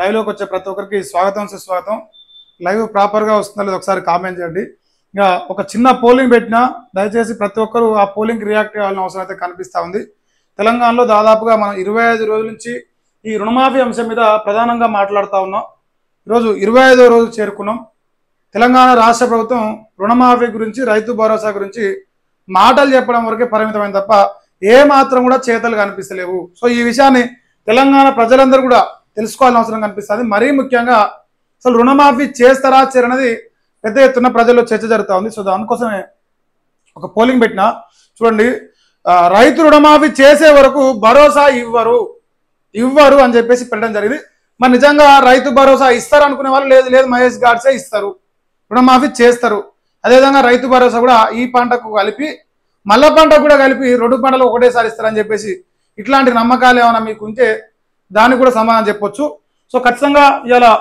లైవ్లోకి వచ్చే ప్రతి ఒక్కరికి స్వాగతం సుస్వాగతం లైవ్ ప్రాపర్గా వస్తుందో లేదో ఒకసారి కామెంట్ చేయండి ఇంకా ఒక చిన్న పోలింగ్ పెట్టినా దయచేసి ప్రతి ఒక్కరు ఆ పోలింగ్కి రియాక్ట్ అవ్వాల్సిన అవసరం అయితే కనిపిస్తూ ఉంది తెలంగాణలో దాదాపుగా మనం ఇరవై ఐదు రోజుల నుంచి ఈ రుణమాఫీ అంశం మీద ప్రధానంగా మాట్లాడుతూ ఉన్నాం ఈరోజు ఇరవై ఐదో రోజు చేరుకున్నాం తెలంగాణ రాష్ట్ర ప్రభుత్వం రుణమాఫీ గురించి రైతు భరోసా గురించి మాటలు చెప్పడం వరకే పరిమితమైన తప్ప ఏ మాత్రం కూడా చేతలు కనిపిస్తలేవు సో ఈ విషయాన్ని తెలంగాణ ప్రజలందరూ కూడా తెలుసుకోవాల్సిన అవసరం కనిపిస్తుంది మరీ ముఖ్యంగా అసలు రుణమాఫీ చేస్తారా చేయరనేది పెద్ద ఎత్తున ప్రజల్లో చర్చ జరుగుతూ ఉంది సో దానికోసమే ఒక పోలింగ్ పెట్టిన చూడండి ఆ, రైతు రుణమాఫీ చేసే వరకు భరోసా ఇవ్వరు ఇవ్వరు అని చెప్పేసి పెట్టడం జరిగింది మరి నిజంగా రైతు భరోసా ఇస్తారు అనుకునే వాళ్ళు లేదు లేదు మహేష్ గాడ్సే ఇస్తారు రుణమాఫీ చేస్తారు అదేవిధంగా రైతు భరోసా కూడా ఈ పంటకు కలిపి మల్ల పంటకు కూడా కలిపి రెండు పంటలు ఒకటేసారి ఇస్తారని చెప్పేసి ఇట్లాంటి నమ్మకాలు ఏమైనా మీకు ఉంటే దానికి కూడా సమాధానం చెప్పొచ్చు సో ఖచ్చితంగా ఇలా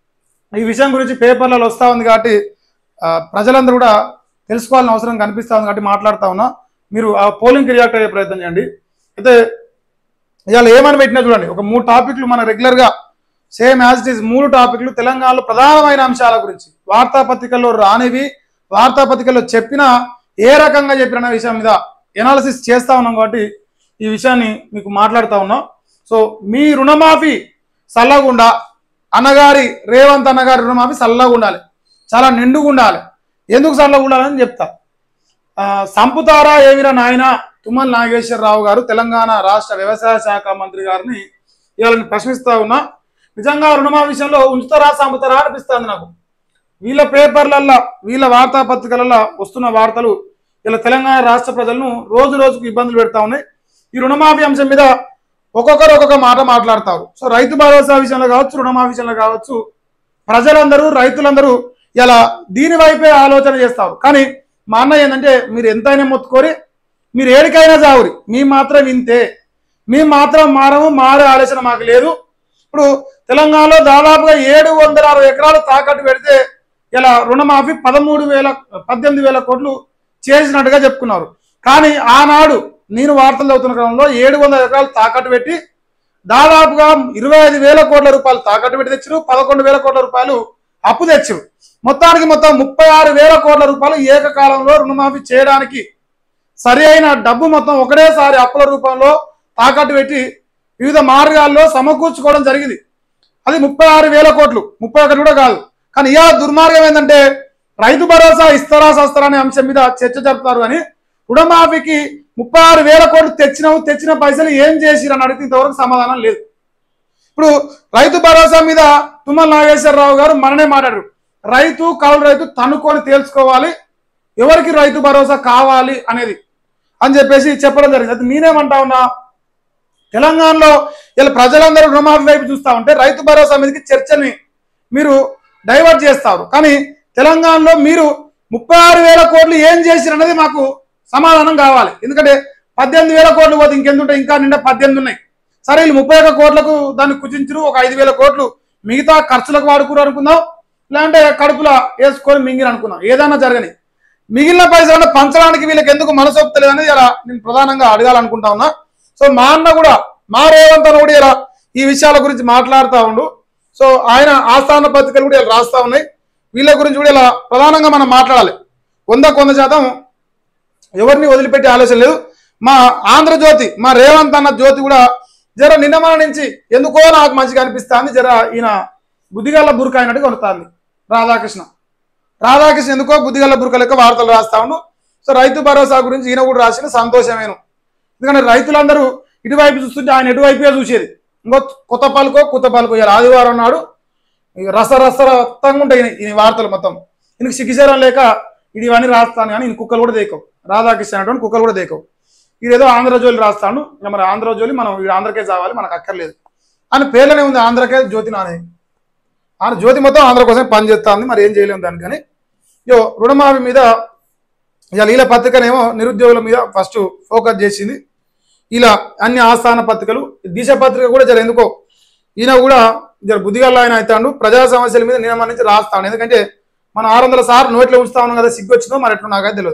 ఈ విషయం గురించి పేపర్లలో వస్తూ ఉంది కాబట్టి ఆ, ప్రజలందరూ కూడా తెలుసుకోవాల్సిన అవసరం కనిపిస్తూ ఉంది కాబట్టి మాట్లాడుతూ ఉన్నా మీరు ఆ పోలింగ్కి రియాక్ట్ అయ్యే ప్రయత్నం చేయండి అయితే ఇవాళ ఏమని పెట్టినా చూడండి ఒక మూడు టాపిక్లు మన రెగ్యులర్గా సేమ్ యాజ్ ఇట్ ఈస్ మూడు టాపిక్లు తెలంగాణలో ప్రధానమైన అంశాల గురించి వార్తాపత్రికల్లో రానివి వార్తాపత్రికల్లో చెప్పిన ఏ రకంగా చెప్పిన విషయం మీద ఎనాలిసిస్ చేస్తా ఉన్నాం కాబట్టి ఈ విషయాన్ని మీకు మాట్లాడుతూ ఉన్నాం సో మీ రుణమాఫీ చల్లగుండా అన్నగారి రేవంత్ అన్నగారి రుణమాఫీ చల్లగా ఉండాలి చాలా నిండుగా ఉండాలి ఎందుకు చల్లగా ఉండాలని చెప్తా ఆ, సంపుతారా ఏమిరా నాయన తుమ్మల నాగేశ్వరరావు గారు తెలంగాణ రాష్ట్ర వ్యవసాయ శాఖ మంత్రి గారిని ఇవాళ ప్రశ్నిస్తా ఉన్నా నిజంగా రుణమాఫీ విషయంలో ఉంచుతారా సంపుతారా అనిపిస్తుంది నాకు వీళ్ళ పేపర్లల్లో వీళ్ళ వార్తాపత్రికలలో వస్తున్న వార్తలు ఇలా తెలంగాణ రాష్ట్ర ప్రజలను రోజు రోజుకు ఇబ్బందులు పెడతా ఉన్నాయి ఈ రుణమాఫీ అంశం మీద ఒక్కొక్కరు ఒక్కొక్క మాట మాట్లాడతారు సో రైతు భరోసా విషయంలో కావచ్చు రుణమాఫీ విషయంలో కావచ్చు ప్రజలందరూ రైతులందరూ ఇలా దీని వైపే ఆలోచన చేస్తారు కానీ మా అన్న ఏంటంటే మీరు ఎంతైనా మొత్తుకోరి మీరు ఏడికైనా చావురి మీ మాత్రం ఇంతే మీ మాత్రం మారము మారే ఆలోచన మాకు లేదు ఇప్పుడు తెలంగాణలో దాదాపుగా ఏడు వందల అరవై ఎకరాలు తాకట్టు పెడితే ఇలా రుణమాఫీ పదమూడు వేల పద్దెనిమిది వేల కోట్లు చేసినట్టుగా చెప్పుకున్నారు కానీ ఆనాడు నేను వార్తలు చదువుతున్న క్రమంలో ఏడు వందల ఎకరాలు తాకట్టు పెట్టి దాదాపుగా ఇరవై ఐదు వేల కోట్ల రూపాయలు తాకట్టు పెట్టి తెచ్చారు పదకొండు వేల కోట్ల రూపాయలు అప్పు తెచ్చారు మొత్తానికి మొత్తం ముప్పై ఆరు వేల కోట్ల రూపాయలు ఏకకాలంలో రుణమాఫీ చేయడానికి సరి అయిన డబ్బు మొత్తం ఒకటేసారి అప్పుల రూపంలో తాకట్టు పెట్టి వివిధ మార్గాల్లో సమకూర్చుకోవడం జరిగింది అది ముప్పై ఆరు వేల కోట్లు ముప్పై ఒకటి కూడా కాదు కానీ ఇవాళ దుర్మార్గం ఏంటంటే రైతు భరోసా ఇస్తారా సస్తారా అనే అంశం మీద చర్చ జరుపుతారు అని రుణమాఫీకి ముప్పై ఆరు వేల కోట్లు తెచ్చినావు తెచ్చిన పైసలు ఏం చేసిరు అని అడిగితే ఇంతవరకు సమాధానం లేదు ఇప్పుడు రైతు భరోసా మీద తుమ్మల నాగేశ్వరరావు గారు మననే మాట్లాడారు రైతు కౌలు రైతు తనుకొని తేల్చుకోవాలి ఎవరికి రైతు భరోసా కావాలి అనేది అని చెప్పేసి చెప్పడం జరిగింది అయితే నేనేమంటా ఉన్నా తెలంగాణలో ఇలా ప్రజలందరూ రుణమాఫీ వైపు చూస్తా ఉంటే రైతు భరోసా మీదకి చర్చని మీరు డైవర్ట్ చేస్తారు కానీ తెలంగాణలో మీరు ముప్పై ఆరు వేల కోట్లు ఏం చేసిరు అనేది మాకు సమాధానం కావాలి ఎందుకంటే పద్దెనిమిది వేల కోట్లు పోతే ఇంకెంత ఉంటాయి ఇంకా నిండా పద్దెనిమిది ఉన్నాయి సరే వీళ్ళు ముప్పై ఒక్క కోట్లకు దాన్ని కుదించరు ఒక ఐదు వేల కోట్లు మిగతా ఖర్చులకు వాడుకురు అనుకుందాం లేదంటే కడుపులో వేసుకొని మింగిరు అనుకుందాం ఏదైనా జరగని మిగిలిన పైసలను పంచడానికి వీళ్ళకి ఎందుకు మనసు ఒప్పుతలేదు అనేది ఇలా నేను ప్రధానంగా అడగాలనుకుంటా ఉన్నా సో మా అన్న కూడా మా రేవంత్ అన్న కూడా ఇలా ఈ విషయాల గురించి మాట్లాడుతూ ఉండు సో ఆయన ఆస్థాన పత్రికలు కూడా ఇలా రాస్తా ఉన్నాయి వీళ్ళ గురించి కూడా ఇలా ప్రధానంగా మనం మాట్లాడాలి వందకు వంద శాతం ఎవరిని వదిలిపెట్టే ఆలోచన లేదు మా ఆంధ్రజ్యోతి మా రేవంత్ అన్న జ్యోతి కూడా జర నిన్నమన నుంచి ఎందుకో నాకు మంచిగా అనిపిస్తుంది జర ఈయన బుద్ధిగల్ల బురుక అయినట్టు కొనుతాంది రాధాకృష్ణ రాధాకృష్ణ ఎందుకో బుద్ధిగల్ల బురుక లెక్క వార్తలు రాస్తా ఉండు సో రైతు భరోసా గురించి ఈయన కూడా రాసిన సంతోషమేను ఎందుకంటే రైతులందరూ ఇటువైపు చూస్తుంటే ఆయన ఎటువైపుగా చూసేది ఇంకో కొత్త పలుకో కొత్త పలుకో ఇలా ఆదివారం నాడు ఇక రస రస రక్తంగా ఉంటాయి ఈయన- ఈయన వార్తలు మొత్తం ఈయనకి సిగ్గుసేరం లేక ఇది ఇవన్నీ రాస్తాను కానీ ఈయన కుక్కలు కూడా దేకవు రాధాకృష్ణ అనేటువంటి కుక్కలు కూడా దేకవు ఇది ఏదో ఆంధ్రజ్యోతి రాస్తాను ఇక మన ఆంధ్రజ్యోతి మనం వీడు ఆంధ్రకే చావాలి మనకు అక్కర్లేదు అని పేర్లోనే ఉంది ఆంధ్రకే జ్యోతి నానే ఆయన జ్యోతి మొత్తం ఆంధ్ర కోసం పనిచేస్తా ఉంది మరి ఏం చేయలేము దానికి కానీ యో రుణమాఫీ మీద ఇక లీల పత్రికనేమో నిరుద్యోగుల మీద ఫస్ట్ ఫోకస్ చేసింది ఇలా అన్ని ఆస్థాన పత్రికలు దిశ పత్రిక కూడా జర ఎందుకో ఈయన కూడా జర బుద్ధిగల్ల ఆయన అవుతాడు ప్రజా సమస్యల మీద నియమం నుంచి రాస్తాడు ఎందుకంటే మనం ఆరు వందల సార్లు నోట్లో ఉంచుతా ఉన్నాం కదా సిగ్గు వచ్చిందో మరి ఎట్లా నాకైతే తెలియదు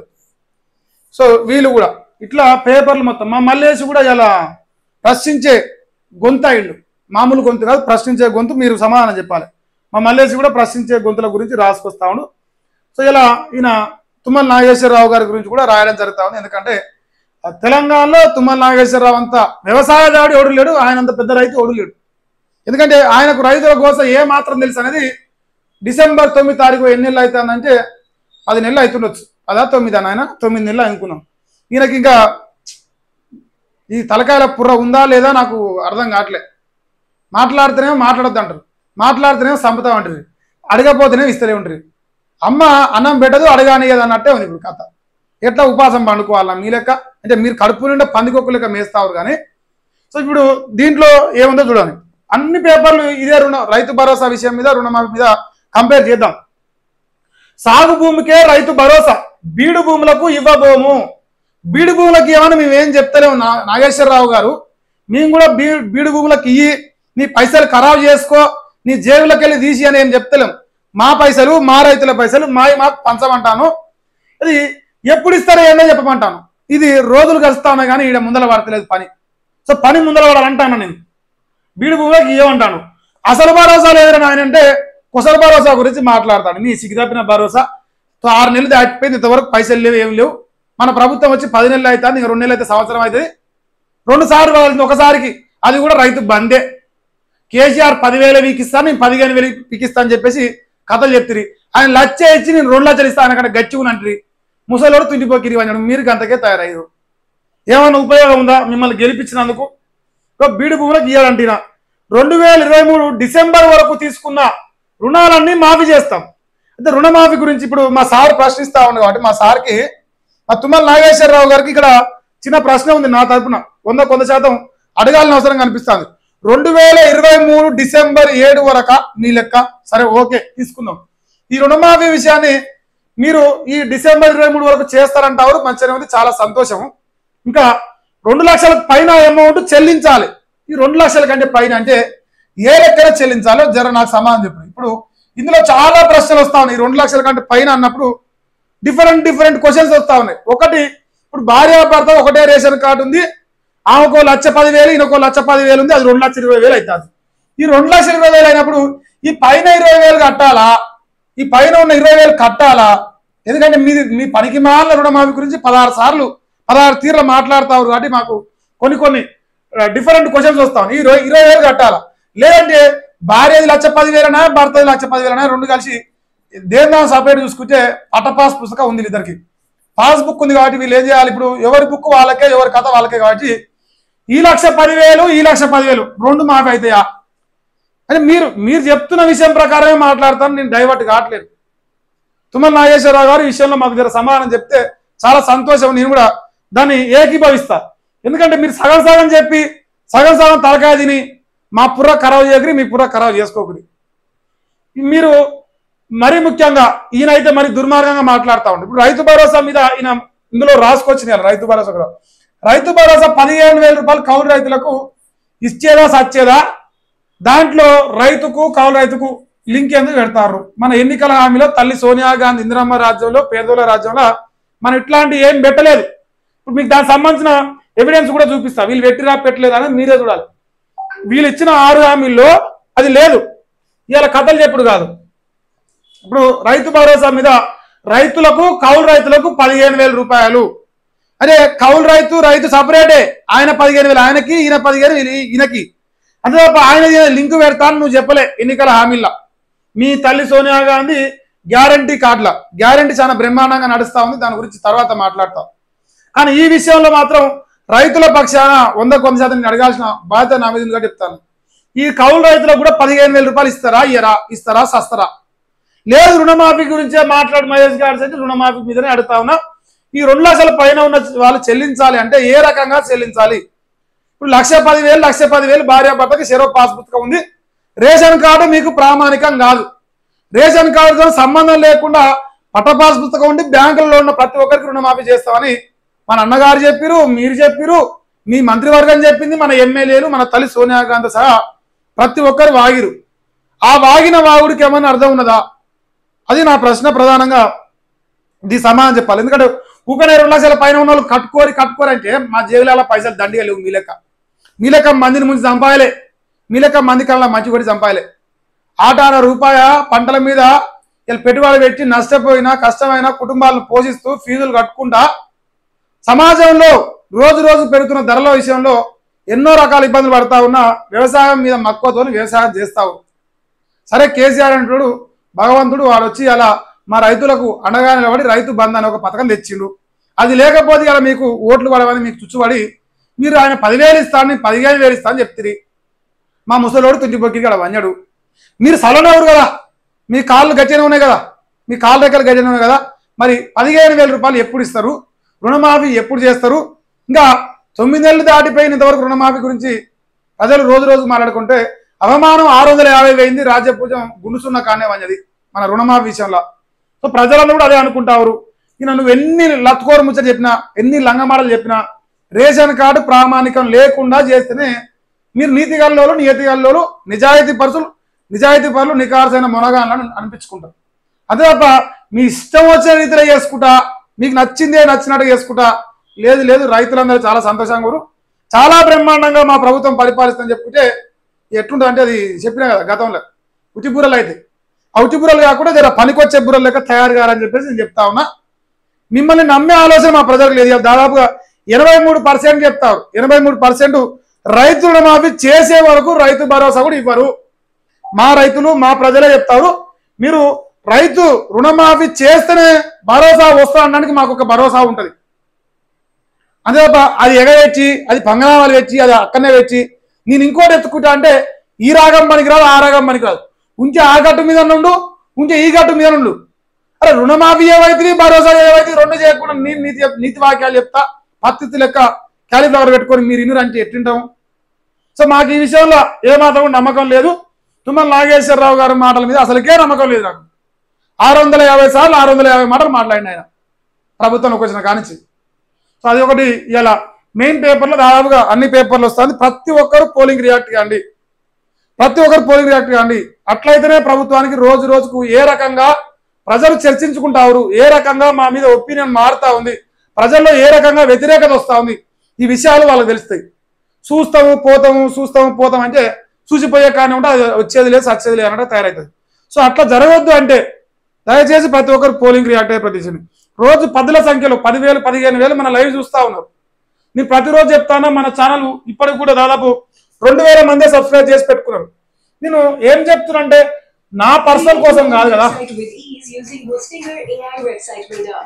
సో వీళ్ళు కూడా ఇట్లా పేపర్లు మొత్తం మా మల్లేసి కూడా ఇలా ప్రశ్నించే గొంతాయిళ్ళు మామూలు గొంతు కాదు ప్రశ్నించే గొంతు మీరు సమాధానం చెప్పాలి మా మల్లేసి కూడా ప్రశ్నించే గొంతుల గురించి రాసుకొస్తా ఉండు సో ఇలా ఈయన తుమ్మల నాగేశ్వరరావు గారి గురించి కూడా రాయడం జరుగుతా ఉంది ఎందుకంటే ఆ తెలంగాణలో తుమ్మల నాగేశ్వరరావు అంత వ్యవసాయదాడి ఓడు లేడు ఆయన అంత పెద్ద రైతు ఓడు లేడు ఎందుకంటే ఆయనకు రైతుల కోసం ఏ మాత్రం తెలుసు అనేది డిసెంబర్ తొమ్మిది తారీఖు ఎన్ని నెలలు అవుతుందంటే పది నెలలు అవుతుండొచ్చు అదా తొమ్మిది అని ఆయన తొమ్మిది నెలలు అనుకున్నాం ఈయనకి ఇంకా ఈ తలకాయల పుర్ర ఉందా లేదా నాకు అర్థం కావట్లే మాట్లాడితేనేమో మాట్లాడద్దు అంటారు మాట్లాడితేనేమో సంపతం అంటారు అడగపోతేనే ఇస్తలే ఉంటారు అమ్మ అన్నం పెట్టదు అడగానియదు అన్నట్టే ఉంది ఇప్పుడు కథ ఎట్లా ఉపాసం పండుకోవాలా మీ లెక్క అంటే మీరు కడుపు నిండా పందికొక్కు లెక్క మేస్తావు కానీ సో ఇప్పుడు దీంట్లో ఏముందో చూడండి అన్ని పేపర్లు ఇదే రుణ రైతు భరోసా విషయం మీద రుణమాఫీ మీద కంపేర్ చేద్దాం సాగు భూమికే రైతు భరోసా బీడు భూములకు ఇవ్వబోము బీడు భూములకు ఇవ్వమని మేము ఏం చెప్తలేము నా నాగేశ్వరరావు గారు మేము కూడా బీ బీడు భూములకు ఇయ్యి నీ పైసలు ఖరాబు చేసుకో నీ జేబులకు వెళ్ళి తీసి అని ఏం చెప్తలేం మా పైసలు మా రైతుల పైసలు మా మాకు పంచమంటాను అది ఎప్పుడు ఇస్తారో ఏందో చెప్పమంటాను ఇది రోజులు కలుస్తాను కానీ ఈడ ముందల పడతలేదు పని సో పని ముందల పడాలంటాను నేను బీడు భూములకు ఇవ్వమంటాను అసలు భరోసా లేదని ఆయన అంటే కుసల భరోసా గురించి మాట్లాడతాడు నీ సిగ్గుతప్పిన భరోసా సో ఆరు నెలలు దాటిపోయింది ఇంతవరకు పైసలు లేవు ఏం లేవు మన ప్రభుత్వం వచ్చి పది నెలలు అవుతుంది ఇంకా రెండు నెలలు అయితే సంవత్సరం అవుతుంది రెండు సార్లు కావాల్సింది ఒకసారికి అది కూడా రైతు బందే కేసీఆర్ పదివేలు వీకిస్తాను నేను పదిహేను వేలు వీకిస్తా అని చెప్పేసి కథలు చెప్తిరి ఆయన లచ్చ ఇచ్చి నేను రెండు లక్షలు ఇస్తాను అక్కడ గచ్చిగుని అంటారు ముసలోడు తుండిపోకిరి అని మీరు గంతకే తయారయ్యారు ఏమైనా ఉపయోగం ఉందా మిమ్మల్ని గెలిపించినందుకు ఇగో బీడు భూములకు ఇవ్వాలంటున్నా రెండు వేల ఇరవై మూడు డిసెంబర్ వరకు తీసుకున్న రుణాలన్నీ మాఫీ చేస్తాం అంటే రుణమాఫీ గురించి ఇప్పుడు మా సార్ ప్రశ్నిస్తా ఉన్నాడు కాబట్టి మా సార్కి మా తుమ్మల నాగేశ్వరరావు గారికి ఇక్కడ చిన్న ప్రశ్న ఉంది నా తరపున వంద కొంత శాతం అడగాలని అవసరం కనిపిస్తుంది రెండు వేల ఇరవై మూడు డిసెంబర్ ఏడు వరక మీ లెక్క సరే ఓకే తీసుకుందాం ఈ రుణమాఫీ విషయాన్ని మీరు ఈ డిసెంబర్ ఇరవై మూడు వరకు చేస్తారంటారు మంచిగా ఉంది చాలా సంతోషం ఇంకా రెండు లక్షల పైన అమౌంట్ చెల్లించాలి ఈ రెండు లక్షల కంటే పైన అంటే ఏ లెక్కన చెల్లించాలో జర నాకు సమాధానం చెప్పు ఇప్పుడు ఇందులో చాలా ప్రశ్నలు వస్తా ఉన్నాయి ఈ రెండు లక్షల కంటే పైన అన్నప్పుడు డిఫరెంట్ డిఫరెంట్ క్వశ్చన్స్ వస్తా ఉన్నాయి ఒకటి ఇప్పుడు భార్య భర్త ఒకటే రేషన్ కార్డు ఉంది ఆమెకో లక్ష పదివేలు ఈయనకో లక్ష పదివేలు ఉంది అది రెండు లక్షల ఇరవై వేలు అవుతుంది ఈ రెండు లక్షల ఇరవై వేలు అయినప్పుడు ఈ పైన ఇరవై వేలు కట్టాలా ఈ పైన ఉన్న ఇరవై వేలు కట్టాలా ఎందుకంటే మీది మీ పనికి మాల రుణమాఫీ గురించి పదహారు సార్లు పదహారు తీర్లు మాట్లాడుతారు కాబట్టి మాకు కొన్ని కొన్ని డిఫరెంట్ క్వశ్చన్స్ వస్తాం ఈ ఇరవై ఇరవై వేలు కట్టాలా లేదంటే భార్యది లక్ష పదివేలనా భర్తది లక్ష పదివేలనా రెండు కలిసి దేని దాని సపరేట్ చూసుకుంటే పట్ట పాస్ పుస్తకం ఉంది ఇద్దరికి పాస్ బుక్ ఉంది కాబట్టి వీళ్ళు ఏం చేయాలి ఇప్పుడు ఎవరి బుక్ వాళ్ళకే ఎవరి కథ వాళ్ళకే కాబట్టి ఈ లక్ష పదివేలు ఈ లక్ష పదివేలు రెండు మాఫీ అవుతాయా అని మీరు మీరు చెప్తున్న విషయం ప్రకారమే మాట్లాడతాను నేను డైవర్ట్ కావట్లేదు తుమ్మల నాగేశ్వరరావు గారు ఈ విషయంలో మాకు జర సమాధానం చెప్తే చాలా సంతోషం నేను కూడా దాన్ని ఏకీభవిస్తా ఎందుకంటే మీరు సగం సగం చెప్పి సగం సగం తలకాయ తిని మా పుర్ర ఖరాబ్ చేయకరి మీ పుర్ర ఖరాబ్ చేసుకోకరి మీరు మరీ ముఖ్యంగా ఈయన అయితే మరి దుర్మార్గంగా మాట్లాడుతూ ఉంటారు ఇప్పుడు రైతు భరోసా మీద ఈయన ఇందులో రాసుకొచ్చింది రైతు భరోసా కూడా రైతు భరోసా పదిహేను వేల రూపాయలు కౌలు రైతులకు ఇచ్చేదా సచ్చేదా దాంట్లో రైతుకు కౌలు రైతుకు లింక్ ఎందుకు పెడతారు మన ఎన్నికల హామీలో తల్లి సోనియా గాంధీ ఇందిరమ్మ రాజ్యంలో పేదోళ్ళ రాజ్యంలో మనం ఇట్లాంటి ఏం పెట్టలేదు ఇప్పుడు మీకు దానికి సంబంధించిన ఎవిడెన్స్ కూడా చూపిస్తా వీళ్ళు పెట్టిరా పెట్టలేదు అనేది మీరే చూడాలి వీళ్ళు ఇచ్చిన ఆరు హామీల్లో అది లేదు ఇవాళ కథలు చెప్పుడు కాదు ఇప్పుడు రైతు భరోసా మీద రైతులకు కౌలు రైతులకు పదిహేను వేల రూపాయలు అదే కౌలు రైతు రైతు సపరేటే ఆయన పదిహేను వేలు ఆయనకి ఈయన పదిహేను వేలు ఈ- ఈయనకి అంతే తప్ప ఆయన లింక్ పెడతాను నువ్వు చెప్పలే ఎన్నికల హామీల్లో మీ తల్లి సోనియా గాంధీ గ్యారంటీ కార్డుల గ్యారంటీ చాలా బ్రహ్మాండంగా నడుస్తా ఉంది దాని గురించి తర్వాత మాట్లాడతాం కానీ ఈ విషయంలో మాత్రం రైతుల పక్షాన వంద కొంత శాతం నేను అడగాల్సిన బాధ్యత నా మీద ఉందిగా చెప్తాను ఈ కౌలు రైతులకు కూడా పదిహేను వేల రూపాయలు ఇస్తారా ఇయ్యరా ఇస్తారా సస్తారా లేదు రుణమాఫీ గురించే మాట్లాడు మహేష్ గారు అంటే రుణమాఫీ మీదనే అడుగుతా ఉన్నా ఈ రెండు లక్షల పైన ఉన్న వాళ్ళు చెల్లించాలి అంటే ఏ రకంగా చెల్లించాలి ఇప్పుడు లక్ష పదివేలు లక్ష పదివేలు భార్యాభర్తకి చెరో పాస్ పుస్తకం ఉంది రేషన్ కార్డు మీకు ప్రామాణికం కాదు రేషన్ కార్డుతో సంబంధం లేకుండా పట్ట పాస్ పుస్తకం ఉండి బ్యాంకులలో ఉన్న ప్రతి ఒక్కరికి రుణమాఫీ చేస్తామని మన అన్నగారు చెప్పిరు మీరు చెప్పిరు మీ మంత్రివర్గం చెప్పింది మన ఎమ్మెల్యేలు మన తల్లి సోనియా గాంధీ సహా ప్రతి ఒక్కరు వాగిరు ఆ వాగిన వాగుడికి ఏమన్నా అర్థం ఉన్నదా అది నా ప్రశ్న ప్రధానంగా ఇది సమాధానం చెప్పాలి ఎందుకంటే ఊకనే రెండు లక్షల పైన ఉన్న వాళ్ళు కట్టుకోరి కట్టుకోరి అంటే మా జేబులలో పైసలు దండిగా లేవు మీ లెక్క మీ లెక్క మందిని ముందు చంపాయలే మీ లెక్క మంది కల్లా మంచి కొట్టి చంపాలి ఆటార రూపాయ పంటల మీద వీళ్ళు పెట్టుబడి పెట్టి నష్టపోయినా కష్టమైన కుటుంబాలను పోషిస్తూ ఫీజులు కట్టుకుంటా సమాజంలో రోజు రోజు పెరుగుతున్న ధరల విషయంలో ఎన్నో రకాల ఇబ్బందులు పడతా ఉన్న వ్యవసాయం మీద మక్కువతో వ్యవసాయం చేస్తావు సరే కేసీఆర్ అంటుడు భగవంతుడు వాడు వచ్చి అలా మా రైతులకు అండగా నిలబడి రైతు బంధు అనే ఒక పథకం తెచ్చిండు అది లేకపోతే ఇలా మీకు ఓట్లు పడవని మీకు చుచ్చుబడి మీరు ఆయన పదివేలు ఇస్తాను నేను పదిహేను వేలు ఇస్తాను చెప్తిరి మా ముసలోడు తుంచిపొక్కి ఇక్కడ వంజడు మీరు సలనవరు కదా మీ కాళ్ళు గట్టిగానే ఉన్నాయి కదా మీ కాళ్ళ దగ్గర గట్టిగానే ఉన్నాయి కదా మరి పదిహేను వేల రూపాయలు ఎప్పుడు ఇస్తారు రుణమాఫీ ఎప్పుడు చేస్తారు ఇంకా తొమ్మిది నెలలు దాటిపోయిన ఇంతవరకు రుణమాఫీ గురించి ప్రజలు రోజు రోజు మాట్లాడుకుంటే అవమానం ఆరు వందల యాభై వేయింది రాజ్యపూజం గుండుసున్న కానే వంజది మన రుణమాఫీ విషయంలో సో ప్రజలందరూ కూడా అదే అనుకుంటారు ఈయన నువ్వు ఎన్ని లత్కోరు ముచ్చట చెప్పినా ఎన్ని లంగమాటలు చెప్పినా రేషన్ కార్డు ప్రామాణికం లేకుండా చేస్తేనే మీరు నీతి గల్లోలు నియతి గల్లోలు నిజాయితీ పరుసులు నిజాయితీ పరులు నికార్సైన మునగాలని అనిపించుకుంటారు అదే తప్ప మీ ఇష్టం వచ్చిన రీతిలో చేసుకుంటా మీకు నచ్చిందే నచ్చినట్టు చేసుకుంటా లేదు లేదు రైతులందరూ చాలా సంతోషంగా ఊరు చాలా బ్రహ్మాండంగా మా ప్రభుత్వం పరిపాలిస్తుందని చెప్పుకుంటే ఎట్లుంటుంది అంటే అది చెప్పినా కదా గతంలో ఉటి బూరలు అయితే ఆ ఉటి బూరలు కాకుండా జర పనికొచ్చే బూరలు లెక్క తయారు కారని చెప్పేసి నేను చెప్తా ఉన్నా మిమ్మల్ని నమ్మే ఆలోచన మా ప్రజలకు లేదు ఇవాళ దాదాపుగా ఎనభై మూడు పర్సెంట్ చెప్తారు ఎనభై మూడు పర్సెంట్ రైతు రుణమాఫీ చేసే వరకు రైతు భరోసా కూడా ఇవ్వరు మా రైతులు మా ప్రజలే చెప్తారు మీరు రైతు రుణమాఫీ చేస్తేనే భరోసా వస్తా అనడానికి మాకు ఒక భరోసా ఉంటుంది అంతే తప్ప అది ఎగవేచ్చి అది పంగనామాలు వెచ్చి అది అక్కడనే వెచ్చి నేను ఇంకోటి ఎత్తుకుంటా అంటే ఈ రాగం పనికిరాదు ఆ రాగం పనికిరాదు ఉంటే ఆ గట్టు మీద నుండు ఉంటే ఈ గట్టు మీద నుండు అరే రుణమాఫీ ఏవైతే భరోసా ఏవైతే రెండు చేయకుండా నేను నీతి నీతి వాక్యాలు చెప్తా పద్ధతి లెక్క క్యాలీఫ్లవర్ పెట్టుకొని మీరు ఇన్నరు అంటే ఎట్టింటాము సో మాకు ఈ విషయంలో ఏమాత్రం కూడా నమ్మకం లేదు తుమ్మల నాగేశ్వరరావు గారి మాటల మీద అసలుకే నమ్మకం లేదు నాకు ఆరు వందల యాభై సార్లు ఆరు వందల యాభై మాటలు మాట్లాడిన ఆయన ప్రభుత్వంలోకి వచ్చిన కానించి సో అది ఒకటి ఇలా మెయిన్ పేపర్లో దాదాపుగా అన్ని పేపర్లు వస్తుంది ప్రతి ఒక్కరు పోలింగ్ రియాక్ట్ కాండి ప్రతి ఒక్కరు పోలింగ్ రియాక్ట్ కాండి అట్లయితేనే ప్రభుత్వానికి రోజు రోజుకు ఏ రకంగా ప్రజలు చర్చించుకుంటారు ఏ రకంగా మా మీద ఒపీనియన్ మారుతా ఉంది ప్రజల్లో ఏ రకంగా వ్యతిరేకత వస్తా ఉంది ఈ విషయాలు వాళ్ళకి తెలుస్తాయి చూస్తాము పోతాము చూస్తాము పోతాం అంటే చూసిపోయే కానీ ఉంటే అది వచ్చేది లేదు సచ్చేది లేదు అన్నట్టు తయారవుతుంది సో అట్లా జరగవద్దు అంటే దయచేసి ప్రతి ఒక్కరు పోలింగ్ రియాక్ట్ అయ్యే ప్రదేశం రోజు పదుల సంఖ్యలో పదివేలు పదిహేను వేలు మన లైవ్ చూస్తా ఉన్నారు నేను ప్రతిరోజు చెప్తాను మన ఛానల్ ఇప్పటికి కూడా దాదాపు రెండు వేల మందే సబ్స్క్రైబ్ చేసి పెట్టుకున్నారు నేను ఏం చెప్తున్నంటే నా పర్సనల్ కోసం కాదు కదా Website with ease using Hostinger AI website builder.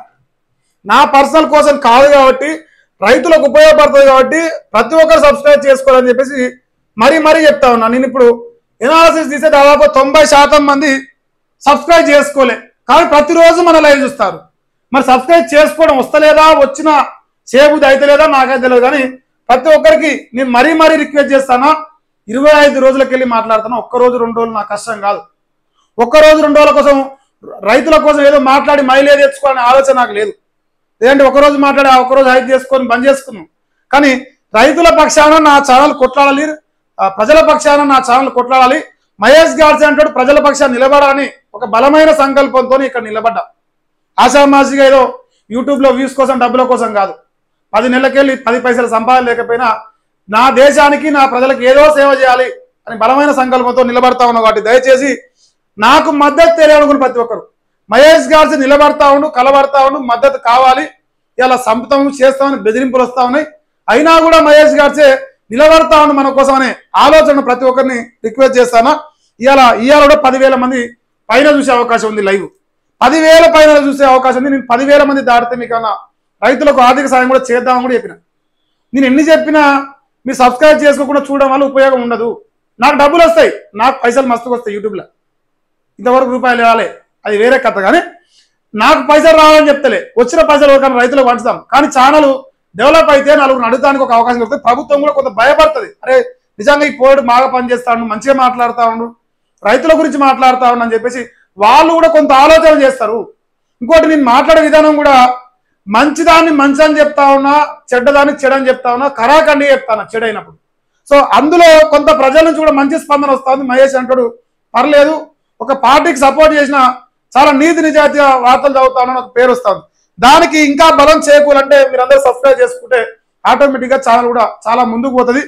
నా పర్సనల్ కోసం కాదు కాబట్టి రైతులకు ఉపయోగపడుతుంది కాబట్టి ప్రతి ఒక్కరు సబ్స్క్రైబ్ చేసుకోవాలని చెప్పేసి మరీ మరీ చెప్తా ఉన్నా నేను ఇప్పుడు ఎనాలిసిస్ తీసే దాదాపు తొంభై శాతం మంది సబ్స్క్రైబ్ చేసుకోలే కానీ ప్రతిరోజు మన లైవ్ చూస్తారు మరి సబ్స్క్రైబ్ చేసుకోవడం వస్తలేదా వచ్చిన చేయబుద్ధి అయితే లేదా నాకైతే తెలియదు కానీ ప్రతి ఒక్కరికి నేను మరీ మరీ రిక్వెస్ట్ చేస్తాను ఇరవై ఐదు రోజులకి వెళ్ళి మాట్లాడుతాను ఒక్క రోజు రెండు రోజులు నాకు కష్టం కాదు ఒక్క రోజు రెండు రోజుల కోసం రైతుల కోసం ఏదో మాట్లాడి మైలేజ్ తెచ్చుకోవాలనే ఆలోచన నాకు లేదు లేదంటే ఒక రోజు మాట్లాడి ఆ ఒక రోజు హైక్ చేసుకొని బంద్ చేసుకున్నాం కానీ రైతుల పక్షాన నా ఛానల్ కొట్లాడాలి ఆ ప్రజల పక్షాన నా ఛానల్ కొట్లాడాలి మహేష్ గాడ్స్ అంటాడు ప్రజల పక్షాన్ని నిలబడాలని ఒక బలమైన సంకల్పంతో ఇక్కడ నిలబడ్డా ఆషామాషిగా ఏదో యూట్యూబ్లో వ్యూస్ కోసం డబ్బుల కోసం కాదు పది నెలలకెళ్ళి పది పైసలు సంపాదన లేకపోయినా నా దేశానికి నా ప్రజలకు ఏదో సేవ చేయాలి అని బలమైన సంకల్పంతో నిలబడతా ఉన్నా కాబట్టి దయచేసి నాకు మద్దతు తెలియాలనుకున్న ప్రతి ఒక్కరు మహేష్ గారి నిలబడతా ఉండు కలబడతా ఉండు మద్దతు కావాలి ఇలా సంపుతాము చేస్తామని బెదిరింపులు వస్తా ఉన్నాయి అయినా కూడా మహేష్ గారిచే నిలబడతా ఉండు మన కోసం అనే ఆలోచన ప్రతి ఒక్కరిని రిక్వెస్ట్ చేస్తాను ఇవాళ ఇవాళ కూడా పదివేల మంది పైన చూసే అవకాశం ఉంది లైవ్ పదివేల పైన చూసే అవకాశం ఉంది నేను పదివేల మంది దాటితే మీకు అన్న రైతులకు ఆర్థిక సాయం కూడా చేద్దామని కూడా చెప్పిన నేను ఎన్ని చెప్పినా మీరు సబ్స్క్రైబ్ చేసుకోకుండా చూడడం వల్ల ఉపయోగం ఉండదు నాకు డబ్బులు వస్తాయి నాకు పైసలు మస్తుగా వస్తాయి యూట్యూబ్లో ఇంతవరకు రూపాయలు రాలే అది వేరే కథ కానీ నాకు పైసలు రావాలని చెప్తలే వచ్చిన పైసలు ఎవరికైనా రైతులకు పంచుతాం కానీ ఛానల్ డెవలప్ అయితే నలుగురు అడుగుతానికి ఒక అవకాశం దొరుకుతుంది ప్రభుత్వం కూడా కొంత భయపడుతుంది అరే నిజంగా ఈ పోడు బాగా పనిచేస్తాడు మంచిగా మాట్లాడుతా ఉండు రైతుల గురించి మాట్లాడుతా ఉండు అని చెప్పేసి వాళ్ళు కూడా కొంత ఆలోచన చేస్తారు ఇంకోటి నేను మాట్లాడే విధానం కూడా మంచిదాన్ని మంచి అని చెప్తా ఉన్నా చెడ్డదాన్ని చెడని చెప్తా ఉన్నా కరాఖండి చెప్తాను చెడైనప్పుడు సో అందులో కొంత ప్రజల నుంచి కూడా మంచి స్పందన వస్తుంది మహేష్ అంటాడు పర్లేదు ఒక పార్టీకి సపోర్ట్ చేసిన చాలా నీతి నిజాయితీగా వార్తలు చదువుతానని ఒక పేరు వస్తుంది దానికి ఇంకా బలం చేకూలంటే మీరందరూ సబ్స్క్రైబ్ చేసుకుంటే ఆటోమేటిక్గా ఛానల్ కూడా చాలా ముందుకు పోతుంది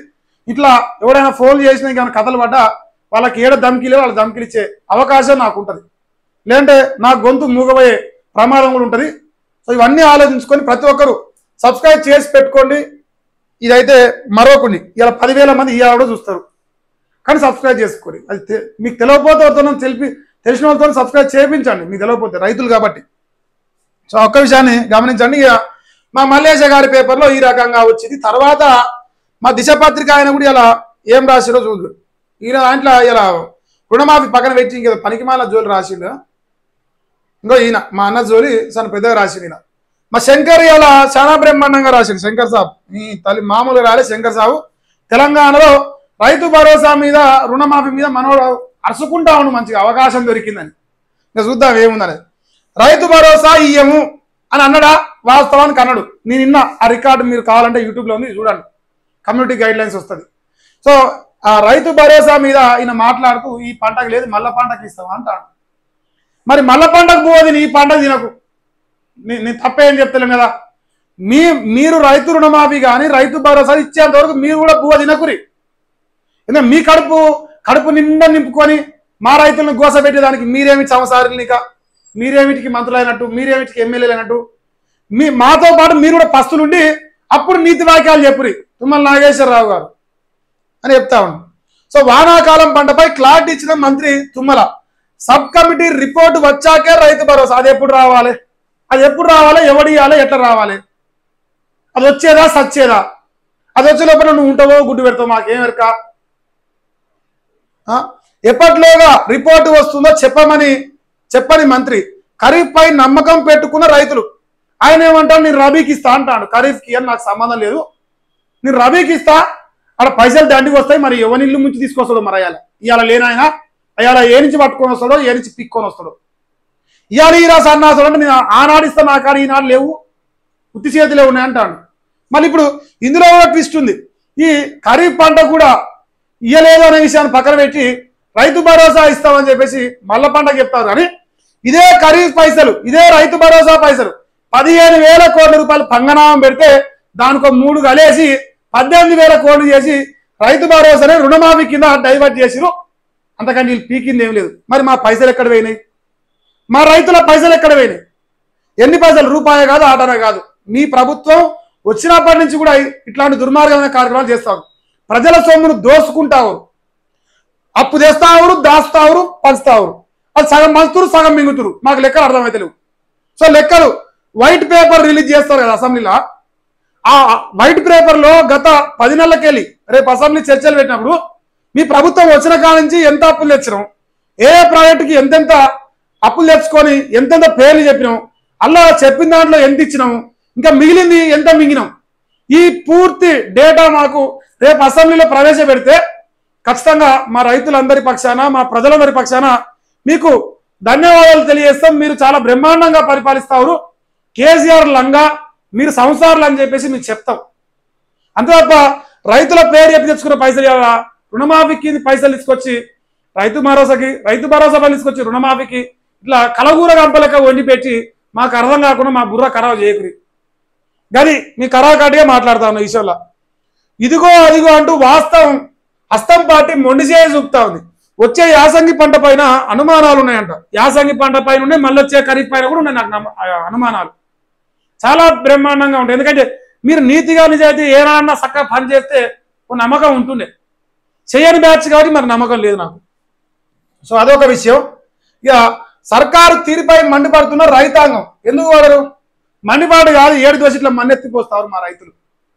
ఇట్లా ఎవరైనా ఫోన్ చేసినా ఇంకేమైనా కథలు పడ్డా వాళ్ళకి ఏడ ధమ్కిలే వాళ్ళ ధమ్కిలు ఇచ్చే అవకాశం నాకు ఉంటుంది లేదంటే నా గొంతు మూగబోయే ప్రమాదం కూడా ఉంటుంది సో ఇవన్నీ ఆలోచించుకొని ప్రతి ఒక్కరు సబ్స్క్రైబ్ చేసి పెట్టుకోండి ఇదైతే మరొకటి ఇలా పదివేల మంది ఈ ఆవిడ చూస్తారు కానీ సబ్స్క్రైబ్ చేసుకోండి అది తె- మీకు తెలియకపోతే ఎవరితోనో తెలిపి తెలిసిన వాళ్ళతో సబ్స్క్రైబ్ చేయించండి మీకు తెలియకపోతే రైతులు కాబట్టి సో ఒక్క విషయాన్ని గమనించండి ఇక మా మల్లేశ గారి పేపర్లో ఈ రకంగా వచ్చింది తర్వాత మా దిశ పత్రిక ఆయన కూడా ఇలా ఏం రాసిరో చూడు ఈయన దాంట్లో ఇలా రుణమాఫీ పక్కన పెట్టి ఇంకేదో పనికిమాల జోలి రాసిండు ఇంకో ఈయన మా అన్న జోలి చాలా పెద్దగా రాసిండు ఈయన మా శంకర్ ఇలా చాలా బ్రహ్మాండంగా రాసిండు శంకర్ సాబ్ ఈ తల్లి మామూలుగా రాలే శంకర్ సాబు తెలంగాణలో రైతు భరోసా మీద రుణమాఫీ మీద మనోడు అరుచుకుంటా ఉండు మంచిగా అవకాశం దొరికిందని ఇంకా చూద్దాం ఏముందని రైతు భరోసా ఇయ్యము అని అన్నడా వాస్తవానికి అన్నాడు నేను నిన్న ఆ రికార్డు మీరు కావాలంటే యూట్యూబ్లో ఉంది చూడండి కమ్యూనిటీ గైడ్ లైన్స్ వస్తుంది సో ఆ రైతు భరోసా మీద ఈయన మాట్లాడుతూ ఈ పంటకు లేదు మల్ల పంటకు ఇస్తాం అంటాడు మరి మల్ల పంటకు పోవది నీ పంటకు తినకు నీ నేను తప్పేం చెప్తలేం కదా మీ మీరు రైతు రుణమాఫీ కానీ రైతు భరోసా ఇచ్చేంత వరకు మీరు కూడా బువ్వ తినకురి ఎందుకంటే మీ కడుపు కడుపు నిండా నింపుకొని మా రైతులను గోసపెట్టేదానికి మీరేమిటి సంసారులనిక మీరేమిటికి మంత్రులైనట్టు మీరేమిటికి ఎమ్మెల్యేలు అయినట్టు మీ మాతో పాటు మీరు కూడా పస్తులుండి అప్పుడు నీతి వాక్యాలు చెప్పురి తుమ్మల నాగేశ్వరరావు గారు అని చెప్తా ఉన్నాను సో వానాకాలం పంటపై క్లారిటీ ఇచ్చిన మంత్రి తుమ్మల సబ్ కమిటీ రిపోర్ట్ వచ్చాకే రైతు భరోసా అది ఎప్పుడు రావాలి అది ఎప్పుడు రావాలి ఎవడు ఇవ్వాలి ఎట్లా రావాలి అది వచ్చేదా సచ్చేదా అది వచ్చే లోపల నువ్వు ఉంటావో గుడ్డు పెడతావు మాకేం ఎరక ఆ? ఎప్పట్లోగా రిపోర్టు వస్తుందో చెప్పమని చెప్పని మంత్రి ఖరీఫ్ పై నమ్మకం పెట్టుకున్న రైతులు ఆయన ఏమంటాడు నేను రబీకి ఇస్తా అంటాడు ఖరీఫ్కి అని నాకు సంబంధం లేదు నేను రబీకి ఇస్తా అక్కడ పైసలు దండికి వస్తాయి మరి ఎవరి ఇల్లు ముంచి తీసుకొస్తాడో మరి అయ్యాల ఇవాళ లేనాయన అయ్యాల ఏ నుంచి పట్టుకొని వస్తాడో ఏ నుంచి పిక్కొని వస్తాడో ఇవాళ ఈ రాసి అన్నాడు అంటే నేను ఆనాడు ఇస్తా నా కాడ ఈనాడు లేవు ఉత్తి చేతిలో ఉన్నాయి అంటాడు మళ్ళీ ఇప్పుడు ఇందులో కూడా ట్విస్ట్ ఉంది ఈ ఖరీఫ్ పంట కూడా ఇయ్యలేదు అనే విషయాన్ని పక్కన పెట్టి రైతు భరోసా ఇస్తామని చెప్పేసి మల్ల పంటకు చెప్తారు కానీ ఇదే ఖరీఫ్ పైసలు ఇదే రైతు భరోసా పైసలు పదిహేను వేల కోట్ల రూపాయలు పంగనామం పెడితే దానికి ఒక మూడు కలిసి పద్దెనిమిది వేల కోట్లు చేసి రైతు భరోసానే రుణమాఫీ కింద డైవర్ట్ చేసిరు అంతకంటే వీళ్ళు పీకింది ఏం లేదు మరి మా పైసలు ఎక్కడ పోయినాయి మా రైతుల పైసలు ఎక్కడ పోయినాయి ఎన్ని పైసలు రూపాయే కాదు ఆటనే కాదు మీ ప్రభుత్వం వచ్చినప్పటి నుంచి కూడా ఇట్లాంటి దుర్మార్గమైన కార్యక్రమాలు చేస్తారు ప్రజల సొమ్మును దోసుకుంటావు అప్పు తెస్తావురు దాస్తావురు పంచుతావురు అది సగం మంచుతురు సగం మింగుతురు మాకు లెక్కలు అర్థమైతే లేవు సో లెక్కలు వైట్ పేపర్ రిలీజ్ చేస్తారు కదా అసెంబ్లీలో ఆ వైట్ పేపర్ లో గత పది నెలలకెళ్ళి రేపు అసెంబ్లీ చర్చలు పెట్టినప్పుడు మీ ప్రభుత్వం వచ్చిన కాడ నుంచి ఎంత అప్పులు తెచ్చినాం ఏ ఏ ప్రాజెక్టుకి ఎంతెంత అప్పులు తెచ్చుకొని ఎంతెంత పేర్లు చెప్పినాం అలా చెప్పిన దాంట్లో ఎంత ఇచ్చినాము ఇంకా మిగిలింది ఎంత మింగినాం ఈ పూర్తి డేటా మాకు రేపు అసెంబ్లీలో ప్రవేశపెడితే ఖచ్చితంగా మా రైతులందరి పక్షాన మా ప్రజలందరి పక్షాన మీకు ధన్యవాదాలు తెలియజేస్తాం మీరు చాలా బ్రహ్మాండంగా పరిపాలిస్తారు కేసీఆర్ లంగా మీరు సంసారాలు అని చెప్పేసి మీకు చెప్తాం అంతే తప్ప రైతుల పేరు చెప్పి తెచ్చుకున్న పైసలు ఇవ్వాలా రుణమాఫీకి పైసలు తీసుకొచ్చి రైతు భరోసాకి రైతు భరోసా పైసలు తీసుకొచ్చి రుణమాఫీకి ఇట్లా కలగూర గంపలక వండి పెట్టి మాకు అర్థం కాకుండా మా బుర్ర ఖరాబ్ చేయకురి గది మీ ఖరాబ్ కాటిగా మాట్లాడుతా ఉన్న ఈ విషయంలో ఇదిగో అదిగో అంటూ వాస్తవం హస్తం పార్టీ మొండి చేయ చూపుతా ఉంది వచ్చే యాసంగి పంట పైన అనుమానాలు ఉన్నాయంట యాసంగి పంట పైన ఉన్నాయి మళ్ళీ వచ్చే ఖరీఫ్ పైన కూడా ఉన్నాయి నాకు నమ్మ- ఆ, అనుమానాలు చాలా బ్రహ్మాండంగా ఉంటాయి ఎందుకంటే మీరు నీతిగా నిజాయితీ ఏనాడన్నా చక్కగా పని చేస్తే ఒక నమ్మకం ఉంటుండే చేయని బ్యాచ్ కాబట్టి మరి నమ్మకం లేదు నాకు సో అదొక విషయం ఇక సర్కారు తీరుపై మండిపడుతున్న రైతాంగం ఎందుకు వాడరు మండిపాటు కాదు ఏడు దోశ ఇట్లా మన్నెత్తిపోస్తారు మా రైతులు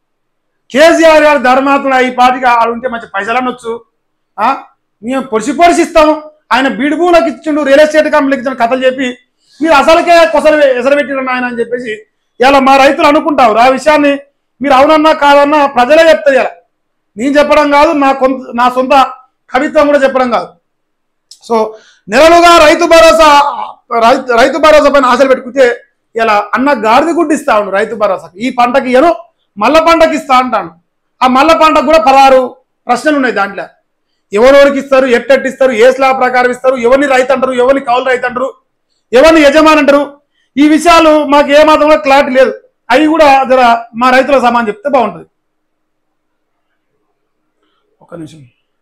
కేసీఆర్ గారు ధర్మాత్ముడు ఈ పాటికి ఆడు ఉంటే మంచి పైసలు అనొచ్చు ఆ? మేము పొడిచి పొడిచి ఇస్తాం ఆయన బీడు భూములకు ఇచ్చిండు రియల్ ఎస్టేట్ కంపెనీకి ఇచ్చిన కథలు చెప్పి మీరు అసలుకే కొసలు ఎసరబెట్టిన ఆయన అని చెప్పేసి ఇలా మా రైతులు అనుకుంటారు ఆ విషయాన్ని మీరు అవునన్నా కాదన్నా ప్రజలే చెప్తారు ఇలా నేను చెప్పడం కాదు నా కొంత నా సొంత కవిత్వం కూడా చెప్పడం కాదు సో నెలలుగా రైతు భరోసా రైతు రైతు భరోసా పైన ఆశలు పెట్టుకుంటే ఇలా అన్న గాడిద గుడ్డిస్తా ఉండు రైతు భరోసాకి ఈ పంటకి ఇయ్యను మల్ల పంటకి ఇస్తా అంటాను ఆ మల్ల పంటకు కూడా పదహారు ప్రశ్నలు ఉన్నాయి దాంట్లో ఎవరెవరికి ఇస్తారు ఎట్టెట్ ఇస్తారు ఏ స్లాబ్ ప్రకారం ఇస్తారు ఎవరిని రైతు అంటారు ఎవరిని కౌలు రైతు అంటారు ఎవరిని యజమాని అంటారు ఈ విషయాలు మాకు ఏమాత్రం కూడా క్లారిటీ లేదు అవి కూడా జర మా రైతుల సమానం చెప్తే బాగుంటుంది ఒక్క నిమిషం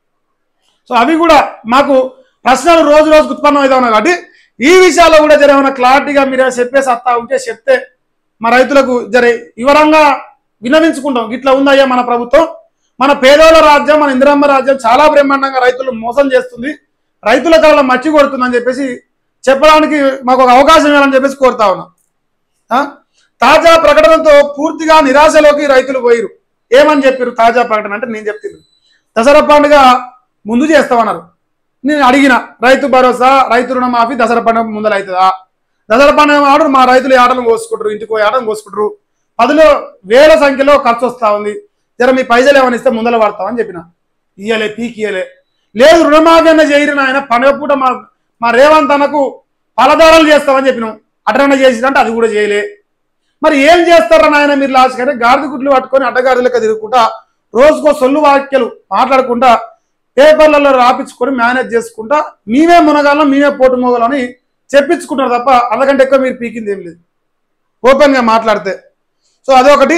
సో అవి కూడా మాకు ప్రశ్నలు రోజు రోజు ఉత్పన్నం అవుతా ఉన్నాయి కాబట్టి ఈ విషయాల్లో కూడా జర ఏమైనా క్లారిటీగా మీరు ఏమైనా చెప్పే సత్తా ఉంటే చెప్తే మా రైతులకు జర వివరంగా వినవించుకుంటాం ఇట్లా ఉందయ్యా మన ప్రభుత్వం మన పేదోళ్ళ రాజ్యం మన ఇందిరమ్మ రాజ్యం చాలా బ్రహ్మాండంగా రైతులు మోసం చేస్తుంది రైతుల కళ మచ్చి కొడుతుందని చెప్పేసి చెప్పడానికి మాకు ఒక అవకాశం ఇవ్వాలని చెప్పేసి కోరుతా ఉన్నాం ఆ? తాజా ప్రకటనతో పూర్తిగా నిరాశలోకి రైతులు పోయిరు ఏమని చెప్పారు తాజా ప్రకటన అంటే నేను చెప్తాను దసరా పండుగ ముందు చేస్తామన్నారు నేను అడిగిన రైతు భరోసా రైతు రుణమాఫీ దసరా పండుగ ముందర అవుతుందా దసరా పండుగ ఆర్డర్ మా రైతులు ఈ ఆటలు కోసుకుంటారు ఇంటికి పోయి ఆటలు కోసుకుంటారు పదిలో వేల సంఖ్యలో ఖర్చు వస్తా ఉంది జర మీ పైసలు ఏమైనా ఇస్తే ముందర పడతామని చెప్పిన ఇయ్యలే పీకి ఇయ్యలే లేదు రుణమాఫీ అన్న చేయరు నాయన పండుగ పూట మా మా రేవంత్ అన్నకు పలదారాలు చేస్తామని చెప్పినాం అటన్న చేసిందంటే అది కూడా చేయలే మరి ఏం చేస్తారా నాయన మీరు లాస్ట్ కానీ గాడిద గుడ్లు పట్టుకొని అడ్డగాడిదలక తిరుగుకుంటా రోజుకో సొల్లు వాక్యలు మాట్లాడుకుంటా పేపర్లలో రాపించుకొని మేనేజ్ చేసుకుంటా మేమే మునగాలం మేమే పోటు మోగాలం అని చెప్పించుకుంటారు తప్ప అంతకంటే ఎక్కువ మీరు పీకింది ఏం లేదు ఓపెన్గా మాట్లాడితే సో అదొకటి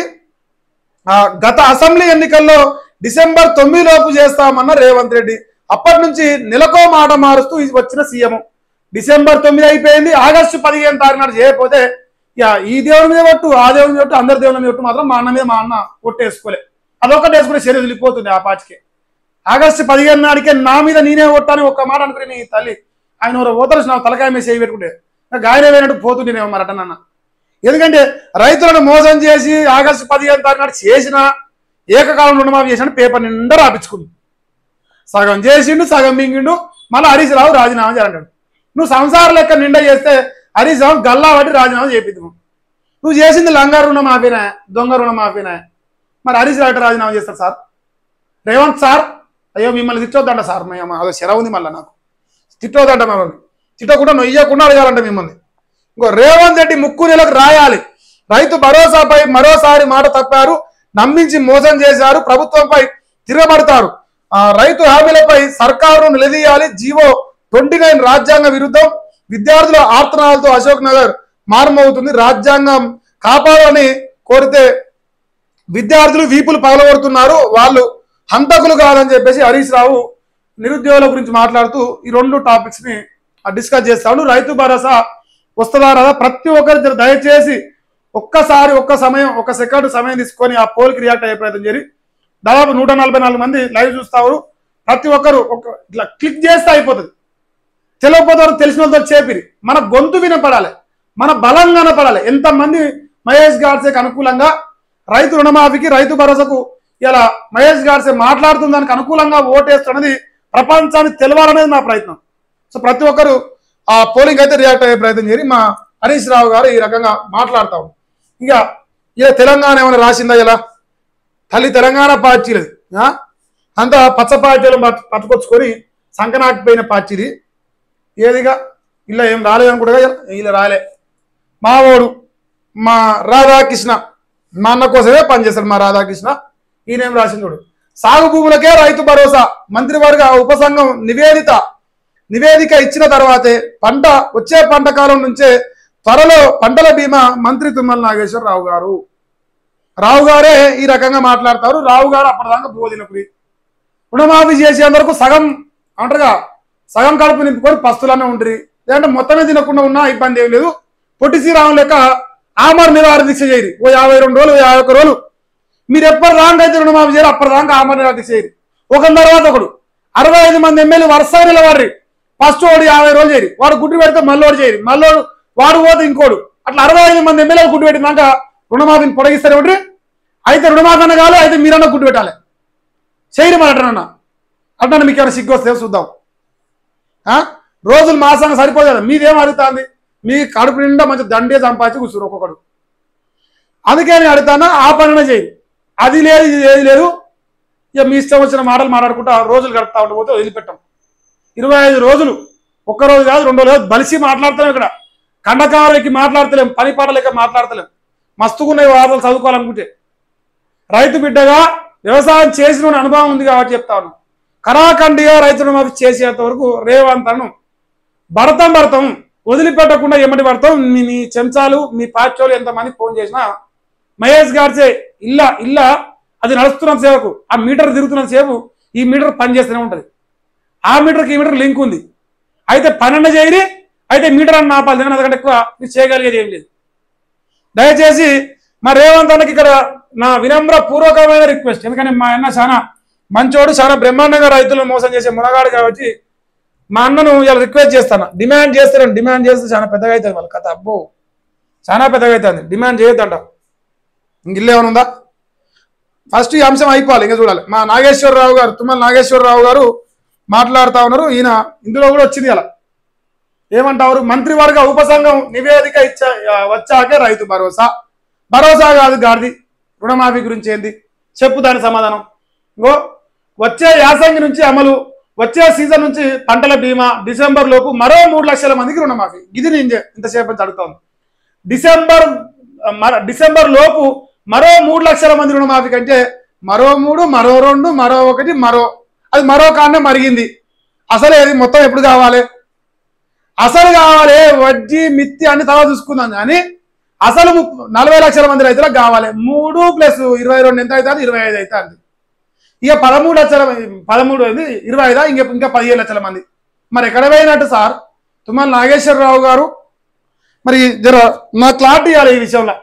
ఆ, గత అసెంబ్లీ ఎన్నికల్లో డిసెంబర్ తొమ్మిది లోపు చేస్తామన్న రేవంత్ రెడ్డి అప్పటి నుంచి నెలకో మాట మారుస్తూ ఈ వచ్చిన సీఎం డిసెంబర్ తొమ్మిది అయిపోయింది ఆగస్టు పదిహేను తారీఖు నాడు చేయకపోతే ఇక ఈ దేవుని మీద ఒట్టు ఆ దేవుని మీద ఒట్టు అందరి దేవుని మీద ఒట్టు మాత్రం మా అన్న మీద మా అన్న ఒట్టేసుకోలే అదొకటి వేసుకునే శరీరం వెళ్ళిపోతుంది ఆ పాచికే ఆగస్టు పదిహేను నాడికే నా మీద నేనే ఒట్టాని ఒక్క మాట అనుకుని నీ తల్లి ఆయన ఎవరో ఓతరు నా తలకాయ మీద చేయి పెట్టుకుంటే నాకు ఆయన వేసినట్టు పోతుండేనేమో మరి అటనన్న ఎందుకంటే రైతులను మోసం చేసి ఆగస్టు పదిహేను తారీఖు నాడు చేసిన ఏకకాలం రుణమాఫీ చేసిన పేపర్ నిండా రాపించుకుంది సగం చేసిండు సగం మింగిండు మళ్ళీ హరీష్ రావు రాజీనామా చేయాలంటాడు నువ్వు సంసార లెక్క నిండా చేస్తే హరీష్ రావు గల్లా పట్టి రాజీనామా చేపిద్దాం నువ్వు చేసింది లంగా రుణమాఫీనా దొంగ రుణమాఫీనా మరి హరీష్ రావు ఎట్లా రాజీనామా చేస్తారు సార్ రేవంత్ సార్ అయ్యో మిమ్మల్ని తిట్టొద్దంట సార్ మేము అదో శర ఉంది మళ్ళీ నాకు తిట్టొద్దంట మిమ్మల్ని తిట్టకుండా నొయ్యకుండా అడగాలంట మిమ్మల్ని ఇంకో రేవంత్ రెడ్డి ముక్కు నెలకు రాయాలి రైతు భరోసాపై మరోసారి మాట తప్పారు నమ్మించి మోసం చేశారు ప్రభుత్వంపై తిరగబడతారు ఆ, రైతు హామీలపై సర్కారును నిలదీయాలి జీవో ట్వంటీ నైన్ రాజ్యాంగ విరుద్ధం విద్యార్థుల ఆర్తనాలతో అశోక్ నగర్ మారమవుతుంది రాజ్యాంగం కాపాడాలని కోరితే విద్యార్థులు వీపులు పగలగొడుతున్నారు వాళ్ళు హంతకులు కాదని చెప్పేసి హరీష్ రావు నిరుద్యోగుల గురించి మాట్లాడుతూ ఈ రెండు టాపిక్స్ ని డిస్కస్ చేస్తాడు రైతు భరోసా వస్తుందా రాదా ప్రతి ఒక్కరు జర దయచేసి ఒక్కసారి ఒక్క సమయం ఒక సెకండ్ సమయం తీసుకొని ఆ పోల్కి రియాక్ట్ అయ్యే ప్రయత్నం చేరి దాదాపు నూట నలభై నాలుగు మంది లైవ్ చూస్తారు ప్రతి ఒక్కరు ఒక ఇట్లా క్లిక్ చేస్తే అయిపోతుంది తెలియకపోతే వరకు తెలిసిన వాళ్ళతో చేపిరి మన గొంతు వినపడాలి మన బలం కనపడాలి ఎంతమంది మహేష్ గాడ్సేకి అనుకూలంగా రైతు రుణమాఫీకి రైతు భరోసాకు ఇలా మహేష్ గాడ్సే మాట్లాడుతున్న దానికి అనుకూలంగా ఓటేస్తున్నది ప్రపంచానికి తెలవాలనేది నా ప్రయత్నం సో ప్రతి ఒక్కరు ఆ పోలింగ్ అయితే రియాక్ట్ అయ్యే ప్రయత్నం చేసి మా హరీష్ రావు గారు ఈ రకంగా మాట్లాడతాం ఇక ఇలా తెలంగాణ ఏమైనా రాసిందా ఇలా తల్లి తెలంగాణ పార్టీలది ఆ? అంతా పచ్చ పార్టీలు పట్టు- పట్టుకొచ్చుకొని సంకనాకపోయిన పార్టీది ఏదిగా ఇలా ఏం రాలేదు అనుకుంటా ఇలా రాలే మావోడు మా రాధాకృష్ణ మా అన్న కోసమే పనిచేస్తాడు మా రాధాకృష్ణ ఈయనేం రాసింది చూడు సాగు భూములకే రైతు భరోసా మంత్రివర్గ ఉపసంఘం నివేదిత నివేదిక ఇచ్చిన తర్వాతే పంట వచ్చే పంట కాలం నుంచే త్వరలో పంటల బీమా మంత్రి తుమ్మల నాగేశ్వరరావు గారు రావు గారే ఈ రకంగా మాట్లాడతారు రావు గారు అప్పటిదాకా బోధినపురి రుణమాఫీ చేసేందుకు సగం అంటారుగా సగం కడుపు నింపుకొని పస్తులనే ఉంటుంది లేదంటే మొత్తమే తినకుండా ఉన్నా ఇబ్బంది ఏం లేదు పొట్టి శ్రీరాములు లెక్క ఆమర నివారణ దీక్ష చేయరు ఓ యాభై రెండు రోజులు ఓ యాభై ఒక్క రోజులు మీరు ఎప్పటి రాంగ్ అయితే రుణమాఫీ చేయరు అప్పటిదాకా ఆమర నివారణ దీక్ష చేయరు ఒకరి తర్వాత ఒకడు అరవై ఐదు మంది ఎమ్మెల్యే వరుసగా నిలబడి ఫస్ట్ వాడు యాభై రోజులు చేయరు వాడు గుడ్డు పెడితే మళ్ళోడు చేయరు మళ్ళోడు వాడు పోతే ఇంకోడు అట్లా అరవై ఐదు మంది ఎమ్మెల్యేలు గుడ్డు పెట్టినాక రుణమాఫీని పొడిగిస్తారు ఒకటి అయితే రుణమాఫీ అన్న కాదు అయితే మీరన్నా గుడ్డు పెట్టాలి చేయరు మరి అట్లనన్నా అట్లా మీకు ఏమైనా సిగ్గు వస్తే చూద్దాం ఆ? రోజులు మాసానికి సరిపోదు కదా మీదేం అడుగుతుంది మీ కడుపు నిండా మంచి దండే సంపాదించి కూర్చురు ఒక్కొక్కడు అందుకే నేను అడుగుతానా ఆ పనినే చేయి అది లేదు ఇది ఏది లేదు ఇక మీ ఇష్టం వచ్చిన మాటలు మాట్లాడుకుంటా రోజులు గడుపుతా ఉంటే పోతే వదిలిపెట్టాం ఇరవై ఐదు రోజులు ఒక్క రోజు కాదు రెండు రోజులు కాదు బలిసి మాట్లాడతాం ఇక్కడ కండకాలకి మాట్లాడతలేం పని పాటలేక మాట్లాడతలేం మస్తుకున్న వార్తలు చదువుకోవాలనుకుంటే రైతు బిడ్డగా వ్యవసాయం చేసిన అనుభవం ఉంది కాబట్టి చెప్తా ఉన్నాను కరాఖండిగా రైతు రుణమాఫీ చేసేంత వరకు రేవంతను భరతం భరతం వదిలిపెట్టకుండా ఎమ్మటి పడతాం మీ మీ చెంచాలు మీ పార్టీలు ఎంతమంది ఫోన్ చేసినా మహేష్ గారిచే ఇల్ల ఇల్ల అది నడుస్తున్న సేవకు ఆ మీటర్ తిరుగుతున్న సేపు ఈ మీటర్ పనిచేస్తూనే ఉంటుంది ఆ మీటర్కి ఈ మీటర్ లింక్ ఉంది అయితే పన్నెండు చేయరి అయితే మీటర్ అని ఆపాలి కానీ అంతకంటే ఎక్కువ మీరు చేయగలిగేది ఏం లేదు దయచేసి మా రేవంత్ అన్నకి ఇక్కడ నా వినమ్ర పూర్వకమైన రిక్వెస్ట్ ఎందుకంటే మా అన్న చాలా మంచోడు చాలా బ్రహ్మాండంగా రైతులను మోసం చేసే మునగాడు కాబట్టి మా అన్నను ఇలా రిక్వెస్ట్ చేస్తాను డిమాండ్ చేస్తాను డిమాండ్ చేస్తే చాలా పెద్దగా అవుతుంది వాళ్ళ కథ అబ్బో చాలా పెద్దగా అవుతుంది డిమాండ్ చేయొద్దంట ఇంక ఇల్లు ఏమైనా ఉందా ఫస్ట్ ఈ అంశం అయిపోవాలి ఇంకా చూడాలి మా నాగేశ్వరరావు గారు తుమ్మల నాగేశ్వరరావు గారు మాట్లాడుతా ఉన్నారు ఈయన ఇందులో కూడా వచ్చింది అలా ఏమంటారు మంత్రివర్గ ఉపసంఘం నివేదిక ఇచ్చా ఆ, వచ్చాకే రైతు భరోసా భరోసా కాదు గాడిది రుణమాఫీ గురించి ఏంది చెప్పు దాని సమాధానం ఇంకో వచ్చే యాసంగి నుంచి అమలు వచ్చే సీజన్ నుంచి పంటల బీమా డిసెంబర్ లోపు మరో మూడు లక్షల మందికి రుణమాఫీ ఇది నేను చే- ఇంతసేపు నుంచి అడుగుతాను డిసెంబర్ ఆ, మర- డిసెంబర్ లోపు మరో మూడు లక్షల మంది రుణమాఫీ కంటే మరో మూడు మరో రెండు మరో ఒకటి మరో అది మరో కారణం మరిగింది అసలు ఏది మొత్తం ఎప్పుడు కావాలి అసలు కావాలి వడ్డీ మిత్తి అన్ని తర్వాత చూసుకుందాం కానీ అసలు ముప్ప- నలభై లక్షల మంది రైతులకు కావాలి మూడు ప్లస్ ఇరవై రెండు ఎంత అవుతుంది ఇరవై ఐదు అవుతుంది ఇక పదమూడు లక్షల పదమూడు అయింది ఇరవై ఐదా ఇంకా ఇంకా పదిహేను లక్షల మంది మరి ఎక్కడ పోయినట్టు సార్ తుమ్మల నాగేశ్వరరావు గారు మరి జర నా క్లారిటీ ఇవ్వాలి ఈ విషయంలో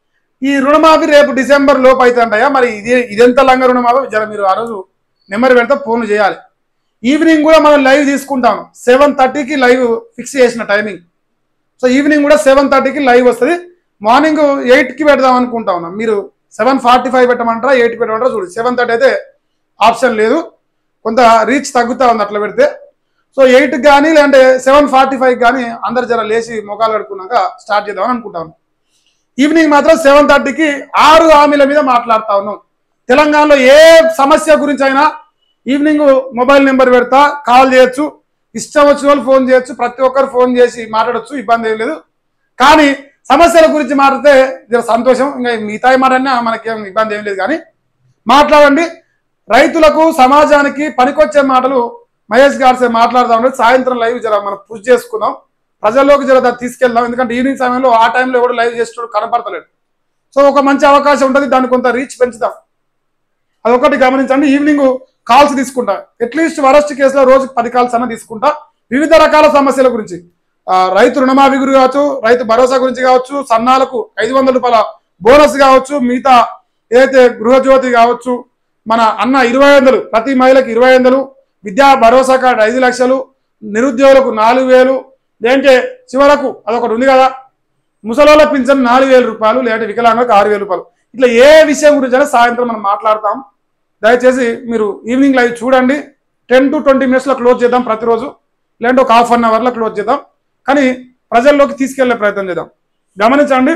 ఈ రుణమాఫీ రేపు డిసెంబర్ లోపు అవుతుంటాయా మరి ఇది ఇదెంత లంగ రుణమాఫీ జర మీరు ఆ రోజు నెంబర్ పెడితే ఫోన్లు చేయాలి ఈవినింగ్ కూడా మనం లైవ్ తీసుకుంటాం సెవెన్ థర్టీకి లైవ్ ఫిక్స్ చేసిన టైమింగ్ సో ఈవినింగ్ కూడా సెవెన్ థర్టీకి లైవ్ వస్తుంది మార్నింగ్ ఎయిట్కి పెడదాం అనుకుంటా ఉన్నాం మీరు సెవెన్ ఫార్టీ ఫైవ్ పెట్టమంటారా ఎయిట్కి పెట్టమంటారా చూడు సెవెన్ థర్టీ అయితే ఆప్షన్ లేదు కొంత రీచ్ తగ్గుతా ఉంది అట్లా పెడితే సో ఎయిట్కి కానీ లేదంటే సెవెన్ ఫార్టీ ఫైవ్ కానీ అందరు జర లేచి మొఖాలు కడుక్కున్నాక స్టార్ట్ చేద్దామని అనుకుంటాను ఈవినింగ్ మాత్రం సెవెన్ థర్టీకి ఆరు హామీల మీద మాట్లాడుతా ఉన్నాం తెలంగాణలో ఏ సమస్య గురించి అయినా ఈవినింగ్ మొబైల్ నెంబర్ పెడతా కాల్ చేయొచ్చు ఇష్టం వచ్చిన వాళ్ళు ఫోన్ చేయొచ్చు ప్రతి ఒక్కరు ఫోన్ చేసి మాట్లాడొచ్చు ఇబ్బంది ఏం లేదు కానీ సమస్యల గురించి మాట్లాడితే జర సంతోషం ఇంకా మిగతా మాటన్నా మనకేం ఇబ్బంది ఏం లేదు కానీ మాట్లాడండి రైతులకు సమాజానికి పనికొచ్చే మాటలు మహేష్ గారిసే మాట్లాడుతూ ఉంటే సాయంత్రం లైవ్ జర మనం పుష్ చేసుకుందాం ప్రజల్లోకి జర దాన్ని తీసుకెళ్దాం ఎందుకంటే ఈవినింగ్ సమయంలో ఆ టైంలో ఎవడు లైవ్ చేసేటోడు కనపడతలేడు సో ఒక మంచి అవకాశం ఉంటుంది దాన్ని కొంత రీచ్ పెంచుదాం అదొకటి గమనించండి ఈవినింగ్ కాల్స్ తీసుకుంటా అట్లీస్ట్ వరస్ట్ కేసులో రోజుకి పది కాల్స్ అన్న తీసుకుంటా వివిధ రకాల సమస్యల గురించి ఆ, రైతు రుణమాఫీ గురించి కావచ్చు రైతు భరోసా గురించి కావచ్చు సన్నాలకు ఐదు వందల రూపాయల బోనస్ కావచ్చు మిగతా ఏదైతే గృహజ్యోతి కావచ్చు మన అన్న ఇరవై వందలు ప్రతి మహిళకి ఇరవై వందలు విద్యా భరోసా కార్డు ఐదు లక్షలు నిరుద్యోగులకు నాలుగు వేలు లేదంటే చివరకు అదొకటి ఉంది కదా ముసలోళ్ళ పింఛన్ నాలుగు వేల రూపాయలు లేదంటే వికలాంగులకు ఆరు వేల రూపాయలు ఇట్లా ఏ విషయం గురించి అయినా సాయంత్రం మనం మాట్లాడతాం దయచేసి మీరు ఈవినింగ్ లైవ్ చూడండి టెన్ టు ట్వంటీ మినిట్స్లో క్లోజ్ చేద్దాం ప్రతిరోజు లేదంటే ఒక హాఫ్ అన్ అవర్లో క్లోజ్ చేద్దాం కానీ ప్రజల్లోకి తీసుకెళ్లే ప్రయత్నం చేద్దాం గమనించండి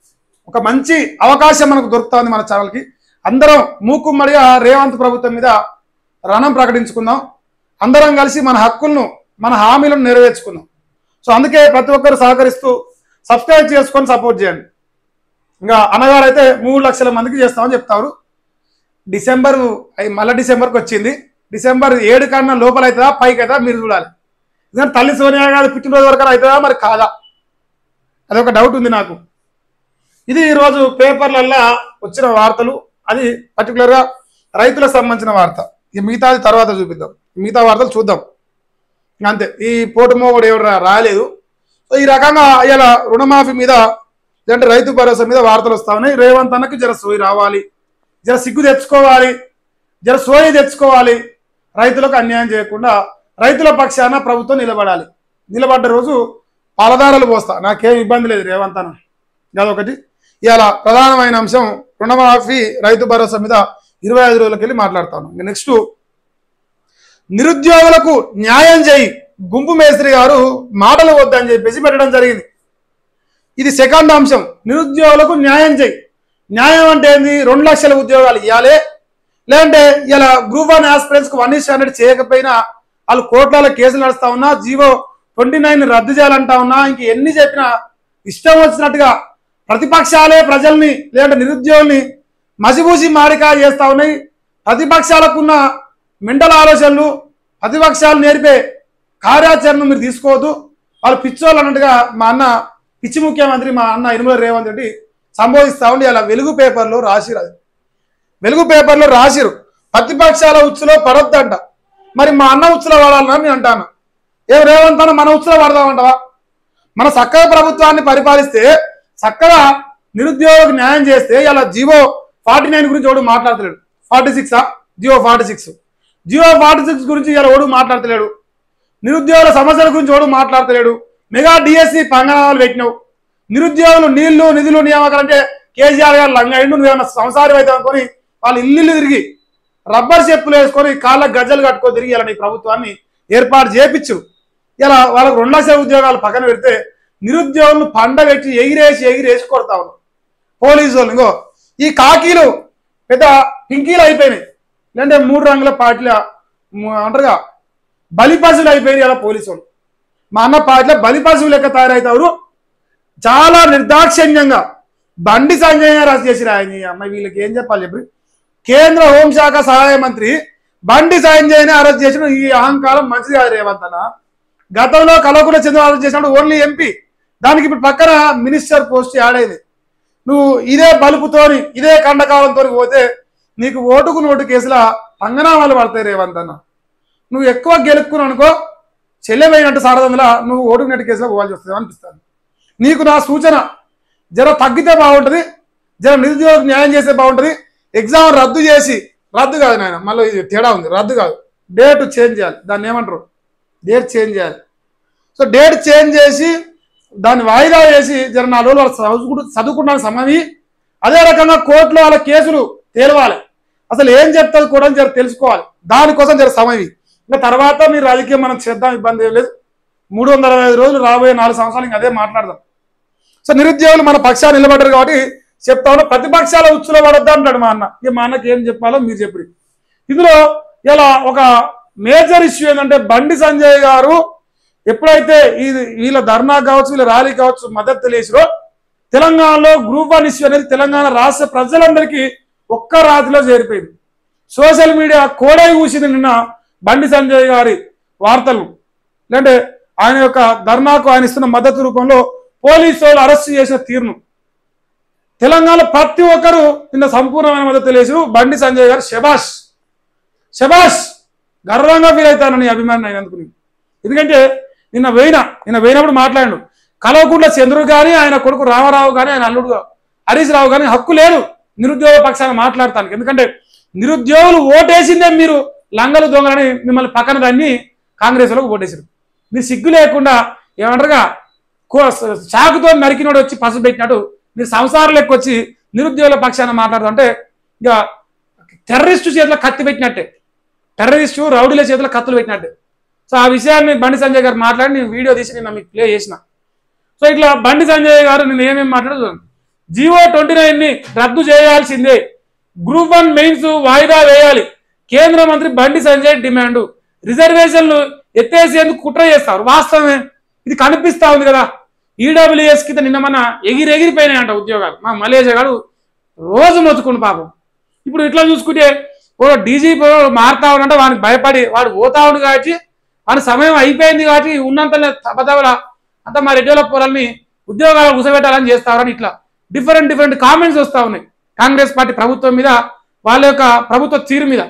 ఒక మంచి అవకాశం మనకు దొరుకుతుంది మన ఛానల్కి అందరం మూకుమ్మడిగా రేవంత్ ప్రభుత్వం మీద రణం ప్రకటించుకుందాం అందరం కలిసి మన హక్కులను మన హామీలను నెరవేర్చుకుందాం సో అందుకే ప్రతి ఒక్కరు సహకరిస్తూ సబ్స్క్రైబ్ చేసుకొని సపోర్ట్ చేయండి ఇంకా అన్నగారు అయితే మూడు లక్షల మందికి చేస్తామని చెప్తారు డిసెంబర్ అయి- మళ్ళా డిసెంబర్కి వచ్చింది డిసెంబర్ ఏడు కన్నా లోపల అవుతుందా పైకి అవుతుందా మీరు చూడాలి ఎందుకంటే తల్లి సోనియా గారి పుట్టినరోజు వరకు అవుతుందా మరి కాదా అదొక డౌట్ ఉంది నాకు ఇది ఈరోజు పేపర్లల్లో వచ్చిన వార్తలు అది పర్టికులర్గా రైతులకు సంబంధించిన వార్త ఈ మిగతాది తర్వాత చూపిద్దాం మిగతా వార్తలు చూద్దాం ఇంక అంతే ఈ పోటుమోగుడు ఎవరు రా- రాలేదు సో ఈ రకంగా ఇలా రుణమాఫీ మీద లేదంటే రైతు భరోసా మీద వార్తలు వస్తా ఉన్నాయి రేవంత్ అన్నకి జర సోయి రావాలి జర సిగ్గు తెచ్చుకోవాలి జర సోయి తెచ్చుకోవాలి రైతులకు అన్యాయం చేయకుండా రైతుల పక్షాన ప్రభుత్వం నిలబడాలి నిలబడ్డ రోజు పాలదారలు పోస్తా నాకేం ఇబ్బంది లేదు రేవంత్ అన్న అదొకటి ఇవాళ ప్రధానమైన అంశం రుణమాఫీ రైతు భరోసా మీద ఇరవై ఐదు రోజులకి వెళ్ళి మాట్లాడతాను ఇంకా నెక్స్ట్ నిరుద్యోగులకు న్యాయం చేయి గుంపు మేస్త్రి గారు మాటలు వద్దని చెప్పేసి పెట్టడం జరిగింది ఇది సెకండ్ అంశం నిరుద్యోగులకు న్యాయం చేయి న్యాయం అంటే ఏంది రెండు లక్షల ఉద్యోగాలు ఇవ్వాలి లేదంటే ఇలా గ్రూప్ వన్ ఆస్పిరెంట్స్కి వన్ ఇస్ హండ్రెడ్ చేయకపోయినా వాళ్ళు కోట్ల కేసులు నడుస్తా ఉన్నా జీవో ట్వంటీ నైన్ రద్దు చేయాలంటా ఉన్నా ఇంక ఎన్ని చెప్పినా ఇష్టం వచ్చినట్టుగా ప్రతిపక్షాలే ప్రజల్ని లేదంటే నిరుద్యోగుల్ని మసిబూసి మాడికా చేస్తా ఉన్నాయి ప్రతిపక్షాలకున్న మెంటల్ ఆలోచనలు ప్రతిపక్షాలు నేర్పే కార్యాచరణ మీరు తీసుకోవద్దు వాళ్ళు పిచ్చోళ్ళు అన్నట్టుగా మా అన్న పిచ్చి ముఖ్యమంత్రి మా అన్న ఇనుమల రేవంత్ రెడ్డి సంబోధిస్తా ఉండి అలా వెలుగు పేపర్లో రాసిరు అది వెలుగు పేపర్లో రాసిరు ప్రతిపక్షాల ఉచ్చులో పడొద్దంట మరి మా అన్న ఉచ్చులో పడాలని నేను అంటాను ఏ రేవంత్ అన్న మన ఉచ్చులో పడదామంటావా మన చక్కగా ప్రభుత్వాన్ని పరిపాలిస్తే చక్కగా నిరుద్యోగులకు న్యాయం చేస్తే ఇలా జివో ఫార్టీ నైన్ గురించి ఎవడు మాట్లాడతలేడు ఫార్టీ సిక్సా GO forty six GO forty six గురించి ఇలా ఎవడు మాట్లాడతలేడు నిరుద్యోగుల సమస్యల గురించి ఎవడు మాట్లాడతలేడు మెగా డిఎస్సి పంగనాలు పెట్టినావు నిరుద్యోగులు నీళ్లు నిధులు నియామకాలు అంటే కేసీఆర్ గారు లంగాయిండు నువ్వేమన్నా సంసారం అయితే అనుకొని వాళ్ళు ఇల్లు తిరిగి రబ్బర్ చెప్పులు వేసుకొని కాళ్ళ గజ్జలు కట్టుకొని తిరిగి ఇలా నీ ప్రభుత్వాన్ని ఏర్పాటు చేపించు ఇలా వాళ్ళకు రెండు లక్షల ఉద్యోగాలు పక్కన పెడితే నిరుద్యోగులను పండబెట్టి ఎగిరేసి ఎగిరేసి కొడతా ఉన్నావు పోలీసు వాళ్ళు ఇంకో ఈ కాకీలు పెద్ద పింకీలు అయిపోయినాయి లేదంటే మూడు రంగుల పార్టీల ము- అంటారుగా బలిపశువులు అయిపోయినాయి అలా పోలీసు వాళ్ళు మా అన్న పార్టీలో బలిపశువులు లెక్క తయారవుతారు చాలా నిర్దాక్షిణ్యంగా బండి సంజయ్ గారు అరెస్ట్ చేసిరు ఆయన ఈ అమ్మాయి వీళ్ళకి ఏం చెప్పాలి చెప్పి కేంద్ర హోంశాఖ సహాయ మంత్రి బండి సంజయ్ని అరెస్ట్ చేసిన ఈ అహంకారం మంచిది కాదు రేవంత్ అన్న గతంలో కలవకుండా చంద్ర అరెస్ట్ చేసినప్పుడు ఓన్లీ ఎంపీ దానికి ఇప్పుడు పక్కన మినిస్టర్ పోస్ట్ యాడ్ అయింది నువ్వు ఇదే బలుపుతోని ఇదే కండకాలంతో పోతే నీకు ఓటుకు నోటు కేసుల పంగనామాలు పడతాయి రేవంత్ అన్న నువ్వు ఎక్కువ గెలుపుకుని అనుకో చెల్లెమైనట్టు సారదంలా నువ్వు ఓటుకు నెట్టు కేసులో పోవాల్సి వస్తుంది అనిపిస్తాను నీకు నా సూచన జర తగ్గితే బాగుంటుంది జర నిరుద్యోగ న్యాయం చేస్తే బాగుంటుంది ఎగ్జామ్ రద్దు చేసి రద్దు కాదు నాయన మళ్ళీ ఇది తేడా ఉంది రద్దు కాదు డేట్ చేంజ్ చేయాలి దాన్ని ఏమంటారు డేట్ చేంజ్ చేయాలి సో డేట్ చేంజ్ చేసి దాన్ని వాయిదా వేసి జర నా రోజులు వాళ్ళు చదువుకుంటూ చదువుకున్నాను సమయం అదే రకంగా కోర్టులో వాళ్ళ కేసులు తేలవాలి అసలు ఏం చెప్తుంది కూడా జర తెలుసుకోవాలి దానికోసం జర సమయం ఇంకా తర్వాత మీరు రాజకీయం మనం చేద్దాం ఇబ్బంది ఏం లేదు మూడు వందల అరవై ఐదు రోజులు రాబోయే నాలుగు సంవత్సరాలు ఇంకా అదే మాట్లాడదాం సో నిరుద్యోగులు మన పక్షాన్ని నిలబడ్డారు కాబట్టి చెప్తా ఉన్నా ప్రతిపక్షాల ఉచ్చులో పడద్దా అంటాడు మా అన్న ఇక మా అన్నకి ఏం చెప్పాలో మీరు చెప్పి ఇందులో ఇలా ఒక మేజర్ ఇష్యూ ఏంటంటే బండి సంజయ్ గారు ఎప్పుడైతే ఈ వీళ్ళ ధర్నా కావచ్చు వీళ్ళ ర్యాలీ కావచ్చు మద్దతు తెలియచో తెలంగాణలో గ్రూప్ వన్ ఇష్యూ అనేది తెలంగాణ రాష్ట్ర ప్రజలందరికీ ఒక్క రాతిలో చేరిపోయింది సోషల్ మీడియా కోడై కూసింది నిన్న బండి సంజయ్ గారి వార్తలు లేదంటే ఆయన యొక్క ధర్నాకు ఆయన ఇస్తున్న మద్దతు రూపంలో పోలీసు వాళ్ళు అరెస్ట్ చేసిన తీరును తెలంగాణ ప్రతి ఒక్కరు నిన్న సంపూర్ణమైన మద్దతు తెలియజేసారు బండి సంజయ్ గారు శబాష్ శబాష్ గర్వంగా ఫీల్ అవుతాను నీ అభిమాని అయినందుకు నేను. ఎందుకంటే నిన్న వేయిన నిన్న వేయినప్పుడు మాట్లాడాడు కలవకుండా చంద్రుడు కానీ ఆయన కొడుకు రామారావు కానీ ఆయన అల్లుడు హరీష్ రావు కానీ హక్కు లేదు నిరుద్యోగ పక్షాన మాట్లాడతానికి ఎందుకంటే నిరుద్యోగులు ఓటేసిందే మీరు లంగలు దొంగలని మిమ్మల్ని పక్కన దాన్ని కాంగ్రెస్ వాళ్ళకు ఓటేసారు మీరు సిగ్గు లేకుండా ఏమంటారుగా కో- చాకుతో నరికినోడు వచ్చి పసుపు పెట్టినట్టు మీరు సంసారం లెక్క వచ్చి నిరుద్యోగుల పక్షాన మాట్లాడుతుంటే ఇక టెర్రరిస్టు చేతిలో కత్తి పెట్టినట్టే టెర్రరిస్టు రౌడీల చేతిలో కత్తులు పెట్టినట్టే సో ఆ విషయాన్ని బండి సంజయ్ గారు మాట్లాడి నేను వీడియో తీసి నేను మీకు ప్లే చేసిన సో ఇట్లా బండి సంజయ్ గారు నేను ఏమేమి మాట్లాడదు జివో ట్వంటీ ని రద్దు చేయాల్సిందే గ్రూప్ వన్ మెయిన్స్ వాయిదా వేయాలి కేంద్ర మంత్రి బండి సంజయ్ డిమాండ్ రిజర్వేషన్లు ఎత్తేసేందుకు కుట్ర చేస్తారు వాస్తవమే ఇది కనిపిస్తా ఉంది కదా ఈడబ్ల్యూఎస్ కింద నిన్న మన ఎగిరి ఎగిరిపోయినాయంట ఉద్యోగాలు మా మలేషియా గారు రోజు మొత్తుకుండు పాపం ఇప్పుడు ఇట్లా చూసుకుంటే ఓ డీజీపీ మారుతా ఉండంటే వానికి భయపడి వాడు పోతా ఉండు కాబట్టి వాడి సమయం అయిపోయింది కాబట్టి ఉన్నంత తపదవల అంత మా రెడ్డిల పొలాల్ని ఉద్యోగాలు కుసబెట్టాలని చేస్తారని ఇట్లా డిఫరెంట్ డిఫరెంట్ కామెంట్స్ వస్తా ఉన్నాయి కాంగ్రెస్ పార్టీ ప్రభుత్వం మీద వాళ్ళ యొక్క ప్రభుత్వ తీరు మీద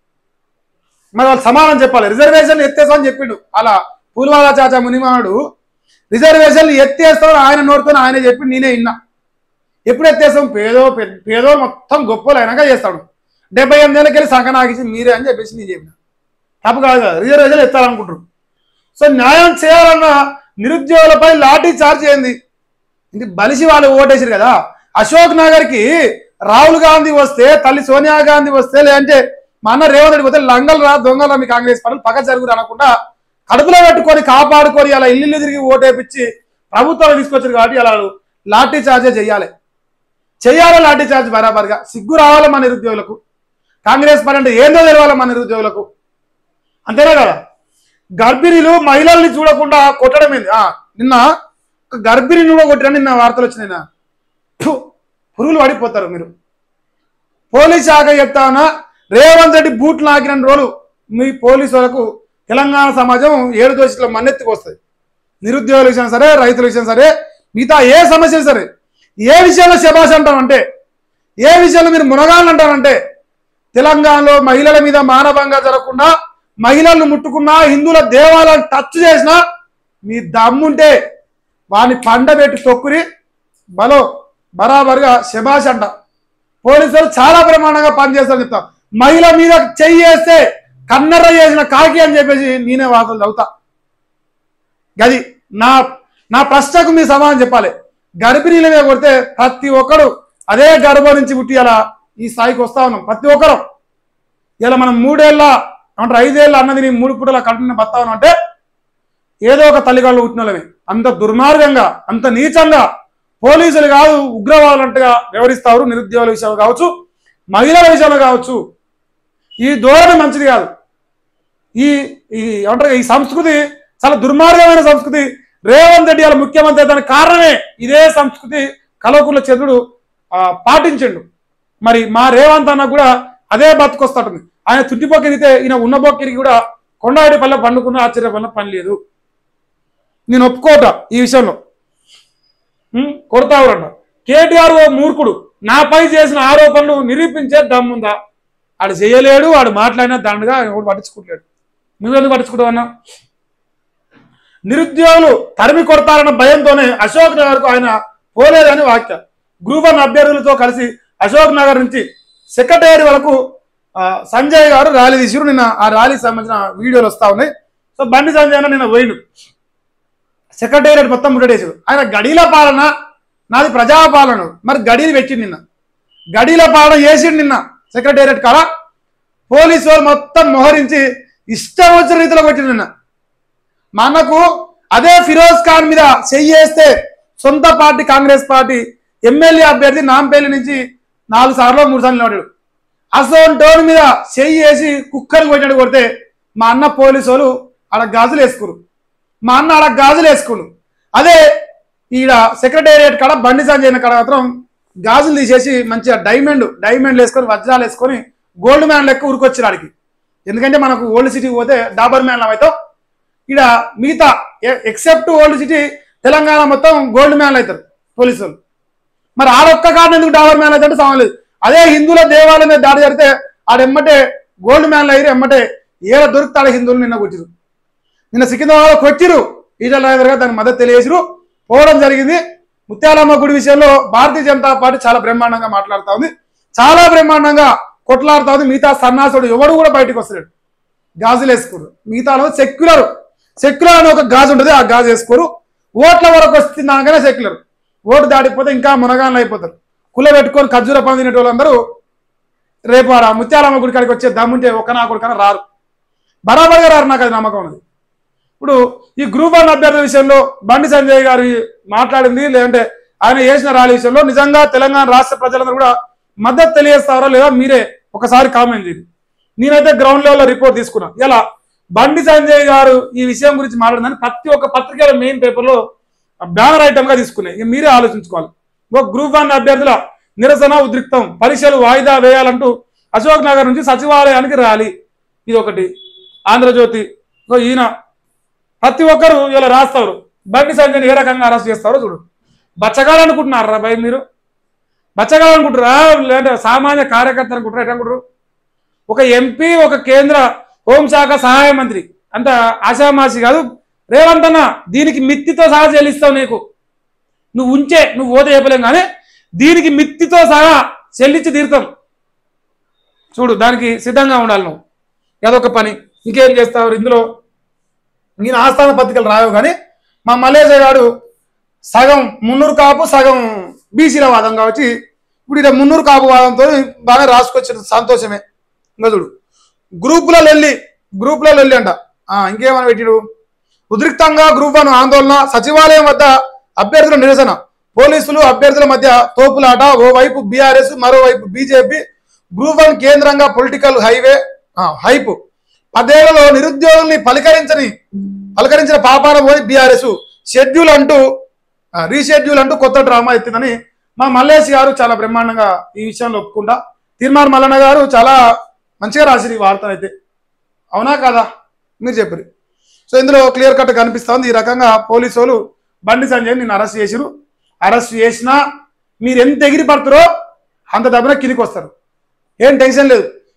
మరి వాళ్ళు సమాధానం చెప్పాలి రిజర్వేషన్ ఎత్తేస్తామని చెప్పిండు అలా పూర్వాల చాచా మునిమాడు రిజర్వేషన్లు ఎత్తేస్తామని ఆయన నోరుతో ఆయన చెప్పి నేనే విన్నా ఎప్పుడు ఎత్తేస్తాం పేదో పె- పేదో మొత్తం గొప్పలు అయినాక చేస్తాడు డెబ్బై ఎనిమిది ఏళ్ళకి వెళ్ళి సంఘ నాకు ఇచ్చి మీరే అని చెప్పేసి నేను చెప్పిన తప్పు కాదు కదా రిజర్వేషన్ ఎత్తాలనుకుంటారు సో న్యాయం చేయాలన్న నిరుద్యోగులపై లాఠీ చార్జ్ అయింది ఇది బలిసి వాళ్ళు ఓటేసారు కదా అశోక్ నగర్కి రాహుల్ గాంధీ వస్తే తల్లి సోనియా గాంధీ వస్తే లేదంటే మా అన్న రేవంత్ రెడ్డి పోతే లంగలు రా దొంగలు రా మీ కాంగ్రెస్ పార్టీ పక్క జరుగురు అనకుండా కడుపులో పెట్టుకొని కాపాడుకొని అలా ఇల్లు తిరిగి ఓటేపించి ప్రభుత్వాలు తీసుకొచ్చారు కాబట్టి అలా లాఠీ చార్జే చెయ్యాలి చెయ్యాలి లాఠీ చార్జ్ బరాబర్గా సిగ్గు రావాలి మన నిరుద్యోగులకు కాంగ్రెస్ పార్టీ అంటే ఏందో తెలవాలి మన నిరుద్యోగులకు అంతేనా కదా గర్భిణీలు మహిళల్ని చూడకుండా కొట్టడం ఏంది ఆ, నిన్న ఒక గర్భిణిని కూడా కొట్టిన నిన్న వార్తలు వచ్చినాయి నిన్న. ఫు, పురుగులు పడిపోతారు మీరు పోలీస్ శాఖ చెప్తానా రేవంత్ రెడ్డి బూట్లు నాకిన రోజులు మీ పోలీసు వాళ్ళకు తెలంగాణ సమాజం ఏడు దోషుల మన్నెత్తికి వస్తుంది నిరుద్యోగుల విషయం సరే రైతుల విషయం సరే మిగతా ఏ సమస్యలు సరే ఏ విషయంలో శబాష్ అంటామంటే ఏ విషయంలో మీరు మునగాళ్ళు అంటారంటే తెలంగాణలో మహిళల మీద మానభంగా జరగకుండా మహిళలను ముట్టుకున్నా హిందువుల దేవాలయాన్ని టచ్ చేసినా మీ దమ్ముంటే వాని పండబెట్టి తొక్కురి బలో బరాబర్గా శబాష్ అంట పోలీసులు చాలా ప్రమాణంగా పనిచేస్తారని చెప్తా మహిళ మీద చెయ్యి వేస్తే కన్నెర్ర చేసిన కాకి అని చెప్పేసి నేనే వార్తలు చదువుతా గది నా నా ప్రశ్నకు మీ సమాధానం చెప్పాలి గర్భిణీల మీద కొడితే ప్రతి ఒక్కరు అదే గర్భం నుంచి పుట్టి అలా ఈ స్థాయికి వస్తా ఉన్నాం ప్రతి ఒక్కరం ఇలా మనం మూడేళ్ళ అంటే ఐదేళ్ళ అన్నది మూడు పూటల కంటిన్యూ బతా ఉన్నాం అంటే ఏదో ఒక తల్లిగాళ్ళు పుట్టినోళ్ళమే అంత దుర్మార్గంగా అంత నీచంగా పోలీసులు కాదు ఉగ్రవాదులంటగా వ్యవహరిస్తారు నిరుద్యోగుల విషయంలో కావచ్చు మహిళల విషయంలో కావచ్చు ఈ ధోరణి మంచిది కాదు ఈ ఈ ఏమంటారు ఈ సంస్కృతి చాలా దుర్మార్గమైన సంస్కృతి రేవంత్ రెడ్డి అలా ముఖ్యమంత్రి దానికి కారణమే ఇదే సంస్కృతి కలవకుల చంద్రుడు ఆ, పాటించిండు మరి మా రేవంత్ అన్న కూడా అదే బతుకొస్తాటుంది ఆయన తుట్టిపోకెరిగితే ఈయన ఉన్న బొక్కిరికి కూడా కొండాడి పల్లె పండుకున్న ఆశ్చర్యపల్ల పని లేదు నేను ఒప్పుకోట ఈ విషయంలో ఉం? కొడతావురంట కేటీఆర్ ఓ మూర్ఖుడు నాపై చేసిన ఆరోపణలు నిరూపించే దమ్ముందా ఆడు చేయలేడు వాడు మాట్లాడినా దండగా ఆయన ఎవడు పట్టించుకోలేడు నువ్వెందుకు పట్టించుకుంటావు అన్నా నిరుద్యోగులు తరిమి కొడతారన్న భయంతోనే అశోక్ నగర్కు ఆయన పోలేదని వాక్య గ్రూప్ వన్ అభ్యర్థులతో కలిసి అశోక్ నగర్ నుంచి సెక్రటరీ వరకు ఆ, సంజయ్ గారు ర్యాలీ తీసిరు నిన్న ఆ ర్యాలీకి సంబంధించిన వీడియోలు వస్తా ఉన్నాయి సో బండి సంజయ్ అన్న నిన్న పోయిండు సెక్రటేరియట్ మొత్తం ముట్టడేసాడు ఆయన గడిల పాలన నాది ప్రజా పాలన మరి గడిలు పెట్టింది నిన్న గడిల పాలన చేసిండు నిన్న సెక్రటేరియట్ కాడ పోలీసు వాళ్ళు మొత్తం మోహరించి ఇష్టం వచ్చిన రీతిలో కొట్టిండు నిన్న మనకు అదే ఫిరోజ్ ఖాన్ మీద చెయ్యేస్తే సొంత పార్టీ కాంగ్రెస్ పార్టీ ఎమ్మెల్యే అభ్యర్థి నాంపల్లి నుంచి నాలుగు సార్లు మూడు సార్లు నిలబడాడు అసోన్ టోన్ మీద చెయ్యి వేసి కుక్కర్ని కొట్టినట్టు కొడితే మా అన్న పోలీసు వాళ్ళు ఆడ గాజులు వేసుకోరు మా అన్న ఆడ గాజులు వేసుకోడు అదే ఈడ సెక్రటేరియట్ కాడ బండి సంజయ్ కాడ మాత్రం గాజులు తీసేసి మంచిగా డైమండ్ డైమండ్లు వేసుకొని వజ్రాలు వేసుకొని గోల్డ్ మ్యాన్ లెక్క ఊరుకొచ్చారు ఆడికి ఎందుకంటే మనకు ఓల్డ్ సిటీకి పోతే డాబర్ మ్యాన్ అవుతాం ఇడ మిగతా ఎక్సెప్ట్ ఓల్డ్ సిటీ తెలంగాణ మొత్తం గోల్డ్ మ్యాన్లు అవుతారు పోలీసులు మరి ఆడొక్క కారణం ఎందుకు డాబర్ మ్యాన్ అయితే సమయం లేదు అదే హిందువుల దేవాలయం మీద దాడి జరిగితే ఆడెమ్మటే గోల్డ్ మ్యాన్లు అయ్యి ఎమ్మటే ఏడ దొరుకుతాడు హిందువులు నిన్న కొట్టిరు నిన్న సికింద్రాబాద్ కొట్టిరు ఈటల రాజేంద్ర గారు దానికి మద్దతు తెలియజేసిరు పోవడం జరిగింది ముత్యాలమ్మ గుడి విషయంలో భారతీయ జనతా పార్టీ చాలా బ్రహ్మాండంగా మాట్లాడుతా ఉంది చాలా బ్రహ్మాండంగా కొట్లాడుతా ఉంది మిగతా సన్నాసుడు ఎవడు కూడా బయటకు వస్తలేడు గాజులు వేసుకోరు మిగతా సెక్యులర్ సెక్యులర్ అని ఒక గాజు ఉంటుంది ఆ గాజు వేసుకోరు ఓట్ల వరకు వస్తుందాకనే సెక్యులర్ ఓటు దాటిపోతే ఇంకా మునగాన్లు అయిపోతారు కుల పెట్టుకొని ఖర్జూర పంది తినే వాళ్ళందరూ రేపు ఆడ ముత్యాలమ్మ గుడి కాడికి వచ్చే దమ్ముంటే ఒక నా కొడుకన రారు బరాబర్గా రారు నాకు అది నమ్మకం ఉన్నది ఇప్పుడు ఈ గ్రూప్ వన్ అభ్యర్థుల విషయంలో బండి సంజయ్ గారు మాట్లాడింది లేదంటే ఆయన చేసిన ర్యాలీ విషయంలో నిజంగా తెలంగాణ రాష్ట్ర ప్రజలందరూ కూడా మద్దతు తెలియజేస్తారో లేదా మీరే ఒకసారి కామెంట్ చేయండి నేనైతే గ్రౌండ్ లెవెల్లో రిపోర్ట్ తీసుకున్నా ఇలా బండి సంజయ్ గారు ఈ విషయం గురించి మాట్లాడిందని ప్రతి ఒక్క పత్రికల మెయిన్ పేపర్లో బ్యానర్ ఐటమ్ గా తీసుకున్నాయి ఇక మీరే ఆలోచించుకోవాలి ఒక గ్రూప్ వన్ అభ్యర్థుల నిరసన ఉద్రిక్తం పరీక్షలు వాయిదా వేయాలంటూ అశోక్ నగర్ నుంచి సచివాలయానికి ర్యాలీ ఇది ఒకటి ఆంధ్రజ్యోతి ఇగో ఈయన ప్రతి ఒక్కరు ఇలా రాస్తారు బండి సంజయ్ని ఏ రకంగా అరెస్ట్ చేస్తారో చూడు బచ్చగాడు అనుకుంటున్నారా భయ్ మీరు బచ్చగాడు అనుకుంటారా లేదంటే సామాన్య కార్యకర్త అనుకుంటారా ఎట్లా అనుకుంటారు ఒక ఎంపీ ఒక కేంద్ర హోంశాఖ సహాయ మంత్రి అంత ఆశామాసి కాదు రేవంత్ అన్న దీనికి మిత్తితో సహా చెల్లిస్తావు నీకు నువ్వు ఉంచే నువ్వు ఓతే చెప్పలేం కానీ దీనికి మిత్తితో సహా చెల్లించి తీరుతాం చూడు దానికి సిద్ధంగా ఉండాలి నువ్వు అదొక పని ఇంకేం చేస్తావు ఇందులో నేను ఆస్థాన పత్రికలు రాయవు కానీ మా మలేజా గారు సగం మున్నూరు కాపు సగం బీసీల వాదం కావచ్చు ఇప్పుడు ఇక్కడ మున్నూరు కాపు వాదంతో బాగా రాసుకొచ్చిన సంతోషమే ఇంకా చూడు గ్రూపులలో వెళ్ళి గ్రూపులలో వెళ్ళి అంట ఆ, ఇంకేమని పెట్టిడు ఉద్రిక్తంగా గ్రూప్ వన్ ఆందోళన సచివాలయం వద్ద అభ్యర్థుల నిరసన పోలీసులు అభ్యర్థుల మధ్య తోపులాట ఓవైపు బీఆర్ఎస్ మరోవైపు బీజేపీ గ్రూప్ వన్ కేంద్రంగా పొలిటికల్ హైవే ఆ, హైప్ పదేళ్లలో నిరుద్యోగుల్ని పలకరించని పలకరించిన పాపాన పోయి బీఆర్ఎస్ షెడ్యూల్ అంటూ ఆ, రీషెడ్యూల్ అంటూ కొత్త డ్రామా ఎత్తిందని మా మల్లేష్ గారు చాలా బ్రహ్మాండంగా ఈ విషయంలో ఒప్పుకుంటా తీర్మాన్ మల్లన్న గారు చాలా మంచిగా రాసిరు ఈ వార్త అయితే అవునా కాదా మీరు చెప్పరు సో ఇందులో క్లియర్ కట్ కనిపిస్తా ఉంది ఈ రకంగా పోలీసు వాళ్ళు బండి సంజయ్ నిన్ను అరెస్ట్ చేసిరు అరెస్ట్ చేసినా మీరు ఎంత ఎగిరి పడతారో అంత దెబ్బన కిందికి వస్తారు ఏం టెన్షన్ లేదు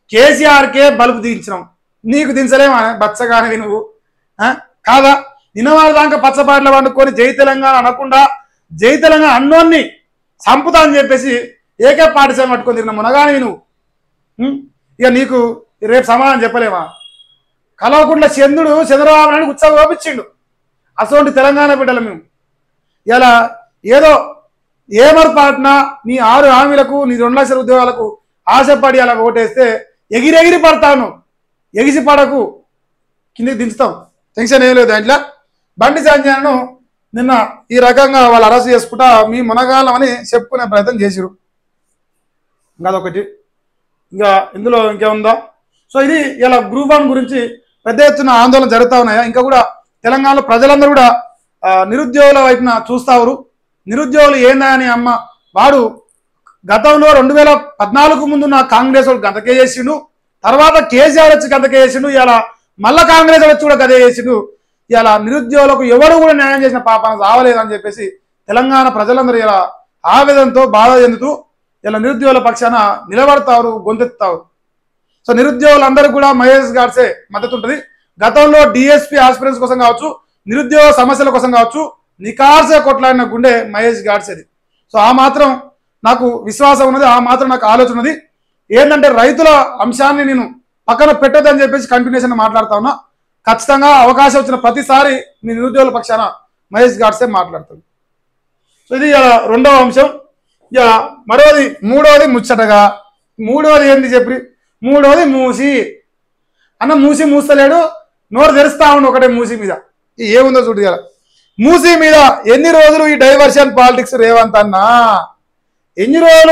కేసీఆర్కే బలుపు దించినాం నీకు దించలేమా బచ్చగానివి నువ్వు ఆ? కాదా నిన్నవాళ్ళ దాకా పచ్చబాటలు వండుకొని జై తెలంగాణ అనకుండా జై తెలంగాణ అన్నోన్ని చంపుతా అని చెప్పేసి ఏకే పాఠశాల పట్టుకొని తిరిగిన మునగానివి నువ్వు ఉం? ఇక నీకు రేపు సమాధానం చెప్పలేమా కలవకుండా చంద్రుడు చంద్రబాబు నాయుడు ఉత్సవం ఓపించిండు అసలు తెలంగాణ బిడ్డలు మేము ఇలా ఏదో ఏమరపాటున నీ ఆరు హామీలకు నీ రెండు లక్షల ఉద్యోగాలకు ఆశపడి అలా ఓటేస్తే ఎగిరెగిరి పడతాను ఎగిసి పడకు కిందికి దించుతాం టెన్షన్ ఏం లేదు దాంట్లో బండి సంజయ్ను నిన్న ఈ రకంగా వాళ్ళు అరెస్ట్ చేసుకుంటా మీ మునగాలం అని చెప్పుకునే ప్రయత్నం చేసిరు ఇంకా అదొకటి ఇంకా ఇందులో ఇంకేముందా సో ఇది ఇలా గ్రూప్ వన్ గురించి పెద్ద ఎత్తున ఆందోళన జరుగుతూ ఉన్నాయా ఇంకా కూడా తెలంగాణలో ప్రజలందరూ కూడా ఆ, నిరుద్యోగుల వైపున చూస్తావురు నిరుద్యోగులు ఏందా అని అమ్మ వాడు గతంలో రెండు వేల పద్నాలుగు ముందు నా కాంగ్రెస్ వాడు గంతకే చేసిండు తర్వాత కేసీఆర్ వచ్చి గంతకే చేసిండు ఇలా మళ్ళా కాంగ్రెస్ వచ్చి కూడా గదే చేసిండు ఇలా నిరుద్యోగులకు ఎవరు కూడా న్యాయం చేసిన పాపం రావలేదు అని చెప్పేసి తెలంగాణ ప్రజలందరూ ఇలా ఆవేదనతో బాధ చెందుతూ ఇలా నిరుద్యోగుల పక్షాన నిలబడతారు గొంతెత్తారు సో నిరుద్యోగులందరూ కూడా మహేష్ గాడ్సే మద్దతు ఉంటుంది గతంలో డిఎస్పీ ఆస్పిరెన్స్ కోసం కావచ్చు నిరుద్యోగ సమస్యల కోసం కావచ్చు నికార్సే కొట్లాడిన గుండె మహేష్ గాడ్సేది సో ఆ మాత్రం నాకు విశ్వాసం ఉన్నది ఆ మాత్రం నాకు ఆలోచన ఉన్నది ఏంటంటే రైతుల అంశాన్ని నేను పక్కన పెట్టొద్దని చెప్పేసి కంటిన్యూషన్ మాట్లాడుతా ఉన్నా ఖచ్చితంగా అవకాశం వచ్చిన ప్రతిసారి మీ నిరుద్యోగుల పక్షాన మహేష్ గాడ్సే మాట్లాడుతుంది సో ఇది ఇక రెండవ అంశం ఇక మరోది మూడవది ముచ్చటగా మూడవది ఏంటి చెప్పి మూడవది మూసి అన్న మూసి మూస్తలేడు నోరు తెరుస్తా ఉండు ఒకటే మూసి మీద ఇది ఏముందో చూడు ఇవాళ మూసి మీద ఎన్ని రోజులు ఈ డైవర్షన్ పాలిటిక్స్ రేవంత్ అన్నా ఎన్ని రోజులు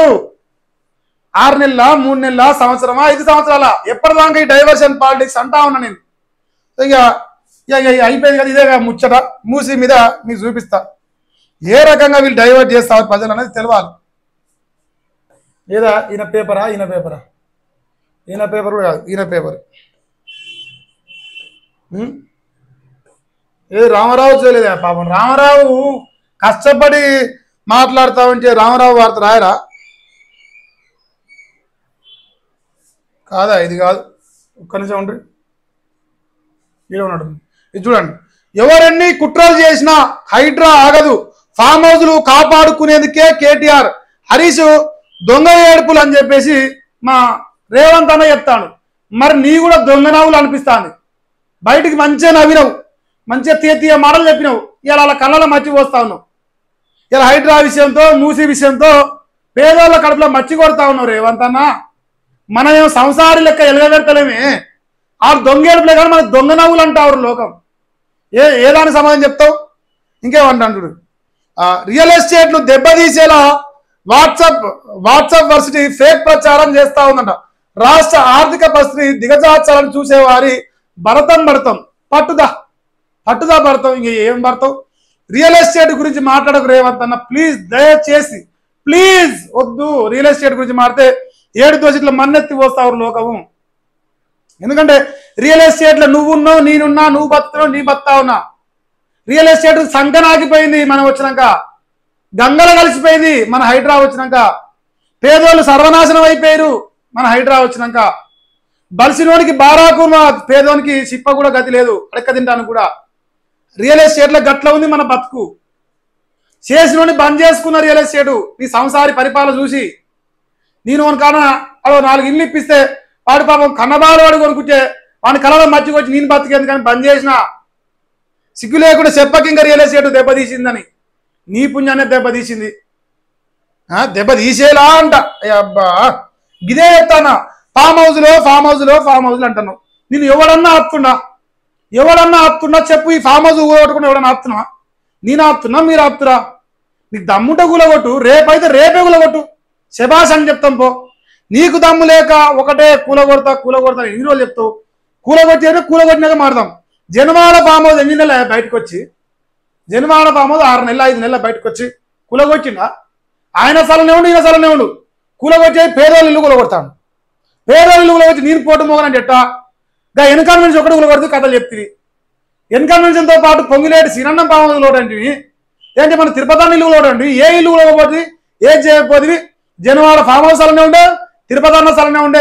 ఆరు నెలల మూడు నెలల సంవత్సరమా ఐదు సంవత్సరాల ఎప్పటిదాకా ఈ డైవర్షన్ పాలిటిక్స్ అంటా ఉన్నా నేను సో ఇక ఇక ఇక అయిపోయింది కదా ఇదే కదా ముచ్చట మూసి మీద మీకు చూపిస్తా ఏ రకంగా వీళ్ళు డైవర్ట్ చేస్తారు ప్రజలు అనేది తెలవాలి ఏదా ఈయన పేపరా ఈయన పేపరా ఈయన పేపర్ కూడా కాదు ఈయన పేపర్ ఉం? ఏ రామారావు చేయలేదా పాపం రామారావు కష్టపడి మాట్లాడుతా ఉంటే రామారావు వార్త రాయరా కాదా ఇది కాదు ఒక్క నిమిషం ఉండ్రి ఈడ ఉన్నాడు ఇది చూడండి ఎవరెన్ని కుట్రలు చేసినా హైడ్రా ఆగదు ఫామ్ హౌస్లు కాపాడుకునేందుకే కేటీఆర్ హరీష్ దొంగ ఏడుపులు అని చెప్పేసి మా రేవంత్ అన్న చెప్తాను మరి నీ కూడా దొంగ నవ్వులు అనిపిస్తాను బయటికి మంచిగా నవ్వినవు మంచిగా తీయ తీయ మాటలు చెప్పినావు ఇలా అలా కళ్ళలో మర్చి పోస్తా ఉన్నావు ఇలా హైడ్రా విషయంతో మూసి విషయంతో పేదోళ్ళ కడుపులో మచ్చి కొడతా ఉన్నావు రేవంత్ అన్న మనం ఏం సంసారి లెక్క ఎలగబెడతలేమే ఆ దొంగ ఏడుపులే కానీ మన దొంగ నవ్వులు అంటారు లోకం ఏ ఏ దానికి సమాధానం చెప్తావు ఇంకేమంటాడు రియల్ ఎస్టేట్లు దెబ్బతీసేలా వాట్సాప్ వాట్సాప్ వర్సిటీ ఫేక్ ప్రచారం చేస్తా ఉందంట రాష్ట్ర ఆర్థిక పరిస్థితి దిగజార్చాలని చూసేవారి భరతం భరతం పట్టుదా పట్టుదా భరతం ఇంక ఏం భరతం రియల్ ఎస్టేట్ గురించి మాట్లాడకు రేవంత్ అన్న ప్లీజ్ దయచేసి ప్లీజ్ వద్దు రియల్ ఎస్టేట్ గురించి మాడితే ఏడు దోషిట్ల మన్నెత్తి పోస్తావు లోకము ఎందుకంటే రియల్ ఎస్టేట్లో నువ్వున్నావు నేనున్నా నువ్వు బతున్నావు నీ బతా ఉన్నా రియల్ ఎస్టేట్ సంకనాగిపోయింది మనం వచ్చినాక గంగల కలిసిపోయింది మన హైడ్రా వచ్చినాక పేదోళ్ళు సర్వనాశనం అయిపోయారు మన హైడ్రా వచ్చినాక బలిసినోనికి బారాకు మా పేదోనికి చిప్ప కూడా గతి లేదు అడక్క తింటాను కూడా రియల్ ఎస్టేట్లో గట్ల ఉంది మన బతుకు చేసినోని బంద్ చేసుకున్న రియల్ ఎస్టేట్ నీ సంసారి పరిపాలన చూసి నేను వాని కాన అదో నాలుగు ఇల్లు ఇప్పిస్తే వాడు పాపం కన్నబాలు వాడు కొనుక్కుంటే వాని కళలో మధ్యకి వచ్చి నేను బతికేందుకు కానీ బంద్ చేసిన సిగ్గు లేకుండా చెప్పక ఇంకా రియల్ ఎస్టేట్ దెబ్బతీసిందని నీ పుణ్యాన్ని దెబ్బతీసింది ఆ, దెబ్బ తీసేలా అంట ఏ అబ్బా ఇదే చెప్తానా ఫామ్ హౌస్లో ఫామ్ హౌస్లో ఫామ్ హౌస్లో అంటాను నేను ఎవడన్నా ఆపుతున్నా ఎవడన్నా ఆపుతున్నా చెప్పు ఈ ఫామ్ హౌస్ ఊరగొట్టుకుని ఎవడన్నా ఆపుతున్నా నేను ఆపుతున్నా మీరు ఆపుతురా నీకు దమ్ముంటే కూలగొట్టు రేపైతే రేపే కూలగొట్టు శబాష్ అని చెప్తాం పో నీకు దమ్ము లేక ఒకటే కూలగొడతా కూలగొడతా ఎన్ని రోజులు చెప్తావు కూలగొట్టి కూలగొట్టినాక మారుదాం జనవాడ ఫామ్ హౌస్ ఎన్ని నెలలు బయటకు వచ్చి జనవాడ ఫామ్ హౌస్ ఆరు నెలలు ఐదు నెలలు బయటకు వచ్చి కూలగొట్టిండా ఆయన స్థలంలో ఉండు ఈయన స్థలంలో ఉండు కూలగొట్టి పేదోళ్ళు ఇల్లు కూలగొడతాను పేదోళ్ళు ఇల్లు కూలగొచ్చి నేను పోటు మోగనని చెట్టా గా వెనకాల నుంచి ఒకటి కూలగొడుతూ కథలు చెప్తివి వెనకాల తో పాటు పొంగిలేటి శ్రీరంగం పాము లోటంటివి ఏంటి మన తిరుపతి ఇల్లు లోటండి ఏ ఇల్లు కూలగొపోతుంది ఏం చేయకపోతుంది జనవాడ ఫామ్ హౌస్ అలానే ఉండే తిరుపతి అన్న స్థలంలో ఉండే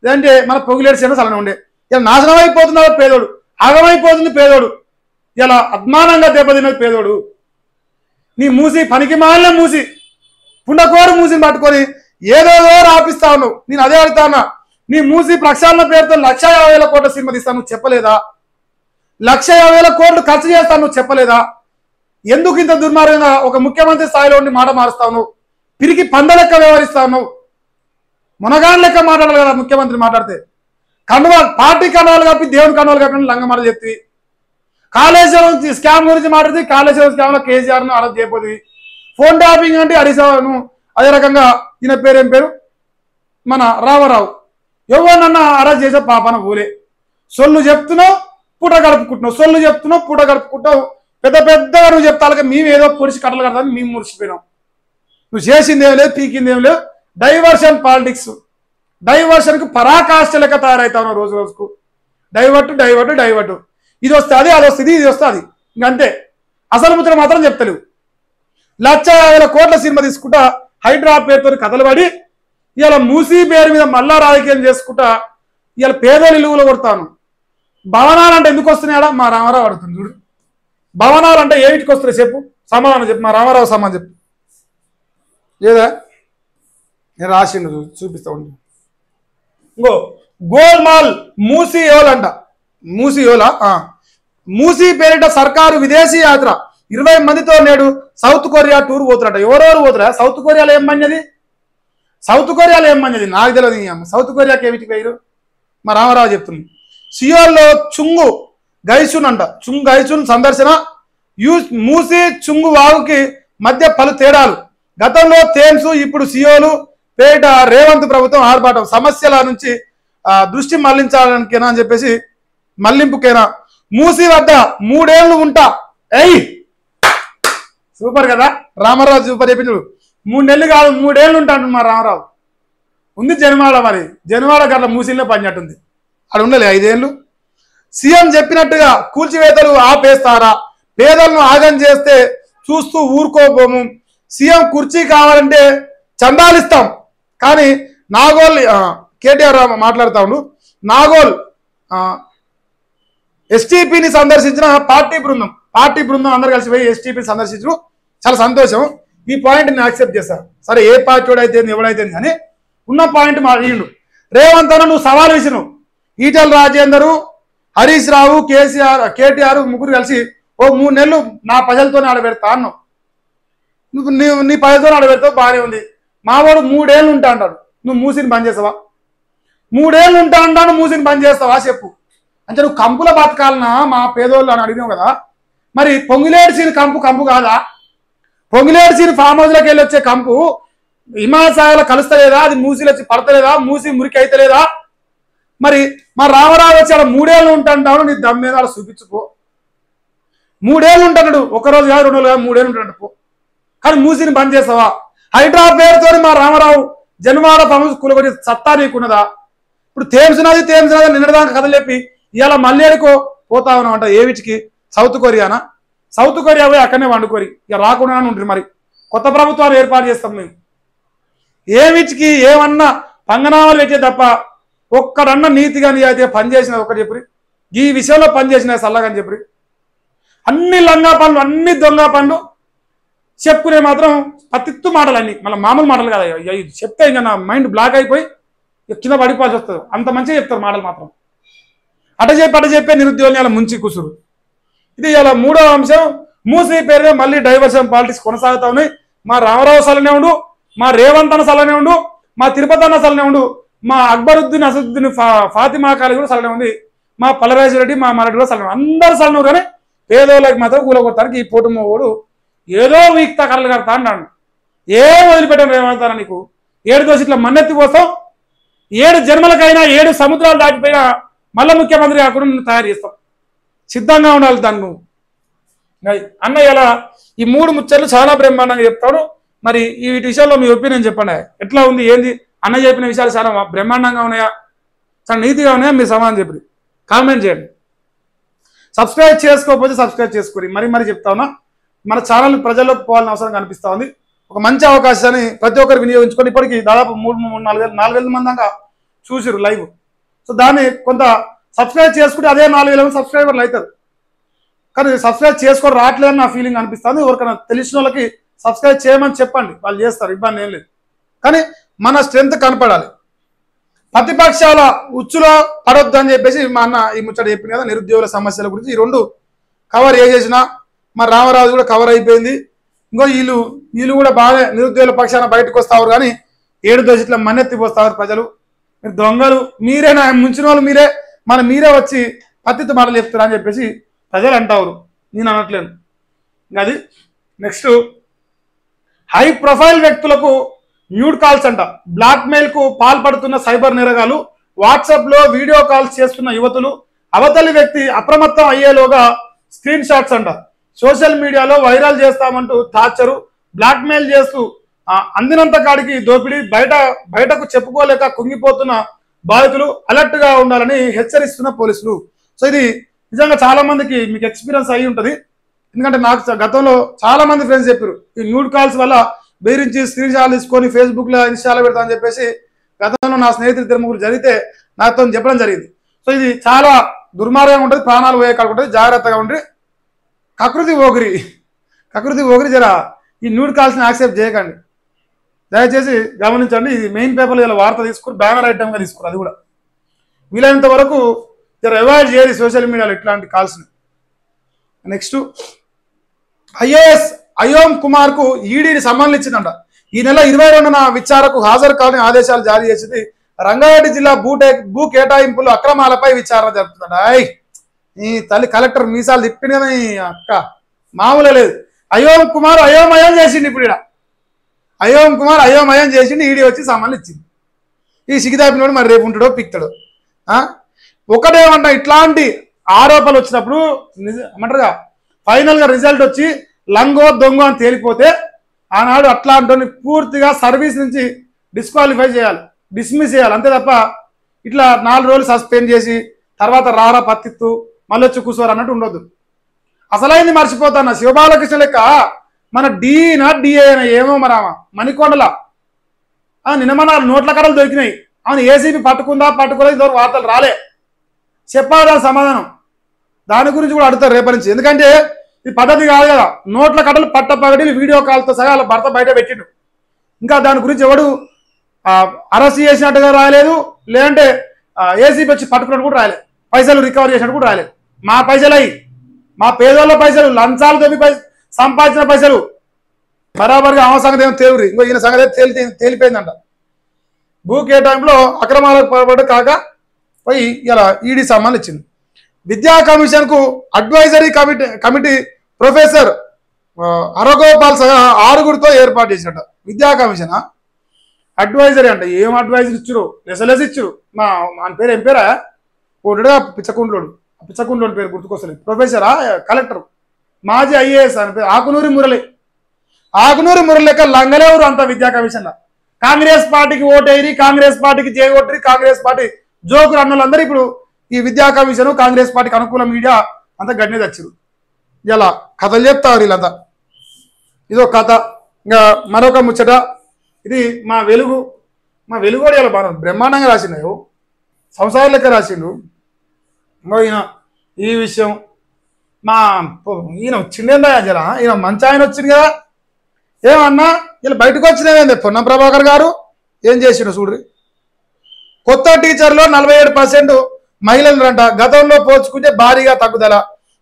లేదంటే మన పొగిలేడు సేన సలన ఉండే ఇలా నాశనం అయిపోతున్నాడు పేదోడు ఆగమైపోతుంది పేదోడు ఇలా అద్మానంగా దెబ్బతిన్నది పేదోడు నీ మూసి పనికి మాలిన మూసి పుండకోరు మూసిని పట్టుకొని ఏదోదో రాపిస్తా ఉన్నావు నేను అదే అడుగుతానా నీ మూసి ప్రక్షాళన పేరుతో లక్ష యాభై వేల కోట్ల సినిమా తీస్తాను నువ్వు చెప్పలేదా లక్ష యాభై వేల కోట్లు ఖర్చు చేస్తాను నువ్వు చెప్పలేదా ఎందుకు ఇంత దుర్మార్గంగా ఒక ముఖ్యమంత్రి స్థాయిలో ఉండి మాట మారుస్తావు నువ్వు పిరికి పంద లెక్క వ్యవహరిస్తావు నువ్వు మునగాన్ లెక్క మాట్లాడాలి కదా ముఖ్యమంత్రి మాట్లాడితే కండువా పార్టీ కండువాలు కప్పి దేవుని కండువాలు కప్పి లంగ మాట చెప్తివి కాళేశ్వరం స్కామ్ గురించి మాట్లాడితే కాళేశ్వరం స్కామ్ లో కేసీఆర్ ను అరెస్ట్ చేయబోతుంది ఫోన్ ట్యాపింగ్ అంటే హరిసాను అదే రకంగా ఈయన పేరు ఏం పేరు మన రామారావు ఎవరినన్నా అరెస్ట్ చేసే పాపన ఊలే సొల్లు చెప్తున్నావు పూట గడుపుకుంటున్నావు సొల్లు చెప్తున్నావు పూట గడుపుకుంటావు పెద్ద పెద్దగా నువ్వు చెప్తాక మేము ఏదో పొడిచి కట్టలు కడతామని మేము మురిసిపోయినాం నువ్వు చేసింది ఏం లేదు పీకింది ఏం లేదు డైవర్షన్ పాలిటిక్స్ డైవర్షన్కి పరాకాష్ట లెక్క తయారవుతావు రోజు రోజుకు డైవర్ట్ డైవర్ట్ డైవర్ట్ ఇది వస్తే అది అది వస్తుంది ఇది వస్తే అది ఇంకంతే అసలు ముచ్చట మాత్రం చెప్తలేవు లక్ష యాభై వేల కోట్ల సినిమా తీసుకుంటా హైడ్రా పేరుతో కథలు పడి ఇవాళ మూసీ పేరు మీద మళ్ళా రాజకీయం చేసుకుంటా ఇవాళ పేదోళ్ళు ఇలువలు కొడతాను భవనాలు అంటే ఎందుకు వస్తున్నాయా మా రామారావు అడుగుతుంది చూడు భవనాలు అంటే ఏమిటికి వస్తున్నాయి చెప్పు సమాధానం చెప్పు మా రామారావు సమాధానం చెప్పు లేదా నేను రాసిండు చూ- చూపిస్తా ఉండు ఇంకో గోల్మాల్ మూసీ యోలంట మూసీ యోలా ఆ. మూసీ పేరిట సర్కారు విదేశీ యాత్ర ఇరవై మందితో నేడు సౌత్ కొరియా టూర్ పోతున్నట ఎవరెవరు పోతురా సౌత్ కొరియాలో ఏం మన్నది సౌత్ కొరియాలో ఏం మన్నది నాకు తెలియదు ఈ అమ్మ సౌత్ కొరియాకి ఏమిటి పేరు మా రామారావు చెప్తుంది సియోల్లో చుంగు గైసున్ అంట చుంగు గైసున్ సందర్శన యూ మూసి చుంగు వాగుకి మధ్య పలు తేడాలు గతంలో థేమ్స్ ఇప్పుడు సియోలు పేట రేవంత్ ప్రభుత్వం ఆర్భాటం సమస్యల నుంచి ఆ, దృష్టి మళ్లించాలనికేనా అని చెప్పేసి మళ్లింపుకేనా మూసి వద్ద మూడేళ్లు ఉంటా ఎయ్ సూపర్ కదా రామారావు సూపర్ చెప్పిండు మూడు నెలలు కాదు మూడేళ్ళు ఉంటాడు మా రామారావు ఉంది జనవాడ మరి జనవాడ గట్ల మూసిల్లో పనినట్టుంది అక్కడ ఉండలే ఐదేళ్ళు సీఎం చెప్పినట్టుగా కూల్చివేతలు ఆపేస్తారా పేదలను ఆగం చేస్తే చూస్తూ ఊరుకోబోము సీఎం కుర్చీ కావాలంటే చందాలు ఇస్తాం కానీ నాగోల్ ఆ, కేటీఆర్ రామ మాట్లాడుతా ఉండు నాగోల్ ఆ, ఎస్టీపీని సందర్శించిన పార్టీ బృందం పార్టీ బృందం అందరు కలిసి పోయి ఎస్టీపీని సందర్శించడం చాలా సంతోషం ఈ పాయింట్ నేను యాక్సెప్ట్ చేశాను సరే ఏ పార్టీ అయితే ఎవడైతే కానీ ఉన్న పాయింట్ మా అడిగిండు రేవంత్ అన్న నువ్వు సవాల్ విసినావు ఈటల రాజేందరు హరీష్ రావు కేసీఆర్ కేటీఆర్ ముగ్గురు కలిసి ఓ మూడు నెలలు నా ప్రజలతో ఆడబెడతా అన్నావు నువ్వు నీ నీ ప్రజలతో ఆడబెడతావు బాగానే ఉంది మావాడు మూడేళ్ళు ఉంటా అంటాడు నువ్వు మూసిని బంద్ చేస్తావా మూడేళ్ళు ఉంటా అంటాను మూసిని బంద్ చేస్తావా చెప్పు అంటే నువ్వు కంపుల బతకాలనా మా పేదోళ్ళు అని అడిగినావు కదా మరి పొంగులేడు సీని కంపు కంపు కాదా పొంగులేడు సీని ఫామ్ హౌస్లోకి వెళ్ళి వచ్చే కంపు హిమాలయాలు కలుస్తలేదా అది మూసిలో వచ్చి పడతలేదా మూసి మురికి అయితలేదా మరి మా రామరావు వచ్చి ఆడ మూడేళ్ళు ఉంటాంటాను నీ దమ్ మీద ఆడ చూపించుకో మూడేళ్ళు ఉంటాడు ఒక రోజు కాదు రెండు రోజులు కాదు మూడేళ్ళు ఉంటాడు పో కానీ మూసిని బంద్ చేస్తావా హైడ్రా పేరుతో మా రామారావు జన్మాడ ఫామ్ కూలగొట్టి సత్తా నీకున్నదా ఇప్పుడు తేమ్స్ నది తేమ్స్ నది నిన్నదాకా కథలు చెప్పి ఇవాళ మల్లేడుకో పోతా ఉన్నాం అంట ఏ వీటికి సౌత్ కొరియానా సౌత్ కొరియా పోయి అక్కడనే వండుకోరి ఇక రాకుండా ఉంటుంది మరి కొత్త ప్రభుత్వాలు ఏర్పాటు చేస్తాం మేము ఏ వీటికి ఏమన్నా పంగనామాలు పెట్టే తప్ప ఒక్కడన్నా నీతిగా నిజాయితీగా పనిచేసిన ఒకటి చెప్పి ఈ విషయంలో పనిచేసిన సల్లగని చెప్పి అన్ని లంగా పనులు అన్ని దొంగ పనులు చెప్పుకునే మాత్రం పతిత్తు మాటలు అన్ని మళ్ళీ మామూలు మాటలు కదా ఇక ఇది చెప్తే ఇంకా నా మైండ్ బ్లాక్ అయిపోయి ఇక కింద పడిపోవాల్సి వస్తుంది అంత మంచిగా చెప్తారు మాటలు మాత్రం అట చెప్పి అట చెప్పే నిరుద్యోగులు అలా ముంచి కూసురు ఇది ఇలా మూడో అంశం మూసి పేరుగా మళ్ళీ డైవర్షన్ పాలిటిక్స్ కొనసాగుతా ఉన్నాయి మా రామారావు సలనే ఉండు మా రేవంత్ అన్న సలనే ఉండు మా తిరుపతి అన్న సలనే ఉండు మా అక్బరుద్దీన్ అసదుద్దీన్ ఫా- ఫాతిమా కాలి కూడా సలనే ఉంది మా పల్లరాజు రెడ్డి మా మరటి కూడా సలనే ఉంది. అందరు సలనే కానీ పేదోళ్ళకి మాత్రం కూలగొడతానికి ఈ పోటు మోడు ఏదో వీక్తా కర్రలు కడతా అన్నాడు ఏం వదిలిపెట్టాను రేవంత్ అన్న నీకు ఏడు దోశ ఇట్లా మన్నెత్తి పోస్తాం ఏడు జన్మలకైనా ఏడు సముద్రాలు దాటిపోయినా మళ్ళా ముఖ్యమంత్రి కాకుండా నిన్ను తయారు చేస్తాం సిద్ధంగా ఉండాలి దాన్ని నువ్వు ఇంకా అన్న ఇలా ఈ మూడు ముచ్చట్లు చాలా బ్రహ్మాండంగా చెప్తాడు మరి ఈ వీటి విషయంలో మీ ఒపీనియన్ చెప్పండి ఎట్లా ఉంది ఏంది అన్న చెప్పిన విషయాలు చాలా బ్రహ్మాండంగా ఉన్నాయా చాలా నీతిగా ఉన్నాయా మీరు సమాధానం చెప్పి కామెంట్ చేయండి సబ్స్క్రైబ్ చేసుకోకపోతే సబ్స్క్రైబ్ చేసుకోండి మరి మరి చెప్తా ఉన్నా మన ఛానల్ ప్రజల్లోకి పోవాలని అవసరం కనిపిస్తా ఉంది ఒక మంచి అవకాశాన్ని ప్రతి ఒక్కరు వినియోగించుకొని ఇప్పటికి దాదాపు మూడు మూడు నాలుగు వేల నాలుగు వేల మంది దాకా చూసిరు లైవ్ సో దాన్ని కొంత సబ్స్క్రైబ్ చేసుకుంటే అదే నాలుగు వేల మంది సబ్స్క్రైబర్లు అవుతారు కానీ సబ్స్క్రైబ్ చేసుకొని రావట్లేదని నా ఫీలింగ్ అనిపిస్తుంది ఎవరికైనా తెలిసిన వాళ్ళకి సబ్స్క్రైబ్ చేయమని చెప్పండి వాళ్ళు చేస్తారు ఇబ్బంది ఏం లేదు కానీ మన స్ట్రెంత్ కనపడాలి ప్రతిపక్షాల ఉచ్చులో పడొద్దు అని చెప్పేసి మా అన్న ఈ ముచ్చట చెప్పింది కదా నిరుద్యోగుల సమస్యల గురించి ఈ రెండు కవర్ చేసేసిన మా రామరాజు కూడా కవర్ అయిపోయింది ఇంకో వీళ్ళు వీళ్ళు కూడా బాగా నిరుద్యోగుల పక్షాన బయటకు వస్తారు కానీ ఏడు దోషిట్ల మన్నెత్తి పోస్తారు ప్రజలు మీరు దొంగలు మీరే నా ముంచిన వాళ్ళు మీరే మన మీరే వచ్చి పత్తితో మాటలు చెప్తారు అని చెప్పేసి ప్రజలు అంటారు నేను అనట్లేను ఇంకా అది నెక్స్ట్ హై ప్రొఫైల్ వ్యక్తులకు న్యూడ్ కాల్స్ అంట బ్లాక్ మెయిల్ కు పాల్పడుతున్న సైబర్ నేరగాలు వాట్సాప్ లో వీడియో కాల్స్ చేస్తున్న యువతులు అవతలి వ్యక్తి అప్రమత్తం అయ్యేలోగా స్క్రీన్ షాట్స్ అంట సోషల్ మీడియాలో వైరల్ చేస్తామంటూ టార్చరు బ్లాక్ మెయిల్ చేస్తూ ఆ, అందినంత కాడికి దోపిడీ బయట బయటకు చెప్పుకోలేక కుంగిపోతున్న బాధితులు అలర్ట్ గా ఉండాలని హెచ్చరిస్తున్న పోలీసులు సో ఇది నిజంగా చాలా మందికి మీకు ఎక్స్పీరియన్స్ అయి ఉంటది ఎందుకంటే నాకు చ- గతంలో చాలా మంది ఫ్రెండ్స్ చెప్పారు ఈ న్యూడ్ కాల్స్ వల్ల బెదిరించి స్క్రీన్ షాట్ తీసుకొని ఫేస్బుక్ లో ఇన్స్టాలో పెడతా అని చెప్పేసి గతంలో నా స్నేహితులు ఇద్దరు ముగ్గురు జరిగితే నాతో చెప్పడం జరిగింది సో ఇది చాలా దుర్మార్గంగా ఉంటుంది ప్రాణాలు పోయే కాడ ఉంటుంది జాగ్రత్తగా ఉండి కకృతి ఓగిరి కకృతి ఓగిరి జర ఈ న్యూడ్ కాల్స్ని యాక్సెప్ట్ చేయకండి దయచేసి గమనించండి ఇది మెయిన్ పేపర్లో ఇలా వార్త తీసుకుని బ్యానర్ ఐటమ్గా తీసుకురు అది కూడా వీలైనంత వరకు జర అవాయిడ్ చేయాలి సోషల్ మీడియాలో ఇట్లాంటి కాల్స్ని నెక్స్ట్ ఐఏఎస్ అయోమ్ కుమార్ కు ఈడీని సమన్లు ఇచ్చిందంట ఈ నెల ఇరవై రెండున విచారకు హాజరు కావాలని ఆదేశాలు జారీ చేసింది రంగారెడ్డి జిల్లా భూటే భూ కేటాయింపులు అక్రమాలపై విచారణ జరుపుతుందంట ఐ ఈ తల్లి కలెక్టర్ మీసాలు తిప్పిన అక్క మామూలే లేదు అయోమ్ కుమార్ అయోమయం చేసిండు ఇప్పుడు ఈడ అయోమ్ కుమార్ అయోమయం చేసిండు ఈడీ వచ్చి సమన్లు ఇచ్చింది ఈ సిగిదాపినోడు మరి రేపు ఉంటాడో పిక్తాడో ఆ? ఒకటేమంట ఇట్లాంటి ఆరోపణలు వచ్చినప్పుడు నిజ ఏమంటారుగా ఫైనల్ గా రిజల్ట్ వచ్చి లంగో దొంగో అని తేలిపోతే ఆనాడు అట్లాంటి పూర్తిగా సర్వీస్ నుంచి డిస్క్వాలిఫై చేయాలి డిస్మిస్ చేయాలి అంతే తప్ప ఇట్లా నాలుగు రోజులు సస్పెండ్ చేసి తర్వాత రారా పత్తిత్తు మళ్ళీ వచ్చి కూర్చోరు అన్నట్టు ఉండొద్దు అసలైంది మర్చిపోతాను శివబాలకృష్ణ లెక్క మన డీనా డిఏనా ఏమో మరామ మణికొండల ఆ, నిన్న మన నోట్ల కడలు దొరికినాయి అవును ఏసీబీ పట్టుకుందా పట్టుకోలేదు ఇంతవరకు వార్తలు రాలే చెప్పాలి దాని సమాధానం దాని గురించి కూడా అడుగుతారు రేపటి నుంచి ఎందుకంటే ఇది పద్ధతి కాదు కదా నోట్ల కట్టలు పట్ట పగడి వీడియో కాల్తో సహా వాళ్ళ భర్త బయట పెట్టిండు ఇంకా దాని గురించి ఎవడు అరెస్ట్ చేసినట్టుగా రాయలేదు లేదంటే ఏసీబీ వచ్చి పట్టుకున్నట్టు కూడా రాయలేదు పైసలు రికవర్ చేసినట్టు కూడా రాయలేదు మా పైసలు అయి మా పేదోళ్ళ పైసలు లంచాలు తోమి పైసలు సంపాదించిన పైసలు బరాబర్గా ఆమె సంగతి ఏమో తేలిరి ఇంకో ఈయన సంగతి ఏమో తేలి తేలిపోయిందంట భూ కేటాయింపులో అక్రమాలకు పాల్పడి కాక పోయి ఇలా ఈడీ సమ్మాన్ ఇచ్చింది విద్యా కమిషన్ కు అడ్వైజరీ కమిటీ కమిటీ ప్రొఫెసర్ ఆ, హరగోపాల్ సహా ఆరుగురితో ఏర్పాటు చేసినట్ట విద్యా కమిషన్ అడ్వైజరీ అంట ఏం అడ్వైజరీ ఇచ్చురు లెసలెస్ ఇచ్చురు మా మన పేరు ఏం పేరా ఒకటిగా పిచ్చకుండ్లోడు ఆ పిచ్చకుండ్లోని పేరు గుర్తుకొస్తలేదు ప్రొఫెసరా కలెక్టర్ మాజీ ఐఏఎస్ అని పేరు ఆకునూరి మురళి ఆకునూరి మురళి లెక్క లంగలేవురు అంత విద్యా కమిషన్ కాంగ్రెస్ పార్టీకి ఓటేరి కాంగ్రెస్ పార్టీకి చేయగొట్టి కాంగ్రెస్ పార్టీ జోకులు అన్న వాళ్ళందరూ ఇప్పుడు ఈ విద్యా కమిషన్ కాంగ్రెస్ పార్టీకి అనుకూల మీడియా అంతా గడ్డి తెచ్చారు ఇలా కథలు చెప్తారు వీళ్ళంతా ఇదో కథ ఇంకా మరొక ముచ్చట ఇది మా వెలుగు మా వెలుగు కూడా ఇలా బాగా బ్రహ్మాండంగా రాసిండు సంసార లెక్క రాసిండు ఇంకో ఈయన ఈ విషయం మా పో- ఈయన వచ్చిందేందా జర ఈయన మంచి ఆయన వచ్చింది కదా ఏమన్నా వీళ్ళు బయటకు వచ్చినవేంది పొన్నం ప్రభాకర్ గారు ఏం చేసిండు చూడ్రి కొత్త టీచర్లో నలభై ఏడు పర్సెంట్ మహిళలు అంట గతంలో పోల్చుకుంటే భారీగా తగ్గుదల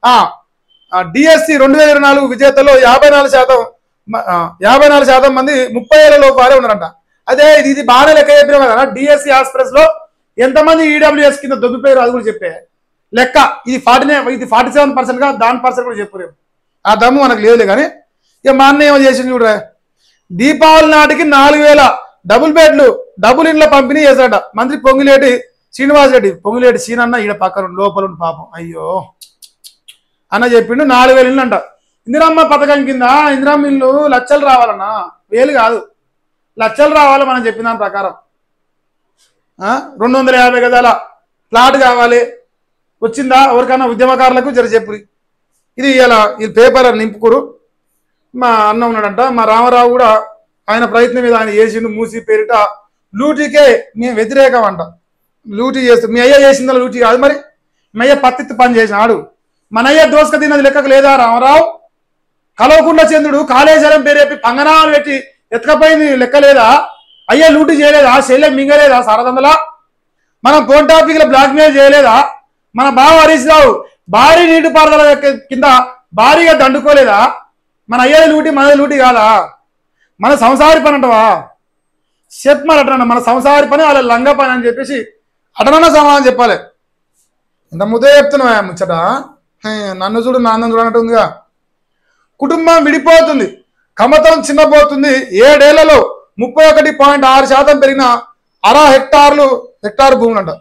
డిఎస్సి రెండు వేల ఇరవై నాలుగు విజేతల్లో యాభై నాలుగు శాతం మ- ఆ, యాభై నాలుగు శాతం మంది ముప్పై ఏళ్ళ లోపు వారే ఉన్నారంట అదే ఇది ఇది బాగానే లెక్క చెప్పినాం కదా డిఎస్సి ఆస్ప్రెస్ లో ఎంతమంది ఈడబ్ల్యూఎస్ కింద దొబ్బిపోయారు అది కూడా చెప్పే లెక్క ఇది ఫార్టీ ఇది ఫార్టీ సెవెన్ పర్సెంట్ గా దాని పర్సెంట్ కూడా చెప్పలేము ఆ దమ్ము మనకు లేదులే కానీ ఇక మా అన్న ఏమో చేసింది చూడరా దీపావళి నాటికి నాలుగు వేల డబుల్ బెడ్లు డబుల్ ఇండ్ల పంపిణీ చేశాడ మంత్రి పొంగిలేటి శ్రీనివాస్ రెడ్డి పొంగిలేటి సీనన్న ఈడ పక్కన ఉండు, లోపల ఉండు పాపం అయ్యో అన్న చెప్పిండు నాలుగు వేలు ఇల్లు అంట ఇందిరమ్మ పథకం కింద ఇందిరమ్మ ఇల్లు లక్షలు రావాలన్నా వేలు కాదు లక్షలు రావాలి మనం చెప్పిన దాని ప్రకారం ఆ? రెండు వందల యాభై గదాల ప్లాట్ కావాలి వచ్చిందా ఎవరికైనా ఉద్యమకారులకు జర చెప్పు ఇది ఇలా ఈ పేపర్ నింపుకురు మా అన్న ఉన్నాడంట మా రామారావు కూడా ఆయన ప్రయత్నం మీద ఆయన చేసిండు మూసి పేరిట లూటీకే మేము వ్యతిరేకం అంట లూటీ చేస్తూ మీ అయ్య చేసిందా లూటీ కాదు మరి మీ అయ్య పత్తిత్తి పని చేసినాడు మన అయ్య దోసక తిన్నది లెక్కకు లేదా రామారావు కలవకుండా చంద్రుడు కాళేశ్వరం పేరు చెప్పి పంగనాలు పెట్టి ఎత్తుకపోయింది లెక్క లేదా అయ్యా లూటీ చేయలేదా శైలం మింగలేదా సారదందలా మనం ఫోన్ టాపిక్లో బ్లాక్ మెయిల్ చేయలేదా మన బావ హరీష్ రావు భారీ నీటిపారుదల యొక్క కింద భారీగా దండుకోలేదా మన అయ్యేది లూటి మనది లూటి కాదా మన సంసారి పని అంటవా చెప్పు మరి అటన మన సంసారి పని వాళ్ళ లంగ పని అని చెప్పేసి అటనన్న సమాధానం చెప్పాలి ఇంత ముద్దే చెప్తున్నావా ముచ్చట హే, నన్ను చూడు నాన్న చూడనట్టు ఉందిగా కుటుంబం విడిపోతుంది కమతం చిన్నపోతుంది ఏడేళ్లలో ముప్పై ఒకటి పాయింట్ ఆరు శాతం పెరిగిన అర హెక్టార్లు హెక్టార్ భూములు అంట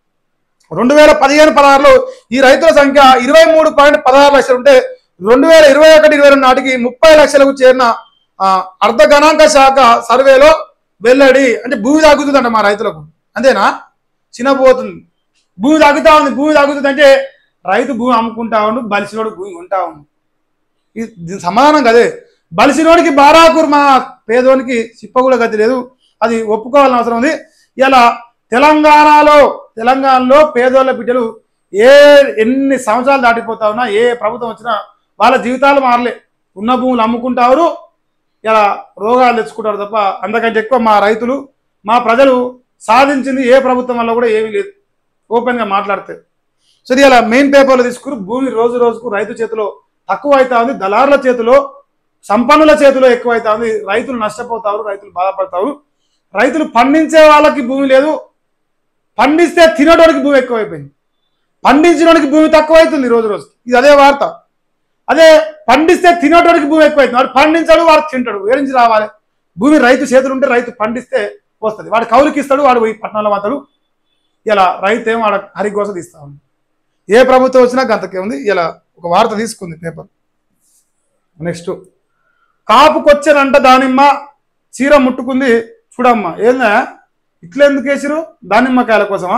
రెండు వేల పదిహేను పదహారులో ఈ రైతుల సంఖ్య ఇరవై మూడు పాయింట్ పదహారు లక్షలు ఉంటే రెండు వేల ఇరవై ఒకటి ఇరవై రెండు నాటికి ముప్పై లక్షలకు చేరిన ఆ, అర్ధ గణాంక శాఖ సర్వేలో వెల్లడి అంటే భూమి తగ్గుతుందంట మా రైతులకు అంతేనా చిన్నపోతుంది భూమి తగ్గుతా ఉంది భూమి తగ్గుతుంది అంటే రైతు భూమి అమ్ముకుంటా ఉండు బలిసినోడు భూమి ఉంటా ఉండు ఇది దీని సమాధానం కదే బలిసినోడికి బారాకూర్ మా పేదోనికి చిప్ప కూడా గతి లేదు అది ఒప్పుకోవాలని అవసరం ఉంది ఇలా తెలంగాణలో తెలంగాణలో పేదోళ్ళ బిడ్డలు ఏ ఎన్ని సంవత్సరాలు దాటిపోతా ఉన్నా ఏ ప్రభుత్వం వచ్చినా వాళ్ళ జీవితాలు మారలే ఉన్న భూములు అమ్ముకుంటారు ఇలా రోగాలు తెచ్చుకుంటారు తప్ప అంతకంటే ఎక్కువ మా రైతులు మా ప్రజలు సాధించింది ఏ ప్రభుత్వం వల్ల కూడా ఏమీ లేదు ఓపెన్గా మాట్లాడితే సో ఇది ఇలా మెయిన్ పేపర్లో తీసుకుని భూమి రోజు రోజుకు రైతు చేతిలో తక్కువ అవుతా ఉంది దళారుల చేతిలో సంపన్నుల చేతిలో ఎక్కువ అవుతా ఉంది రైతులు నష్టపోతారు రైతులు బాధపడతారు రైతులు పండించే వాళ్ళకి భూమి లేదు పండిస్తే తినడానికి భూమి ఎక్కువైపోయింది పండించడానికి భూమి తక్కువ అవుతుంది రోజు రోజు ఇది అదే వార్త అదే పండిస్తే తినడానికి భూమి ఎక్కువైతుంది వాడు పండించాడు వాడు తింటాడు వేరించి రావాలి భూమి రైతు చేతులు ఉంటే రైతు పండిస్తే వస్తుంది వాడు కౌలుకి ఇస్తాడు వాడు పోయి పట్టణాల మాతడు ఇలా రైతు ఏమో వాడ హరికోస తీస్తా ఉంది ఏ ప్రభుత్వం వచ్చినా గంతకే ఉంది ఇలా ఒక వార్త తీసుకుంది పేపర్ నెక్స్ట్ కాపుకొచ్చానంట దానిమ్మ చీర ముట్టుకుంది చూడమ్మా ఏందా ఇట్లా ఎందుకు వేసిరు దానిమ్మకాయల కోసమా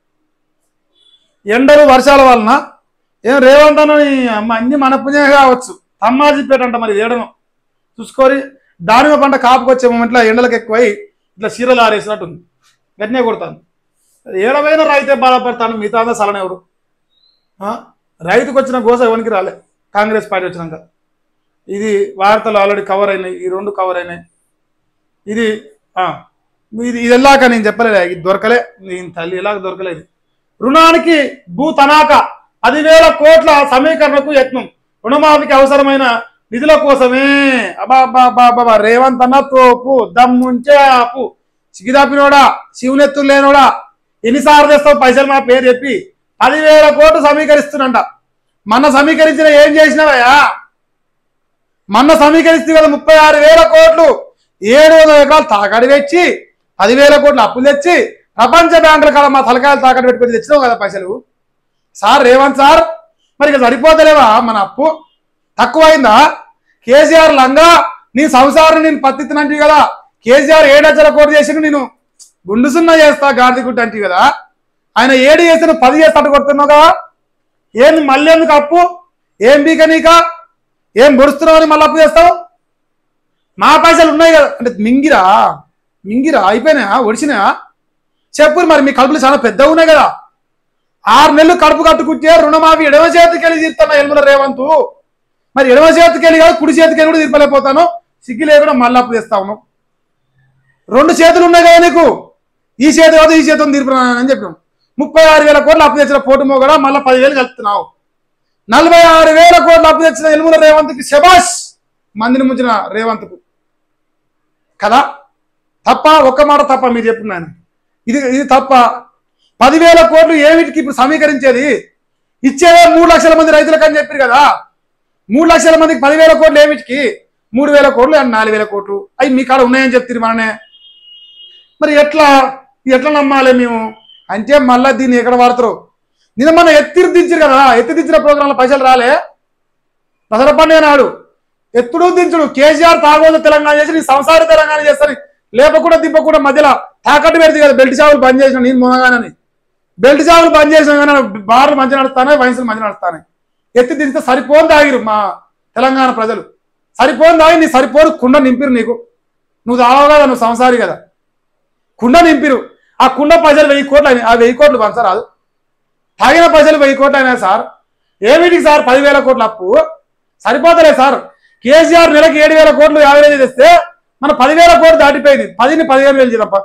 ఎండలు వర్షాల వలన ఏం రేవంత్ అన్న నీ అమ్మ అన్ని మన పుణ్యమే కావచ్చు తమ్మాజిపేట అంట మరి ఏడను చూసుకొని దానిమ్మ పంట కాపుకొచ్చే మొమెంట్లో ఎండలకు ఎక్కువై ఇట్లా చీరలు ఆరేసినట్టుంది గట్టినే కొడతాను ఏడవైన రైతే బాధపడతాను మిగతా అంతా సలన ఎవరు ఆ? రైతుకు వచ్చిన గోస ఎవరికి రాలే కాంగ్రెస్ పార్టీ వచ్చినాక ఇది వార్తలు ఆల్రెడీ కవర్ అయినాయి ఈ రెండు కవర్ అయినాయి ఇది ఆ, ఇది ఇది ఎలాక నేను చెప్పలేదు ఇది దొరకలే నేను తల్లి ఎలాగ దొరకలేదు రుణానికి భూ తనాక పదివేల కోట్ల సమీకరణకు యత్నం రుణమాఫీకి అవసరమైన నిధుల కోసమే అబా అబ్బా అబ్బా అబ్బా రేవంత్ అన్న తోపు దమ్ముంచే ఆపు సిగిదాపినోడా శివునెత్తులు లేనోడా ఎన్నిసార్లు తెస్తావు పైసలు మా పేరు చెప్పి పదివేల కోట్లు సమీకరిస్తున్నంట మొన్న సమీకరించిన ఏం చేసినావయ్యా మొన్న సమీకరిస్తే కదా ముప్పై ఆరు వేల కోట్లు ఏడు వందల ఎకరాలు తాకడి తెచ్చి పదివేల కోట్లు అప్పులు తెచ్చి ప్రపంచ బ్యాంకుల కాడ మా తలకాయలు తాకట్టు పెట్టుకొని తెచ్చినావు కదా పైసలు సార్ రేవంత్ సార్ మరి ఇక సరిపోతలేవా మన అప్పు తక్కువైందా కేసీఆర్ లంగా నీ సంసారం నేను పత్తిత్తినంటివి కదా కేసీఆర్ ఏడు లక్షల కోట్లు చేసి నేను గుండు సున్నా చేస్తా గాడిద గుడ్డ అంటివి కదా ఆయన ఏడు చేసి నువ్వు పది చేస్తాడు కొడుతున్నావు కదా ఏంది మళ్ళీ ఎందుకు అప్పు ఏం బీక నీక ఏం పొడుస్తున్నావు అని మళ్ళీ అప్పు చేస్తావు మా పైసలు ఉన్నాయి కదా అంటే మింగిరా మింగిరా అయిపోయినాయా ఒడిచినాయా చెప్పు మరి మీ కడుపులు చాలా పెద్దగా ఉన్నాయి కదా ఆరు నెలలు కడుపు కట్టుకుంటే రుణమాఫీ ఎడమ చేతికి వెళ్ళి తీరుతున్నా ఎల్ముల రేవంతు మరి ఎడమ చేతికి వెళ్ళి కాదు కుడి చేతికి వెళ్ళి కూడా తీర్పలేకపోతాను సిగ్గు లేకుండా మళ్ళీ అప్పు చేస్తా ఉన్నావు రెండు చేతులు ఉన్నాయి కదా నీకు ఈ చేతి కాదు ఈ చేతి తీర్పుని చెప్పాం ముప్పై ఆరు వేల కోట్లు అప్పు తెచ్చిన పోటు మోగడా మళ్ళీ పదివేలు కలుపుతున్నావు నలభై ఆరు వేల కోట్లు అప్పు తెచ్చిన ఎలుముల రేవంత్కి శబాష్ మందిని ముంచిన రేవంత్కు కదా తప్ప ఒక్క మాట తప్ప మీరు చెప్తున్నాను ఇది ఇది తప్ప పదివేల కోట్లు ఏమిటికి ఇప్పుడు సమీకరించేది ఇచ్చేదే మూడు లక్షల మంది రైతులకు అని చెప్పారు కదా మూడు లక్షల మందికి పదివేల కోట్లు ఏమిటికి మూడు వేల కోట్లు అండ్ నాలుగు వేల కోట్లు అవి మీ కాడ ఉన్నాయని చెప్తారు మననే మరి ఎట్లా ఎట్లా నమ్మాలి మేము అంటే మళ్ళా దీన్ని ఎక్కడ వాడతారు నిన్న మన ఎత్తిరి దించారు కదా ఎత్తి దించిన ప్రోగ్రాంలో పైసలు రాలే దసరా పండుగ నాడు ఎత్తుడు దించుడు కేసీఆర్ తాగోదు తెలంగాణ చేసి నీ సంసార తెలంగాణ చేస్తాను లేపకుండా దింపకుండా మధ్యలో తాకట్టు పెడితే కదా బెల్ట్ షాపులు బంద్ చేసిన నేను మొనగానని బెల్ట్ షాపులు బంద్ చేసిన కానీ బార్లు మంచి నడుస్తానే వయసులు మంచి నడుస్తానే ఎత్తి దించితే సరిపోని తాగిరు మా తెలంగాణ ప్రజలు సరిపోని తాగి నీ సరిపోని కుండ నింపిరు నీకు నువ్వు తాగవు కదా నువ్వు సంసారి కదా కుండ నింపిరు ఆ కుండ పైసలు వెయ్యి కోట్లు అయినాయి ఆ వెయ్యి కోట్లు పంచరాదు తాగిన పైసలు వెయ్యి కోట్లు అయినాయి సార్ ఏమిటికి సార్ పదివేల కోట్ల అప్పు సరిపోతలే సార్ కేసీఆర్ నెలకి ఏడు వేల కోట్లు యాభై వేలు తెస్తే మన పదివేల కోట్లు దాటిపోయింది పదిని పదిహేను వేలు చిన్నప్ప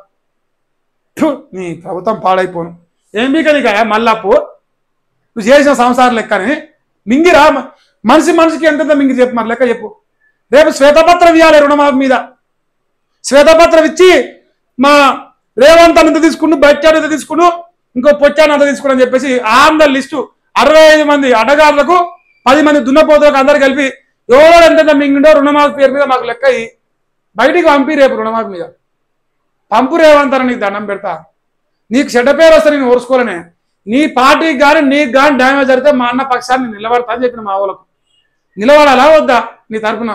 నీ ప్రభుత్వం పాడైపోను ఏం మీకు నీకు మళ్ళీ అప్పు నువ్వు చేసిన సంసారం లెక్కని మింగిరా మనిషి మనిషికి ఎంత మింగిరి చెప్పు మరి లెక్క చెప్పు రేపు శ్వేతపత్రం ఇవ్వాలి రుణమాఫీ మీద శ్వేతపత్రం ఇచ్చి మా రేవంత్ అంత తీసుకుంటూ బచ్చాడు అంత తీసుకుంటూ ఇంకో పొచ్చాను అంత తీసుకుని అని చెప్పేసి ఆన్ ద లిస్టు అరవై ఐదు మంది అడ్డగారులకు పది మంది దున్నపోతులకు అందరు కలిపి ఎవరో ఎంత మింగిండో రుణమాఫీ పేరు మీద మాకు లెక్క అయ్యి బయటికి పంపి రేపు రుణమాఫీ మీద పంపు రేవంత్ అని నీకు దండం పెడతా నీకు చెడ్డ పేరు వస్తే నేను ఓర్చుకోలేనే నీ పార్టీకి కానీ నీకు కానీ డ్యామేజ్ జరిగితే మా అన్న పక్షాన్ని నేను నిలబడతా అని చెప్పిన మా వాళ్ళకు నిలబడాలా వద్దా నీ తరపున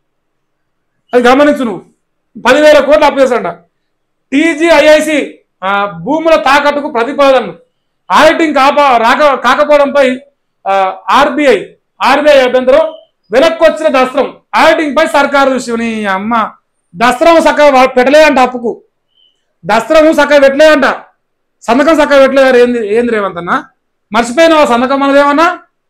అది గమనించు నువ్వు పదివేల కోట్లు అప్పేసంట టీజీఐఐసి భూముల తాకట్టుకు ప్రతిపాదన ఆడిటింగ్ కాప రాక కాకపోవడంపై ఆర్బీఐ ఆర్బీఐ అభ్యంతరం వెనక్కి వచ్చిన దస్త్రం ఆడిటింగ్ పై సర్కారు దృష్టి నీ అమ్మ దస్త్రం చక్కగా పెట్టలేదంట అప్పుకు దస్త్రము చక్కగా పెట్టలేదంట సంతకం చక్కగా పెట్టలేదు ఏంది ఏంది రేవంతన్న మర్చిపోయినావా సంతకం మనదేమన్నా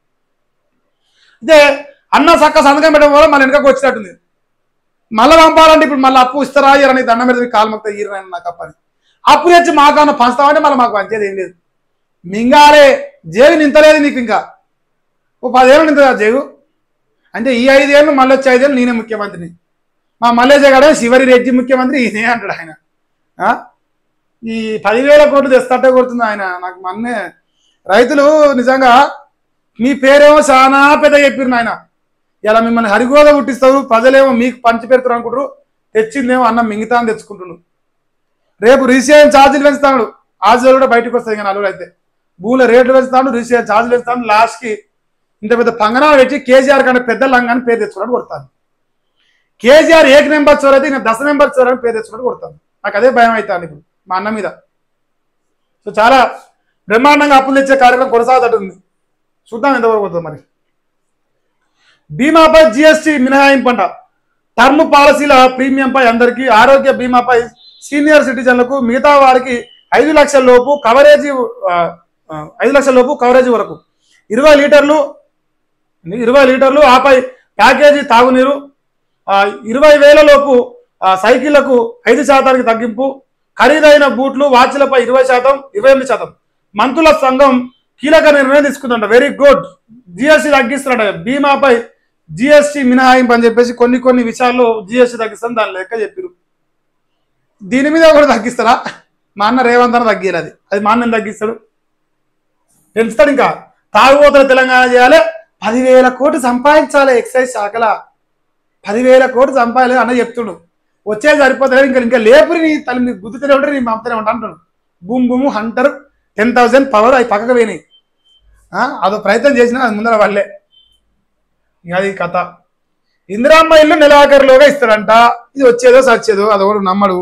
ఇదే అన్న చక్క సంతకం పెట్టడం వల్ల మళ్ళీ వెనకకు వచ్చినట్టుంది మళ్ళీ పంపాలంటే ఇప్పుడు మళ్ళీ అప్పు ఇస్తారా ఇరని దండం మీద కాలు మొత్తం ఈరని నాకు అప్పని అప్పు తెచ్చి మాకన్నా పంచుతామంటే మళ్ళీ మాకు పంచేది ఏం లేదు మింగాలే జేగు నింతలేదు నీకు ఇంకా ఓ పదేళ్ళు నింతదా జేగు అంటే ఈ ఐదేళ్ళు మళ్ళీ వచ్చే ఐదేళ్ళు నేనే ముఖ్యమంత్రిని మా మల్లేశ గడ శివరి రెడ్డి ముఖ్యమంత్రి ఈయనే అంటాడు ఆయన ఆ? ఈ పదివేల కోట్లు తెస్తట్టే కొడుతుంది ఆయన నాకు మొన్నే రైతులు నిజంగా మీ పేరేమో చాలా పెద్ద చెప్పిరు ఆయన ఇలా మిమ్మల్ని హరిగోద పుట్టిస్తారు ప్రజలేమో మీకు పంచి పెడతారు అనుకుంటారు తెచ్చిందేమో అన్నం మిగతా అని తెచ్చుకుంటున్నారు రేపు రీసేల్ ఛార్జీలు పెంచుతాడు ఆజీలు కూడా బయటకు వస్తాయి కానీ అల్లుడు అయితే భూముల రేట్లు పెంచుతాడు రీసేల్ ఛార్జీలు పెంచుతాడు లాస్ట్కి ఇంత పెద్ద పంగనాలు పెట్టి కేసీఆర్ కంటే పెద్ద లంగాన్ని పేరు తెచ్చుకున్నాడు కొడతాను కేసీఆర్ ఏక నెంబర్ చోర్ అయితే ఇంకా దశ నెంబర్ చోర్ అని పేరు తెచ్చుకున్నాడు కొడతాను నాకు అదే భయం అవుతాను ఇప్పుడు మా అన్న మీద సో చాలా బ్రహ్మాండంగా అప్పులు తెచ్చే కార్యక్రమం కొనసాగుతుంది చూద్దాం ఎంతవరకు అవుతుంది మరి బీమాపై జిఎస్టి మినహాయింపంట టర్మ్ పాలసీల ప్రీమియంపై అందరికీ ఆరోగ్య బీమాపై సీనియర్ సిటిజన్లకు మిగతా వారికి ఐదు లక్షల లోపు కవరేజీ ఆ, ఆ, ఐదు లక్షల లోపు కవరేజీ వరకు ఇరవై లీటర్లు ఇరవై లీటర్లు ఆపై ప్యాకేజీ తాగునీరు ఆ, ఇరవై వేల లోపు ఆ, సైకిళ్లకు ఐదు శాతానికి తగ్గింపు ఖరీదైన బూట్లు వాచ్లపై ఇరవై శాతం ఇరవై ఎనిమిది శాతం మంత్రుల సంఘం కీలక నిర్ణయం తీసుకుందంట వెరీ గుడ్ జిఎస్టీ తగ్గిస్తున్నాడు బీమాపై జిఎస్టీ మినహాయింపు అని చెప్పేసి కొన్ని కొన్ని విషయాల్లో జిఎస్టీ తగ్గిస్తాను దాని లెక్క చెప్పారు దీని మీద కూడా తగ్గిస్తారా మా అన్న రేవంత్ అన్న తగ్గియాలి అది అది మా అన్న తగ్గిస్తాడు పెంచుతాడు ఇంకా తాగుబోతుల తెలంగాణ చేయాలి పదివేల కోట్లు సంపాదించాలి ఎక్సైజ్ శాఖల పదివేల కోట్లు సంపాదించాలి అన్న చెప్తుండు వచ్చేది సరిపోతుంది ఇంకా ఇంకా లేపురి నీ తల్లి నీ గుద్దుతూనే ఉంటారు నీ పంపుతూనే ఉంటా అంటాడు boom boom hunter ten thousand power అవి పక్కకు పోయినాయి ఆ, అదో ప్రయత్నం చేసినా అది ముందర వాళ్ళే ఇక అది కథ ఇందిరామ్మ ఇల్లు నెలాఖరులోగా ఇస్తాడంట ఇది వచ్చేదో సచ్చేదో అదొకడు నమ్మడు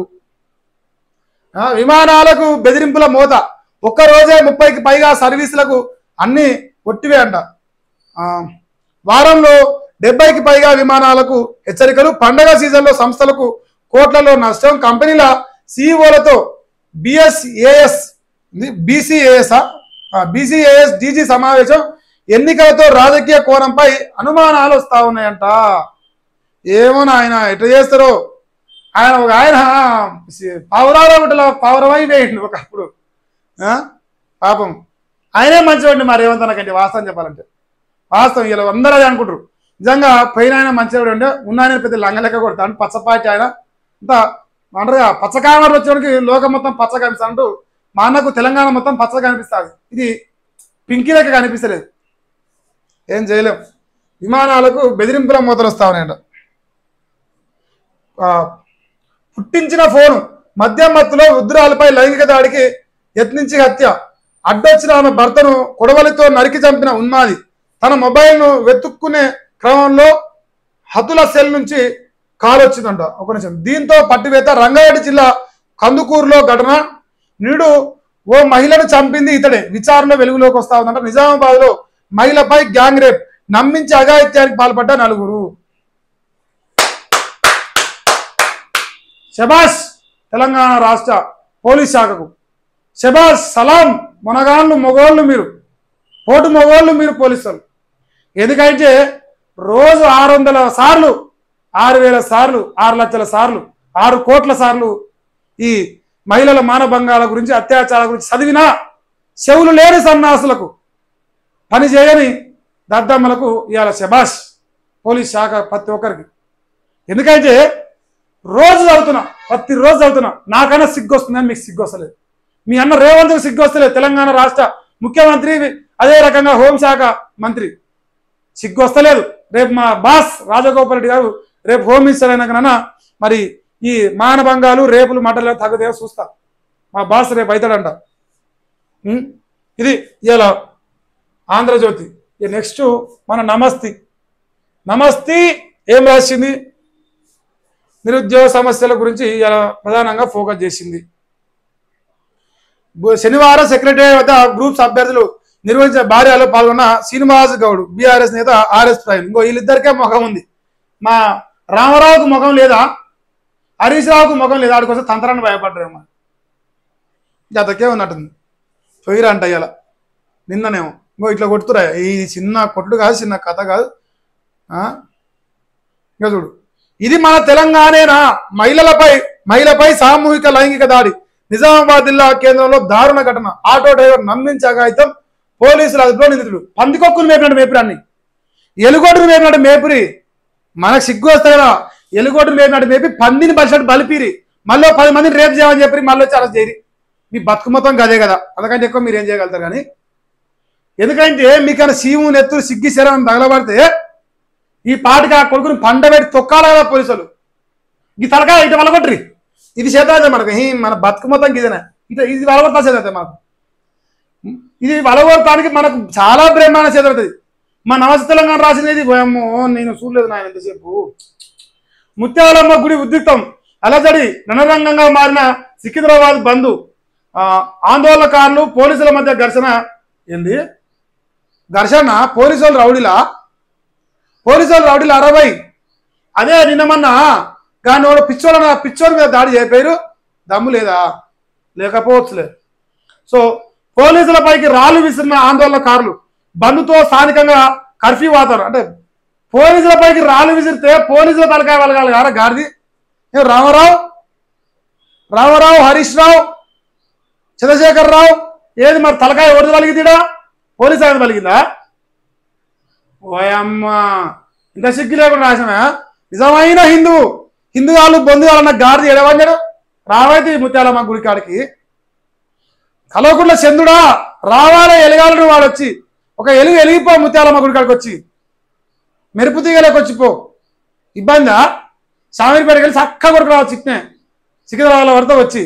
ఆ, విమానాలకు బెదిరింపుల మోత ఒక్క రోజే ముప్పైకి పైగా సర్వీసులకు అన్ని ఒట్టివే అంట ఆ, వారంలో డెబ్బైకి పైగా విమానాలకు హెచ్చరికలు పండగ సీజన్లో సంస్థలకు కోట్లలో నష్టం కంపెనీల సిఇఓలతో బిఎస్ఏఎస్ బీసీఏఎస్ బీసీఏఎస్ డీజీ సమావేశం ఎన్నికలతో రాజకీయ కోణంపై అనుమానాలు వస్తా ఉన్నాయంట ఏమో ఆయన ఎట్లా చేస్తారో ఆయన ఒక ఆయన పౌరాల బిడ్డలో పౌరమై వేయండి ఒకప్పుడు ఆ? పాపం ఆయనే మంచివాడిని మరి ఏమంతా కంటే వాస్తవం చెప్పాలంటే వాస్తవం ఇలా అందరూ అదే అనుకుంటారు నిజంగా పైన ఆయన మంచివాడు అంటే ఉన్న ఆయన పెద్ద లంగ లెక్క కొడతాడు పచ్చపాటి ఆయన అంతా అంటారుగా పచ్చకామర్ వచ్చేవాడికి లోకం మొత్తం పచ్చ కనిపిస్తా అంటూ మా అన్నకు తెలంగాణ మొత్తం పచ్చ కనిపిస్తుంది ఇది పింకీ లెక్క కనిపిస్తలేదు ఏం చేయలేం విమానాలకు బెదిరింపుల మూతలు వస్తా ఉన్నాయంట ఆ, పుట్టించిన ఫోను మద్యం మత్తులో వృద్ధురాలపై లైంగిక దాడికి యత్నించి హత్య అడ్డొచ్చిన ఆమె భర్తను కొడవలితో నరికి చంపిన ఉన్మాది తన మొబైల్ను వెతుక్కునే క్రమంలో హతుల సెల్ నుంచి కాల్ వచ్చిందంట ఒక నిమిషం దీంతో పట్టివేత రంగారెడ్డి జిల్లా కందుకూరులో ఘటన నిడు ఓ మహిళను చంపింది ఇతడే విచారణ వెలుగులోకి వస్తా ఉందంట నిజామాబాద్ లో మహిళపై గ్యాంగ్ రేప్ నమ్మించి అఘాయిత్యానికి పాల్పడ్డ నలుగురు శబాష్ తెలంగాణ రాష్ట్ర పోలీస్ శాఖకు షబాజ్ సలాం మొనగాళ్ళు మొగోళ్ళు మీరు పోటు మొగోళ్ళు మీరు పోలీసులు ఎందుకంటే రోజు ఆరు వందల సార్లు ఆరు వేల సార్లు ఆరు లక్షల సార్లు ఆరు కోట్ల సార్లు ఈ మహిళల మానభంగాల గురించి అత్యాచారాల గురించి చదివినా చెవులు లేని సన్నాసులకు పని చేయని దద్దమ్మలకు ఇవాళ శబాష్ పోలీస్ శాఖ ప్రతి ఒక్కరికి ఎందుకంటే రోజు చదువుతున్నా ప్రతి రోజు చదువుతున్నా నాకైనా సిగ్గు వస్తుందని మీకు సిగ్గు వస్తలేదు మీ అన్న రేవంత్కి సిగ్గు వస్తలేదు తెలంగాణ రాష్ట్ర ముఖ్యమంత్రి అదే రకంగా హోంశాఖ మంత్రి సిగ్గు వస్తలేదు రేపు మా బాస్ రాజగోపాల్ రెడ్డి గారు రేపు హోమ్ మినిస్టర్ అయినా కన్నా మరి ఈ మానభంగాలు రేపులు మటలు తగ్గదే చూస్తా మా బాస్ రేపు అవుతాడంట ఉం? ఇది ఇలా ఆంధ్రజ్యోతి ఇక నెక్స్ట్ మన నమస్తి నమస్తి ఏం రాసింది నిరుద్యోగ సమస్యల గురించి ఇలా ప్రధానంగా ఫోకస్ చేసింది బు- శనివారం సెక్రటరీ వద్ద గ్రూప్స్ అభ్యర్థులు నిర్వహించిన భార్యలో పాల్గొన్న శ్రీనివాస్ గౌడ్ బీఆర్ఎస్ నేత ఆర్ఎస్ ప్రవీణ్ ఇంకో వీళ్ళిద్దరికే ముఖం ఉంది మా రామారావుకు ముఖం లేదా హరీష్ రావుకు ముఖం లేదా ఆడి కోసం తంత్రాన్ని భయపడ్డారేమో జతకే ఉన్నట్టుంది పోయిరా అంట ఇవాళ నిన్ననేమో ఇంకో ఇట్లా కొట్టుతురా ఈ చిన్న కొట్టుడు కాదు చిన్న కథ కాదు ఆ? ఇంకా చూడు ఇది మన తెలంగాణేనా మహిళలపై మహిళపై సామూహిక లైంగిక దాడి నిజామాబాద్ జిల్లా కేంద్రంలో దారుణ ఘటన ఆటో డ్రైవర్ నమ్మించగాయితం పోలీసుల అదుపులో నిందితుడు పందికొక్కును మేపినట్టు మేపురాన్ని ఎలుగొట్టును మేపినట్టు మేపురి మనకు సిగ్గు వస్తాయి కదా ఎలుగొట్టును మేపినట్టు మేపి పందిని బలిసినట్టు బలిపిరి మళ్ళీ ఓ పది మందిని రేపు చేయమని చెప్పి మళ్ళీ వచ్చి అరెస్ట్ చేయరి మీ బతుకు మొత్తం గదే కదా అంతకంటే ఎక్కువ మీరు ఏం చేయగలుగుతారు కానీ ఎందుకంటే మీకన్నా సీము నెత్తురు సిగ్గి శరం తగలబడితే ఈ పాటికి ఆ కొడుకుని పండబెట్టి తొక్కాలి కదా పోలీసులు ఈ తలకాయ ఇటు వలగొట్రి ఇది చేత మనకు హీ, మన బతుకు మొత్తం ఇదేనా ఇటు ఇది వలగొడతా చేత మనకు ఇది వలగొడటానికి మనకు చాలా బ్రహ్మాండ చేతవుతుంది మా నమస్తే తెలంగాణ రాసినది పోయమ్మో నేను చూడలేదు నాయన ఎంతసేపు ముత్యాలమ్మ గుడి ఉద్రిక్తం అలజడి రణరంగంగా మారిన సికింద్రాబాద్ బంధు ఆ, ఆందోళనకారులు పోలీసుల మధ్య ఘర్షణ ఏంది ఘర్షణ పోలీసులు రౌడీలా పోలీసులు రౌడీలు అరవై అదే నిన్న మొన్న కానీ వాడు పిచ్చోళ్ళ పిచ్చోడి మీద దాడి చేయపోయారు దమ్ము లేదా లేకపోవచ్చులే సో పోలీసులపైకి రాళ్ళు విసిరిన ఆందోళనకారులు బంధుతో స్థానికంగా కర్ఫ్యూ వాతావరణం అంటే పోలీసులపైకి రాళ్ళు విసిరితే పోలీసుల తలకాయ వాళ్ళగాలి కారా గాడిది ఏ రామారావు రామారావు హరీష్ రావు చంద్రశేఖర్ రావు ఏది మరి తలకాయ ఎవరిది పలిగితీడా పోలీసు ఆయన పలిగిందా ఓయమ్మ ఇంత సిగ్గు లేకుండా రాసమే నిజమైన హిందూ హిందూ వాళ్ళు బంధువులన్న గాడిది ఎడవన్నాడు రావైతే ఈ ముత్యాలమ్మ గుడి కాడికి కలవకుండా చంద్రుడా రావాలే ఎలగాలను వాడు వచ్చి ఒక ఎలుగు ఎలిగిపో ముత్యాలమ్మ గుడి కాడికి వచ్చి మెరుపు తీగలేకి వచ్చిపో ఇబ్బందా సామిరిపేటకి వెళ్ళి చక్కగా కొడుకు రావచ్చు ఇట్నే సికింద్రాబాద్లో పడితే వచ్చి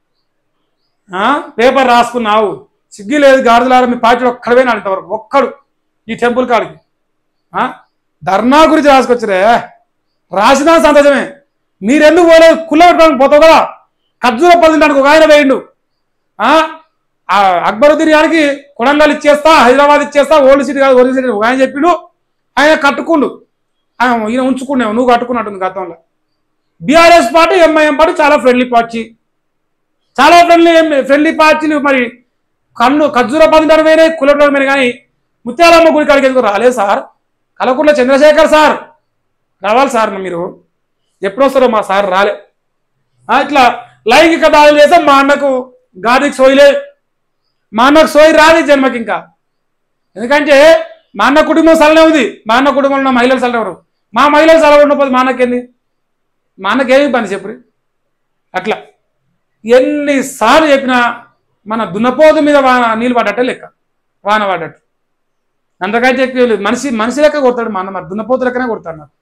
ఆ? పేపర్ రాసుకున్నావు సిగ్గి లేదు గాడిదలాడ మీ పార్టీలో ఒక్కడవే ఇంతవరకు ఒక్కడు ఈ టెంపుల్ కాడికి ఆ? ధర్నా గురించి రాసుకొచ్చరే రాసినా సంతోషమే మీరెందుకు పోలేదు కుల్ల పెట్టుకోవడానికి పోతావు కదా ఖర్జూర పదింటానికి ఒక ఆయన వేయండు ఆ? ఆ అక్బరుద్దీన్ గారికి కొడంగల్ ఇచ్చేస్తా హైదరాబాద్ ఇచ్చేస్తా ఓల్డ్ సిటీ కాదు ఓల్డ్ సిటీ ఒక ఆయన చెప్పిండు ఆయన కట్టుకుండు ఆయన ఈయన ఉంచుకున్నావు నువ్వు కట్టుకున్నట్టుంది గతంలో బీఆర్ఎస్ పార్టీ ఎంఐఎం పార్టీ చాలా ఫ్రెండ్లీ పార్టీ చాలా ఫ్రెండ్లీ ఫ్రెండ్లీ పార్టీలు మరి కన్ను ఖర్జూర పదింటారు వేరే కులటం వేరే కానీ ముత్యాలమ్మ గుడి కాడికి ఎందుకు రాలేదు సార్ కలకుంట్ల చంద్రశేఖర్ సార్ రావాలి సార్ మీరు ఎప్పుడు వస్తారో మా సార్ రాలే ఆ, ఇట్లా లైంగిక దాడులు చేస్తే మా అన్నకు గాదికి సోయిలే మా అన్నకు సోయి రాదు జన్మకి ఇంకా ఎందుకంటే మా అన్న కుటుంబం సలనే ఉంది మా అన్న కుటుంబంలో ఉన్న మహిళలు సలనెవరు మా మహిళలు సలవ ఉండకపోతే మా అన్నకేంది మా అన్నకేమి పని చెప్పు అట్లా ఎన్నిసార్లు చెప్పినా మన దున్నపోతు మీద వాన నీళ్ళు పడ్డట్టే లెక్క వాన పడ్డట్టు అంతకంటే ఎక్కువ లేదు మనిషి మనిషి లెక్క కొడతాడు మా అన్న మరి దున్నపోతు లెక్కనే కొడతాడు నాకు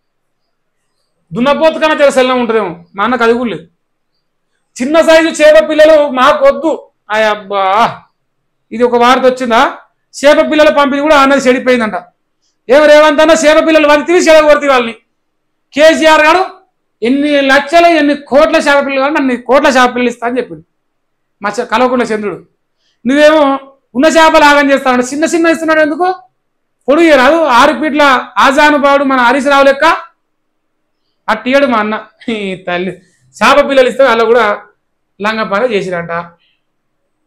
దున్నపోతు కన్నా తెరసెల్లం ఉంటుందేమో మా అన్నకు అది కూడా లేదు చిన్న సైజు చేప పిల్లలు మాకు వద్దు ఆయ్ అబ్బా ఇది ఒక వార్త వచ్చిందా చేప పిల్లల పంపిణీ కూడా అన్నది చెడిపోయిందంట ఏం రేవంత్ అన్న చేప పిల్లలు వారికి తీసి చెడగొడితే వాళ్ళని కేసీఆర్ గారు ఎన్ని లక్షల ఎన్ని కోట్ల చేప పిల్లలు కానీ అన్ని కోట్ల చేప పిల్లలు ఇస్తా అని చెప్పిండు మా చ- కలవకుండా చంద్రుడు నువ్వేమో ఉన్న చేపలు ఆగం చేస్తాడు చిన్న చిన్న ఇస్తున్నాడు ఎందుకు పొడుగు రాదు ఆరు ఫీట్ల ఆజానుభావుడు మన హరీష్ రావు లెక్క అట్టియాడు మా అన్న ఈ తల్లి చేప పిల్లలు ఇస్తే వాళ్ళు కూడా లంగపాట చేసిరంట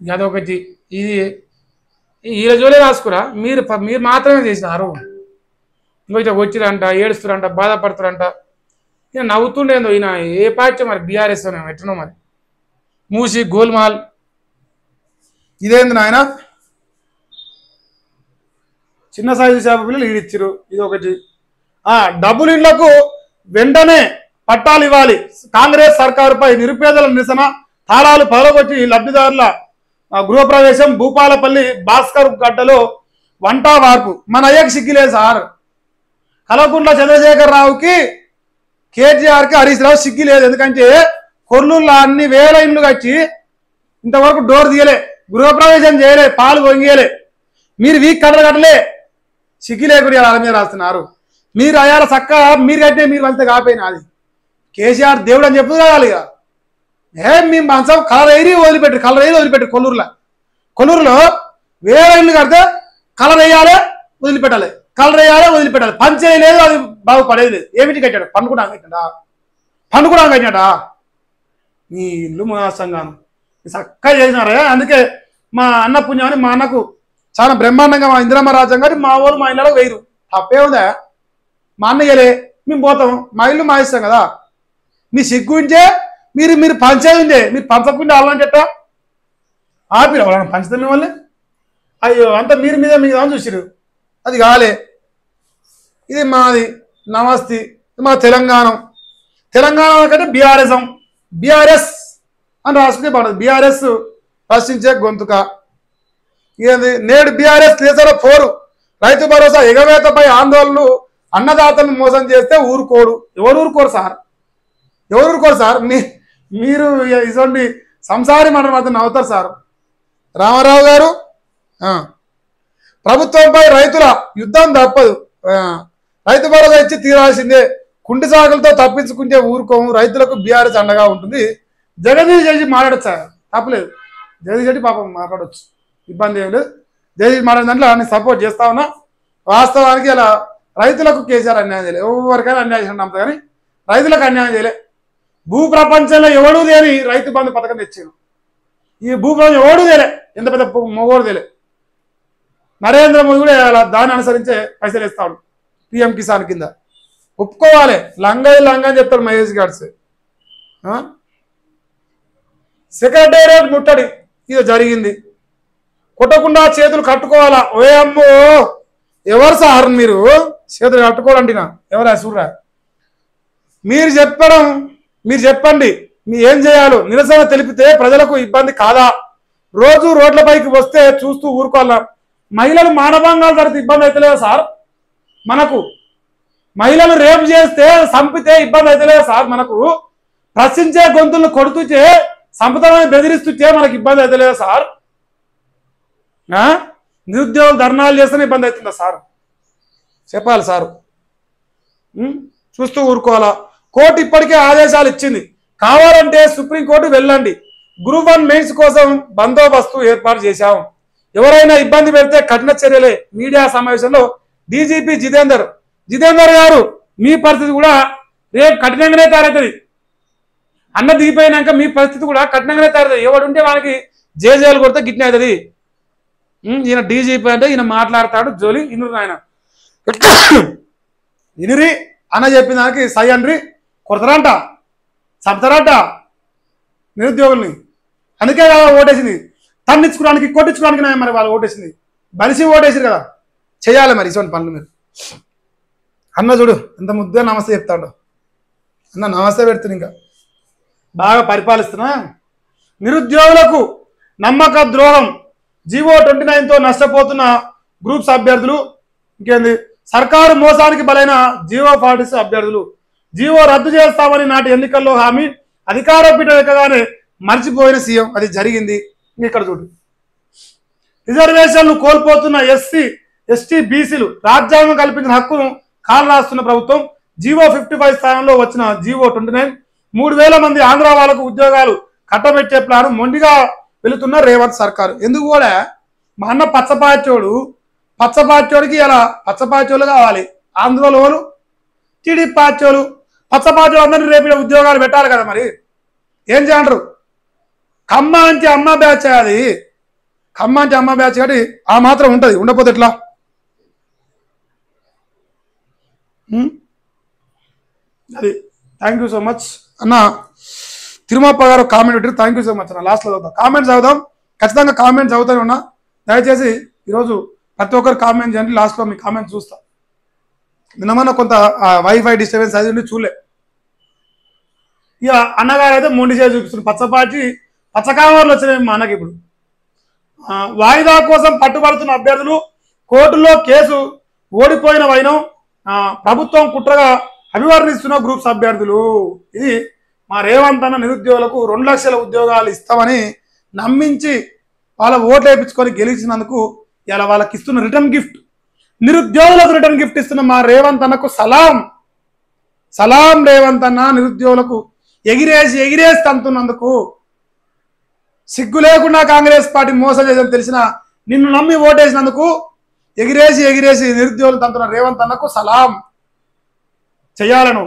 ఇక అదొకటి ఇది వీళ్ళ జోలే రాసుకురా మీరు ప- మీరు మాత్రమే చేసినారు ఇంకో ఇట్లా వచ్చిరంట ఏడుస్తురంట బాధపడుతురంట ఈయన నవ్వుతుండేందో ఈయన ఏ పార్టీ మరి బీఆర్ఎస్ ఎట్లనో మరి మూసి గోల్మాల్ ఇదేంది నాయన చిన్న సైజు చేప పిల్లలు ఈడిచ్చిరు ఇది ఒకటి ఆ డబుల్ ఇండ్లకు వెంటనే పట్టాలు ఇవ్వాలి కాంగ్రెస్ సర్కారుపై నిరుపేదల నిరసన తాళాలు పగలగొట్టి లబ్ధిదారుల ఆ, గృహప్రవేశం భూపాలపల్లి భాస్కర్ గడ్డలో వంట వార్పు మన అయ్యకి సిగ్గిలే సార్ కలకుంట్ల చంద్రశేఖర్ రావుకి కేటీఆర్కి హరీష్ రావు సిగ్గి లేదు ఎందుకంటే కొర్నూల్లో అన్ని వేల ఇండ్లు కట్టి ఇంతవరకు డోర్ తీయలే గృహప్రవేశం చేయలే పాలు పొంగియలే మీరు వీక్ కట్టలు కట్టలే సిగ్గి లేకుండా ఇలా మీద రాస్తున్నారు మీరు అయ్యాల చక్క మీరు కట్టినే మీరు అంతే కాపోయినా అది కేసీఆర్ దేవుడు అని చెప్తూ కావాలి ఇక ఏ మేము మంచం కలర్ ఎయిరి వదిలిపెట్టారు కలర్ ఎయిరి వదిలిపెట్టారు కొల్లూరులో కొల్లూరులో వేరే ఇల్లు కడితే కలర్ వేయాలి వదిలిపెట్టాలి కలర్ వేయాలి వదిలిపెట్టాలి పని చేయలేదు అది బాగుపడేది లేదు ఏమిటి కట్టాడు పండుకున్నా కట్టాడా పండుకున్నా కట్టాడా నీ ఇల్లు మోసంగాను చక్కగా చేసినారే అందుకే మా అన్న పుణ్యాన్ని మా అన్నకు చాలా బ్రహ్మాండంగా మా ఇందిరమ్మ రాజ్యం గారి మా వాళ్ళు మా ఇళ్ళలో వేయరు తప్పే ఉందా మా అన్నయ్యలే మేము పోతాం మా ఇల్లు మా ఇస్తాం కదా మీ సిగ్గుంటే మీరు మీరు పంచేది మీరు పంచకుండా అవ్వాలని చెప్పా ఆపిరు వాళ్ళని పంచుతాం మిమ్మల్ని అయ్యో అంత మీరు మీద మీద చూసిరు అది కాలే ఇది మాది నమస్తే ఇది మా తెలంగాణ తెలంగాణ కంటే బీఆర్ఎస్ బీఆర్ఎస్ అని రాసుకుంటే బాగుంటుంది బీఆర్ఎస్ ప్రశ్నించే గొంతుక ఏంది నేడు బీఆర్ఎస్ దేశంలో పోరు రైతు భరోసా ఎగవేతపై ఆందోళనలు అన్నదాతలను మోసం చేస్తే ఊరుకోడు ఎవరు ఊరుకోరు సార్ ఎవరు ఊరుకోరు సార్ మీ మీరు ఇటువంటి సంసారి మన మాత్రం నవ్వుతారు సార్ రామారావు గారు ఆ. ప్రభుత్వంపై రైతుల యుద్ధం తప్పదు ఆ, రైతు భరోసా ఇచ్చి తీరాల్సిందే కుంటి సాగులతో తప్పించుకుంటే ఊరుకోము రైతులకు బీఆర్ఎస్ అండగా ఉంటుంది జగదీష్ చేసి మాట్లాడచ్చు సార్ తప్పలేదు జగదీష్ రెడ్డి పాపం మాట్లాడచ్చు ఇబ్బంది ఏం లేదు జగదీష్ మాట్లాడిన దాంట్లో నేను సపోర్ట్ చేస్తా ఉన్నా వాస్తవానికి ఇలా రైతులకు కేసీఆర్ అన్యాయం చేయలేదు ఎవరికైనా అన్యాయం చేసిన నమ్మకం కానీ రైతులకు అన్యాయం చేయలే భూ ప్రపంచంలో ఎవడూ లేని రైతు బంధు పథకం తెచ్చాను ఈ భూ ప్రపంచం ఎవడూ తేలే ఎంత పెద్ద మొగోడు తేలే నరేంద్ర మోదీ కూడా అలా దాన్ని అనుసరించే పైసలు ఇస్తాడు పిఎం కిసాన్ కింద ఒప్పుకోవాలి లంగా లంగా అని చెప్తాడు మహేష్ గాడ్స్ సెక్రటేరియట్ ముట్టడి ఇది జరిగింది కొట్టకుండా చేతులు కట్టుకోవాలా ఓ అమ్మో ఎవరు సార్ మీరు చేతులు కట్టుకోవాలంటినా ఎవరా చూడరా మీరు చెప్పడం మీరు చెప్పండి మీ ఏం చేయాలో నిరసన తెలిపితే ప్రజలకు ఇబ్బంది కాదా రోజు రోడ్లపైకి వస్తే చూస్తూ ఊరుకోవాలా మహిళలు మానభంగాలు జరిగితే ఇబ్బంది అవుతలేదా సార్ మనకు మహిళలు రేపు చేస్తే చంపితే ఇబ్బంది అవుతలేదా సార్ మనకు ప్రశ్నించే గొంతులను కొడుతుంటే సంపదలను బెదిరిస్తుంటే మనకు ఇబ్బంది అవుతలేదా సార్ ఆ? నిరుద్యోగులు ధర్నాలు చేస్తేనే ఇబ్బంది అవుతుందా సార్ చెప్పాలి సారు ఉం? చూస్తూ ఊరుకోవాలా కోర్టు ఇప్పటికే ఆదేశాలు ఇచ్చింది కావాలంటే సుప్రీంకోర్టు వెళ్ళండి గ్రూప్ వన్ మెయిన్స్ కోసం బందోబస్తు ఏర్పాటు చేశాం ఎవరైనా ఇబ్బంది పెడితే కఠిన చర్యలే మీడియా సమావేశంలో డీజీపీ జితేందర్ జితేందర్ గారు మీ పరిస్థితి కూడా రేపు కఠినంగానే తయారవుతుంది అన్న దిగిపోయినాక మీ పరిస్థితి కూడా కఠినంగానే తయారవుతుంది ఎవడు ఉంటే వానికి జేజేలు కొడితే గిట్న అవుతుంది ఉం, ఈయన డీజీపీ అంటే ఈయన మాట్లాడతాడు జోలి ఇనురు ఆయన ఇనిరి అన్న చెప్పిన దానికి సై అండ్రి కొడతారంట చంపుతారంట నిరుద్యోగుల్ని అందుకే కదా ఓటేసింది తన్నించుకోవడానికి కొట్టించుకోవడానికి నా మరి వాళ్ళు ఓటేసింది బలిసి ఓటేసారు కదా చేయాలి మరి ఇటువంటి పనులు మీరు అన్న చూడు ఎంత ముద్దుగా నమస్తే చెప్తాడు అన్న నమస్తే పెడుతుంది ఇంకా బాగా పరిపాలిస్తున్నా నిరుద్యోగులకు నమ్మక ద్రోహం జీవో ట్వంటీ నైన్తో నష్టపోతున్న గ్రూప్స్ అభ్యర్థులు ఇంకేంది సర్కారు మోసానికి బలైన జీవో ఫార్టీస్ అభ్యర్థులు జీవో రద్దు చేస్తామని నాటి ఎన్నికల్లో హామీ అధికార పీఠ ఎక్కగానే మర్చిపోయిన సీఎం అది జరిగింది ఇక్కడ చూడు రిజర్వేషన్లు కోల్పోతున్న ఎస్సీ ఎస్టీ బీసీలు రాజ్యాంగం కల్పించిన హక్కును కాలు రాస్తున్న ప్రభుత్వం జీవో ఫిఫ్టీ ఫైవ్ స్థానంలో వచ్చిన జీవో ట్వంటీ నైన్ మూడు వేల మంది ఆంధ్ర వాళ్ళకు ఉద్యోగాలు కట్టబెట్టే ప్లాన్ మొండిగా వెళుతున్న రేవంత్ సర్కారు ఎందుకు కూడా మా అన్న పచ్చపాచోడు పచ్చపాచోడికి ఇలా పచ్చపాచోళ్ళు కావాలి ఆంధ్రలో వాళ్ళు టీడీపీ పాచోలు పచ్చపాచోలు అందరినీ రేపు ఈడ ఉద్యోగాలు పెట్టాలి కదా మరి ఏం చేయంటారు కమ్మ నుంచి అమ్మ బ్యాచ్ అది ఖమ్మం అంటే అమ్మ బ్యాచ్ కాబట్టి ఆ మాత్రం ఉంటుంది ఉండకపోతే ఎట్లా ఉం? అది థ్యాంక్ యూ సో మచ్ అన్న తిరుమప్ప గారు కామెంట్ పెట్టారు థ్యాంక్ యూ సో మచ్ అన్న లాస్ట్లో చదువుతాం కామెంట్ చదువుదాం ఖచ్చితంగా కామెంట్ చదువుతానే ఉన్నా దయచేసి ఈరోజు ప్రతి ఒక్కరు కామెంట్ చేయండి లాస్ట్లో మీ కామెంట్ చూస్తా నిన్నమన్నా కొంత వైఫై డిస్టర్బెన్స్ అది ఉండి చూలే ఇక అన్నగారు అయితే మొండి చేసి చూపిస్తున్నారు పచ్చపాటి పచ్చకామర్లు వచ్చినాయి మా అన్నకి ఇప్పుడు ఆ, వాయిదా కోసం పట్టుబడుతున్న అభ్యర్థులు కోర్టులో కేసు ఓడిపోయిన వైనం ఆ, ప్రభుత్వం కుట్రగా అభివర్ణిస్తున్న గ్రూప్స్ అభ్యర్థులు ఇది మా రేవంత్ అన్న నిరుద్యోగులకు రెండు లక్షల ఉద్యోగాలు ఇస్తామని నమ్మించి వాళ్ళ ఓట్లు వేయించుకొని గెలిచినందుకు ఇలా వాళ్ళకి ఇస్తున్న రిటర్న్ గిఫ్ట్ నిరుద్యోగులకు రిటర్న్ గిఫ్ట్ ఇస్తున్న మా రేవంత్ అన్నకు సలాం సలాం రేవంత్ అన్న నిరుద్యోగులకు ఎగిరేసి ఎగిరేసి తంతున్నందుకు సిగ్గు లేకుండా కాంగ్రెస్ పార్టీ మోసం చేసిన తెలిసిన నిన్ను నమ్మి ఓటేసినందుకు ఎగిరేసి ఎగిరేసి నిరుద్యోగులు తంతున్న రేవంత్ అన్నకు సలాం చెయ్యాలను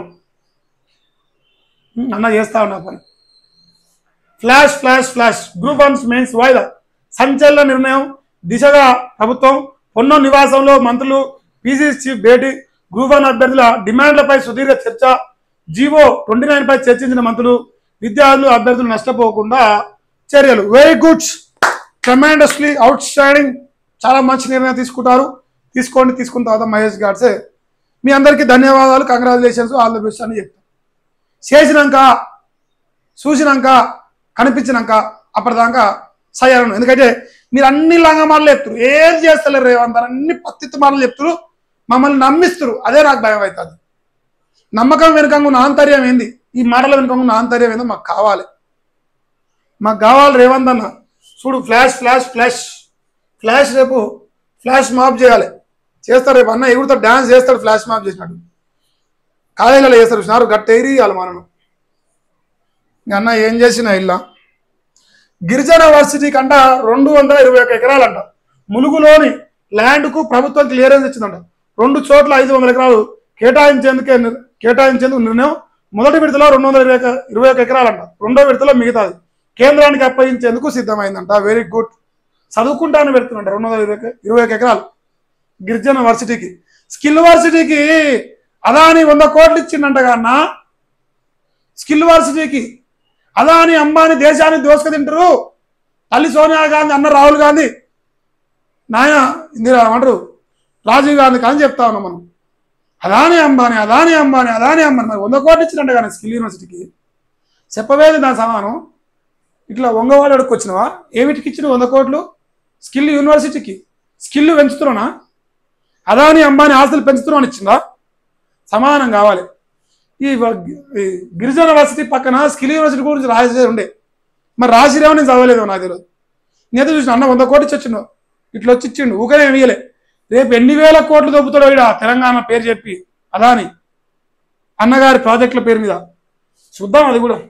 ఉమ్, అన్న చేస్తా ఉన్నా పని flash flash flash group ones mains వాయిదా సంచలన నిర్ణయం దిశగా ప్రభుత్వం పొన్నో నివాసంలో మంత్రులు పీసీ చీఫ్ భేటీ గ్రూప్ వన్ అభ్యర్థుల డిమాండ్లపై సుదీర్ఘ చర్చ జీవో ట్వంటీ నైన్ పై చర్చించిన మంత్రులు విద్యార్థులు అభ్యర్థులు నష్టపోకుండా చర్యలు very good tremendously outstanding చాలా మంచి నిర్ణయం తీసుకుంటారు తీసుకోండి తీసుకున్న తర్వాత మహేష్ గాడ్సే మీ అందరికీ ధన్యవాదాలు కంగ్రాచులేషన్స్ ఆల్ ది బెస్ట్ అని చెప్తాను చేసినాక చూసినాక కనిపించినాక అప్పటిదాకా సయ్యాలను ఎందుకంటే మీరు అన్ని లంగమాటలు చెప్తారు ఏం చేస్తలేరు రేవంత్ అని అన్ని పత్తిత్తు మాటలు చెప్తారు మమ్మల్ని నమ్మిస్తారు అదే నాకు భయం అవుతుంది నమ్మకం వెనుకంగా ఉన్న ఆంతర్యం ఏంది ఈ మాటల వెనుకంగా ఉన్న ఆంతర్యం ఏందో మాకు కావాలి మాకు కావాలి రేవంత్ అన్న చూడు ఫ్లాష్ ఫ్లాష్ ఫ్లాష్ ఫ్లాష్ రేపు ఫ్లాష్ మాప్ చేయాలి చేస్తారు రేపు అన్న ఎగురుతాడు డాన్స్ చేస్తాడు ఫ్లాష్ మాప్ చేసినట్టు కాలేజీలో చేస్తారు చూసినారు గట్టేరి వాళ్ళ మనను ఇంక అన్న ఏం చేసినా ఇల్లా గిరిజన వర్సిటీ కంట రెండు వందల ఇరవై ఒక ఎకరాలంట ములుగులోని ల్యాండ్కు ప్రభుత్వం క్లియరెన్స్ ఇచ్చిందంట రెండు చోట్ల ఐదు వందల ఎకరాలు కేటాయించేందుకే నిర్- కేటాయించేందుకు నిర్ణయం మొదటి విడతలో రెండు వందల ఇరవై ఒక- ఇరవై ఒక ఎకరాలంట రెండో విడతలో మిగతాది కేంద్రానికి అప్పగించేందుకు సిద్ధమైందంట వెరీ గుడ్ చదువుకుంటాను పెడుతుందంట రెండు వందల ఇరవై ఒక- ఇరవై ఒక ఎకరాలు గిరిజన వర్సిటీకి స్కిల్ వర్సిటీకి అదాని వంద కోట్లు ఇచ్చిందంటగా అన్న స్కిల్ వర్సిటీకి అదాని అంబానీ దేశాన్ని దోసుకు తింటారు తల్లి సోనియా గాంధీ అన్న రాహుల్ గాంధీ నాయన ఇందిరా ఏమంటారు రాజీవ్ గాంధీ కానీ చెప్తా ఉన్నాం మనం అదాని అంబానీ అదాని అంబానీ అదాని అంబానీ మరి వంద కోట్లు ఇచ్చినట్టు కానీ స్కిల్ యూనివర్సిటీకి చెప్పవేది దాని సమానం ఇట్లా వంగవాడు అడుక్కొచ్చినవా ఏమిటికి ఇచ్చిన వంద కోట్లు స్కిల్ యూనివర్సిటీకి స్కిల్ పెంచుతున్నానా అదాని అంబానీ ఆస్తులు పెంచుతున్నాను ఇచ్చిందా సమానం కావాలి ఈ వ- ఈ గిరిజన వసతి పక్కన స్కిల్ యూనివర్సిటీ గురించి రాసేది ఉండే మరి రాసిరేమో నేను చదవలేదు నాకు తెలియదు నేత చూసిన అన్న వంద కోట్లు ఇచ్చి వచ్చిండు ఇట్లా వచ్చి ఇచ్చిండు ఊకనే ఇయ్యలే రేపు ఎన్ని వేల కోట్లు దొబ్బుతాడో ఈడ తెలంగాణ పేరు చెప్పి అదాని అన్నగారి ప్రాజెక్టుల పేరు మీద చూద్దాం అది కూడా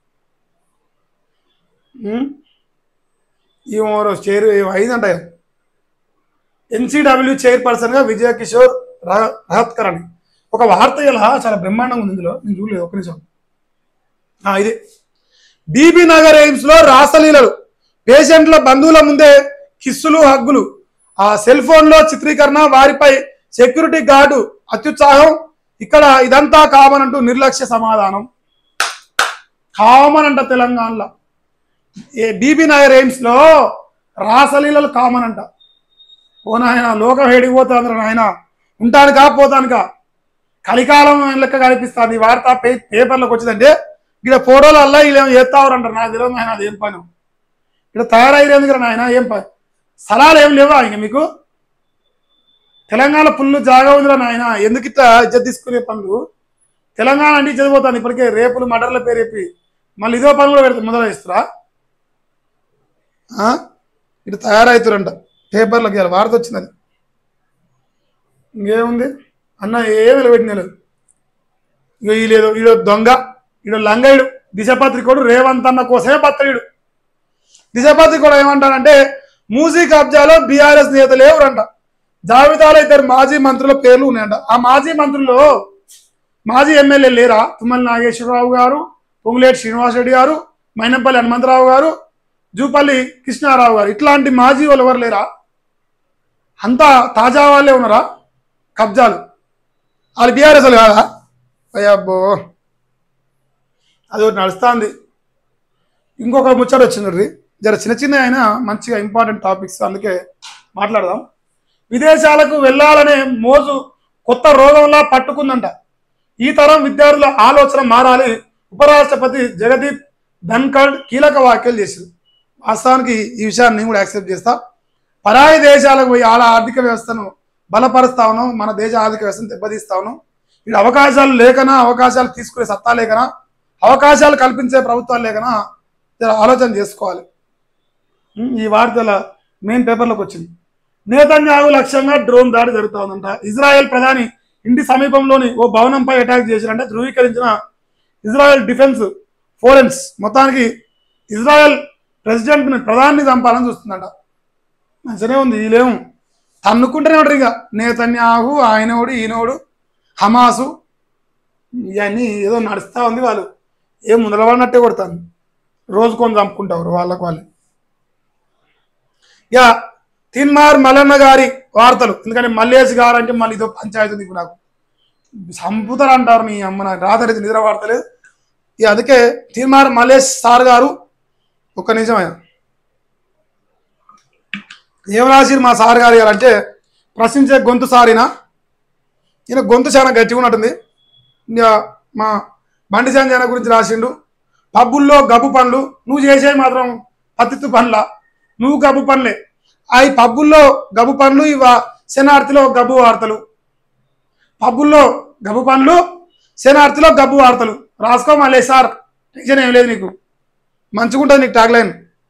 ఉం? ఏమో చైర్ ఏమో అయిందంట ఎన్సీడబ్ల్యూ చైర్పర్సన్గా విజయ కిషోర్ రా- రహత్కర్ అని ఒక వార్త ఇలా చాలా బ్రహ్మాండంగా ఉంది ఇందులో నేను చూడలేదు ఒక నిమిషం ఆ, ఇదే బీబీ నగర్ ఎయిమ్స్ లో రాసలీలలు పేషెంట్ల బంధువుల ముందే కిస్సులు హగ్గులు ఆ సెల్ ఫోన్ లో చిత్రీకరణ వారిపై సెక్యూరిటీ గార్డు అత్యుత్సాహం ఇక్కడ ఇదంతా కామన్ అంటూ నిర్లక్ష్య సమాధానం కామన్ అంట తెలంగాణలో ఏ బీబీ నగర్ ఎయిమ్స్ లో రాసలీలలు కామన్ అంట ఓ నాయన లోకం హేడిపోతుంది నాయన ఉంటానుకా పోతానుకా కలికాలం లెక్క కనిపిస్తుంది ఈ వార్త పే పేపర్లోకి వచ్చిందంటే ఇక్కడ ఫోటోలల్లా వీళ్ళు ఏమో చేస్తావారు అంటారు నాకు తెలియదు నాయన అది ఏం పని ఇక్కడ తయారయ్యేందుకు కదా నాయన ఏం పని స్థలాలు ఏం లేవా ఇంక మీకు తెలంగాణ పుల్లు జాగా ఉందిరా నాయన ఎందుకు ఇట్లా ఇజ్జత్ తీసుకునే పనులు తెలంగాణ అంటే చదిపోతాను ఇప్పటికే రేపులు మటర్ల పేరు చెప్పి మళ్ళీ ఇదో పని కూడా పెడతా మొదలు ఇస్తారా ఇటు తయారవుతారంట పేపర్లోకి ఇవాళ వార్త వచ్చింది అది ఇంకేముంది అన్న ఏమి నిలబెట్టిన ఇక ఈ లేదు ఈడో దొంగ ఈడో లంగయుడు దిశపత్రికోడు రేవంత్ అన్న కోసమే పత్రికుడు దిశపత్రికోడు ఏమంటాడంటే మూసీ కబ్జాలో బీఆర్ఎస్ నేతలు ఎవరంట జాబితాలో ఇద్దరు మాజీ మంత్రుల పేర్లు ఉన్నాయంట ఆ మాజీ మంత్రుల్లో మాజీ ఎమ్మెల్యే లేరా తుమ్మల నాగేశ్వరరావు గారు పొంగులేటి శ్రీనివాసరెడ్డి గారు మైనంపల్లి హనుమంతరావు గారు జూపల్లి కృష్ణారావు గారు ఇట్లాంటి మాజీ వాళ్ళు ఎవరు లేరా అంతా తాజా వాళ్ళే ఉన్నారా కబ్జాలు వాళ్ళు బీఆర్ఎస్ వాళ్ళు కాదా అయ్యబ్బో అది ఒకటి నడుస్తుంది ఇంకొక ముచ్చట వచ్చింది జర చిన్న చిన్న అయినా మంచిగా ఇంపార్టెంట్ టాపిక్స్ అందుకే మాట్లాడదాం విదేశాలకు వెళ్ళాలనే మోజు కొత్త రోగంలా పట్టుకుందంట ఈ తరం విద్యార్థుల ఆలోచన మారాలి ఉపరాష్ట్రపతి జగదీప్ ధన్కడ్ కీలక వ్యాఖ్యలు చేశారు వాస్తవానికి ఈ విషయాన్ని నేను కూడా యాక్సెప్ట్ చేస్తా పరాయి దేశాలకు పోయి వాళ్ళ ఆర్థిక వ్యవస్థను బలపరుస్తా ఉన్నాం మన దేశ ఆర్థిక వ్యవస్థను దెబ్బతీస్తా ఉన్నాం వీళ్ళు అవకాశాలు లేకనా అవకాశాలు తీసుకునే సత్తా లేకనా అవకాశాలు కల్పించే ప్రభుత్వాలు లేకనా జర ఆలోచన చేసుకోవాలి ఉం, ఈ వార్తల మెయిన్ పేపర్లోకి వచ్చింది నేతన్యాహు లక్ష్యంగా డ్రోన్ దాడి జరుగుతోందంట ఇజ్రాయెల్ ప్రధాని ఇంటి సమీపంలోని ఓ భవనంపై అటాక్ చేశారంటే ధృవీకరించిన ఇజ్రాయెల్ డిఫెన్స్ ఫోరెన్స్ మొత్తానికి ఇజ్రాయెల్ ప్రెసిడెంట్ని ప్రధాని చంపాలని చూస్తుందంట మంచిగానే ఉంది వీళ్ళేమో తన్నుకుంటూనే ఉంటారు ఇక నేతన్యాహు ఆయనోడు ఈయనోడు హమాసు ఇవన్నీ ఏదో నడుస్తూ ఉంది వాళ్ళు ఏం ముందరబడినట్టే కొడతాను రోజుకొని చంపుకుంటారు వాళ్ళకు వాళ్ళు యా తిన్మార్ మల్లన్న గారి వార్తలు ఎందుకంటే మల్లేష్ గారు అంటే మళ్ళీ ఇదో పంచాయతీ ఉంది ఇప్పుడు నాకు సంపుతారు అంటారు నీ అమ్మ నాకు రాత్రి నిద్ర వాడతలేదు ఇక అందుకే తిన్మార్ మల్లేష్ సార్ గారు ఒక్క నిజం ఆయన ఏం రాసిరు మా సార్ గారు గారు అంటే ప్రశ్నించే గొంతు సారినా ఈయన గొంతు చాలా గట్టిగా ఉన్నట్టుంది ఇంకా మా బండి సంజయన గురించి రాసిండు పబ్బుల్లో గబ్బు పనులు నువ్వు చేసేది మాత్రం పత్తిత్తు పనుల నువ్వు గబ్బు పనులే ఆ ఈ పబ్బుల్లో గబ్బు పనులు ఇవ శనార్థిలో గబ్బు వార్తలు పబ్బుల్లో గబ్బు పనులు శనార్థిలో గబ్బు వార్తలు రాసుకో మళ్ళీ సార్ టెన్షన్ ఏం లేదు నీకు మంచిగుంటుంది నీకు టాగ్లైన్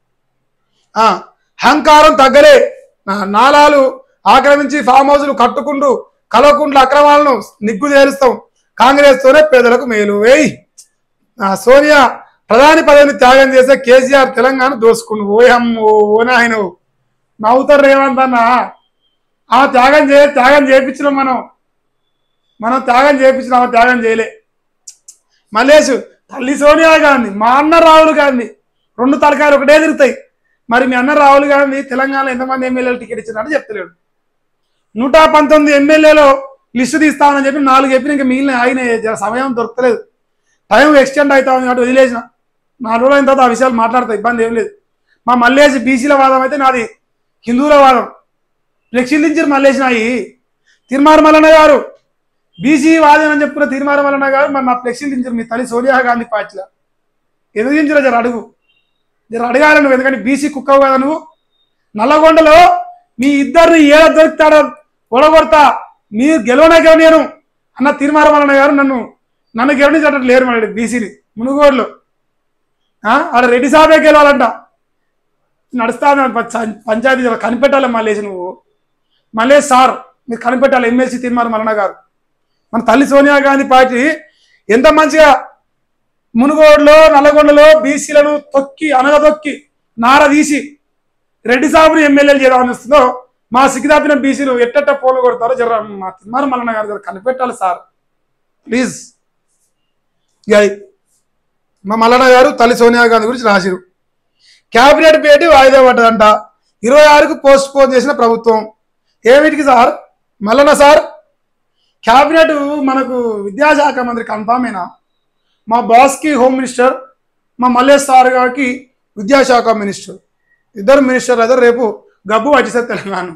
ఆ, అహంకారం తగ్గలే నా- నాలాలు ఆక్రమించి ఫామ్ హౌస్లు కట్టుకుంటూ కలవకుంట్ల అక్రమాలను నిగ్గు తేలుస్తాం కాంగ్రెస్ తోనే పేదలకు మేలు వేయి ఆ, సోనియా ప్రధాని పదవిని త్యాగం చేసే కేసీఆర్ తెలంగాణ దోసుకుండు ఓయమ్మో ఓ నాయన నవ్వుతారు రేవంత్ అన్న ఆ త్యాగం చే త్యాగం చేయించినాం మనం మనం త్యాగం చేయించినాం ఆ త్యాగం చేయలే మల్లేష్ తల్లి సోనియా గాంధీ మా అన్న రాహుల్ గాంధీ రెండు తలకాయలు ఒకటే తిరుగుతాయి మరి మీ అన్న రాహుల్ గాంధీ తెలంగాణలో ఎంతమంది ఎమ్మెల్యేలు టికెట్ ఇచ్చినారని చెప్తలేడు నూట పంతొమ్మిది ఎమ్మెల్యేలు లిస్టు తీస్తామని చెప్పి నాలుగు చెప్పిన ఇంకా మిగిలిన ఆయన జర సమయం దొరకలేదు టైం ఎక్స్టెండ్ అవుతా ఉంది కాబట్టి వదిలేసిన నాలుగు రోజులు అయిన తర్వాత ఆ విషయాలు మాట్లాడతా ఇబ్బంది ఏం లేదు మా మల్లేసి బీసీల వాదం అయితే నాది హిందువుల వాదం ఫ్లెక్సీలించారు మల్లేసి నాయి తిరుమార మల్లన్న గారు బీసీ వాదం అని చెప్పుకున్న తిరుమార మల్లన్న గారు మరి నా ఫ్లెక్సీలించారు మీ తల్లి సోనియా గాంధీ పార్టీలో ఎందుకు దించరా జర అడుగు జర అడగాలి నువ్వు ఎందుకంటే బీసీ కుక్కవు కదా నువ్వు నల్లగొండలో మీ ఇద్దరిని ఏడ దొరుకుతాడో ఒడగొడతా మీరు గెలవనాకే నేను అన్న తీర్మానం వలన గారు నన్ను నన్ను గెలవనించడం లేరు మరి బీసీని మునుగోడులో ఆ, ఆడ రెడ్డి సాబే గెలవాలంట నడుస్తా పంచాయతీ జర కనిపెట్టాలి మల్లేసి నువ్వు మల్లేష్ సార్ మీరు కనిపెట్టాలి ఎమ్మెల్సీ తీర్మానం మల్లన్న గారు మన తల్లి సోనియా గాంధీ పార్టీ ఎంత మంచిగా మునుగోడులో నల్లగొండలో బీసీలను తొక్కి అనగదొక్కి నార తీసి రెడ్డి సాబుని ఎమ్మెల్యేలు చేద్దామని వస్తుందో మా సిగ్గుదాపిన బీసీలు ఎట్టెట్ట పోలు కొడతారో జర మా తిమ్మారు మల్లన్న గారు జర కనిపెట్టాలి సార్ ప్లీజ్ ఇక అది. మా మల్లన్న గారు తల్లి సోనియా గాంధీ గురించి రాసిరు క్యాబినెట్ భేటీ వాయిదా పడ్డదంట ఇరవై ఆరుకు పోస్ట్ పోన్ చేసిన ప్రభుత్వం ఏమిటికి సార్ మల్లన్న సార్ క్యాబినెట్ మనకు విద్యాశాఖ మంత్రి కన్ఫామేనా మా బాస్కి హోమ్ మినిస్టర్ మా మల్లేష్ సార్ గారికి విద్యాశాఖ మినిస్టర్ ఇద్దరు మినిస్టర్ అయితే రేపు గబ్బు వచ్చేసారు తెలంగాణ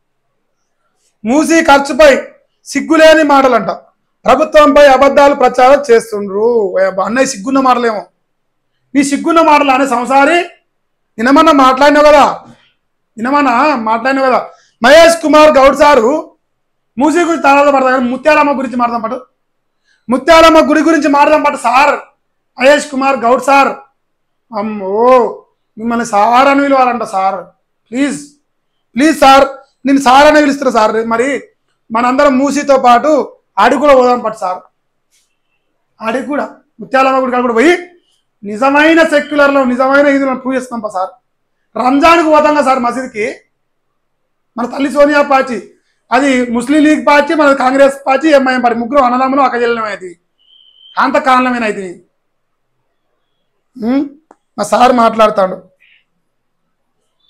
మూసీ ఖర్చుపై సిగ్గులేని మాటలంట ప్రభుత్వంపై అబద్ధాలు ప్రచారం చేస్తుండ్రు ఓ అబ్బా, అన్నయ్య సిగ్గున్న మాటలేమో నీ సిగ్గున్న మాటలు అనే సంసారి నినమన్నా మాట్లాడినావు కదా నినమన్నా మాట్లాడినావు కదా మహేష్ కుమార్ గౌడ్ సారు మూసీ గురించి తర్వాత పడతా కానీ ముత్యాలమ్మ గురించి మాట్లాడదాం పట్టు ముత్యాలమ్మ గుడి గురించి మాట్లాడదాం పట్టు సార్ మహేష్ కుమార్ గౌడ్ సార్ అమ్మో మిమ్మల్ని సార్ అని పిలవాలంట సార్ ప్లీజ్ ప్లీజ్ సార్ నేను సార్ అని పిలుస్తున్నా సార్ మరి మనందరం మూసీతో పాటు ఆడికి కూడా పోదాం పట్టు సార్ ఆడికి కూడా ముత్యాలమ్మ గుడి కాడ కూడా పోయి నిజమైన సెక్యులర్లో నిజమైన హిందువులను ప్రూవ్ చేస్తున్నాం పా సార్ రంజాన్కి పోతాం కదా సార్ మసీద్కి మన తల్లి సోనియా పార్టీ అది ముస్లిం లీగ్ పార్టీ మన కాంగ్రెస్ పార్టీ ఎంఐఎం పార్టీ ముగ్గురు అన్నదమ్ములు అక్క చెల్లెమైంది అంత కారణమైన అయితే ఉం? మా సార్ మాట్లాడతాడు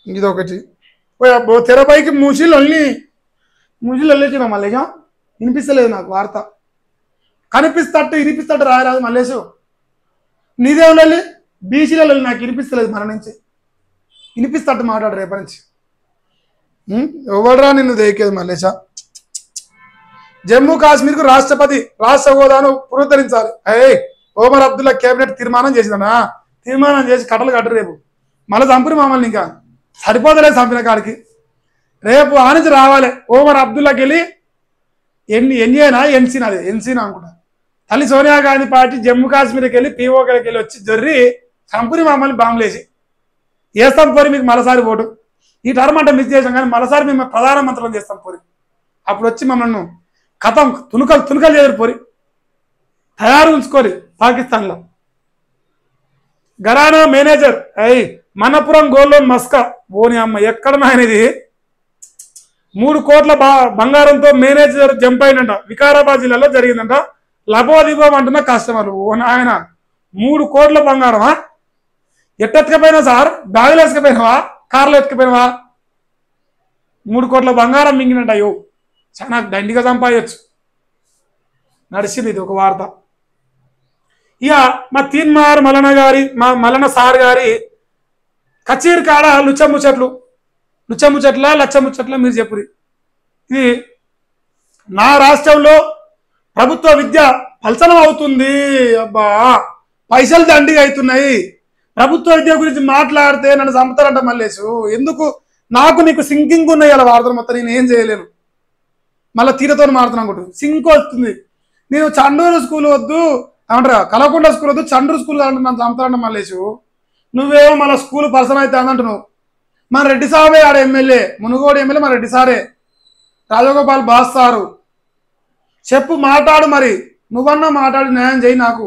ఇది ఒకటి ఓ అబ్బో తెరపైకి మూసిలు అల్లి మూసిలు వెళ్ళేసిన మల్లేష వినిపిస్తలేదు నాకు వార్త కనిపిస్తట్టు వినిపిస్తట్టు రాయరాదు మల్లేషు నీదేవులల్లి బీసీలలో నాకు వినిపిస్తలేదు మన నుంచి వినిపిస్తట్టు మాట్లాడు రేపటి నుంచి ఉం? ఎవడరా నిన్ను దేకేది మల్లేష జమ్మూ కాశ్మీర్కు రాష్ట్రపతి రాష్ట్ర హోదాను పునరుద్ధరించాలి అయ్యే ఓమర్ అబ్దుల్లా కేబినెట్ తీర్మానం చేసిందనా తీర్మానం చేసి కట్టలు కట్టరు రేపు మళ్ళీ చంపురు మమ్మల్ని ఇంకా సరిపోతలేదు చంపిన కాడికి రేపు ఆ నుంచి రావాలి ఓమర్ అబ్దుల్లాకి వెళ్ళి ఎన్ని ఎన్ఏనా ఎన్సీనా అది ఎన్సీనా అనుకుంటా తల్లి సోనియా గాంధీ పార్టీ జమ్మూ కాశ్మీర్కి వెళ్ళి పీఓకి వెళ్ళి వచ్చి జొర్రి చంపుని మమ్మల్ని బాంబులేసి వేస్తాం పోరి మీకు మరోసారి ఓటు ఈ టర్మ్ అంటే మిస్ చేసాం కానీ మరోసారి మేము ప్రధానమంత్రులను చేస్తాం పోరి అప్పుడు వచ్చి మమ్మల్ని కథం తునుకలు తునుకలు చేయరు పోరి తయారు ఉంచుకోరి పాకిస్తాన్లో గరానా మేనేజర్ అయ్ మనపురం గోల్డ్ లోన్ మస్కా ఓని అమ్మ ఎక్కడ నాయన ఇది మూడు కోట్ల బా బంగారంతో మేనేజర్ జంప్ అయినంట వికారాబాద్ జిల్లాలో జరిగిందంట లభోదిభం అంటున్న కస్టమర్ ఓ నాయన మూడు కోట్ల బంగారమా ఎట్టెత్తుకపోయినా సార్ బ్యాగులు వేసుకపోయినావా కార్లు ఎత్తుకపోయినావా మూడు కోట్ల బంగారం మింగినంట అయ్యో చాలా దండిగా సంపాదించు నడిచింది ఇది ఒక వార్త ఇక మా తీన్మార్ మలన గారి మా మలన సార్ గారి కచేరి కాడ లుచ్చముచ్చట్లు లుచ్చముచ్చట్ల లచ్చముచ్చట్ల మీరు చెప్పురి ఇది నా రాష్ట్రంలో ప్రభుత్వ విద్య పలచనం అవుతుంది అబ్బా పైసలు దండిగా అవుతున్నాయి ప్రభుత్వ విద్య గురించి మాట్లాడితే నన్ను చంపుతారంట మల్లేసు ఎందుకు నాకు నీకు సింకింగ్ ఉన్నాయి అలా వార్తలు మొత్తం నేను ఏం చేయలేను మళ్ళీ తీరతో మాడుతున్నాను అనుకుంటు సింక్ వస్తుంది నేను చండూరు స్కూల్ వద్దు ఏమంటారా కలవకుండా స్కూల్ వద్దు చండూరు స్కూల్ కావాలంటే నన్ను చంపుతారంట మల్లేసు నువ్వేమో మళ్ళీ స్కూల్ పర్సన్ అయితే అంటున్నావు మన రెడ్డి సాబే ఆడ ఎమ్మెల్యే మునుగోడు ఎమ్మెల్యే మన రెడ్డి సారే రాజగోపాల్ బాస్ సారు చెప్పు మాట్లాడు మరి నువ్వన్నా మాట్లాడి న్యాయం చేయి నాకు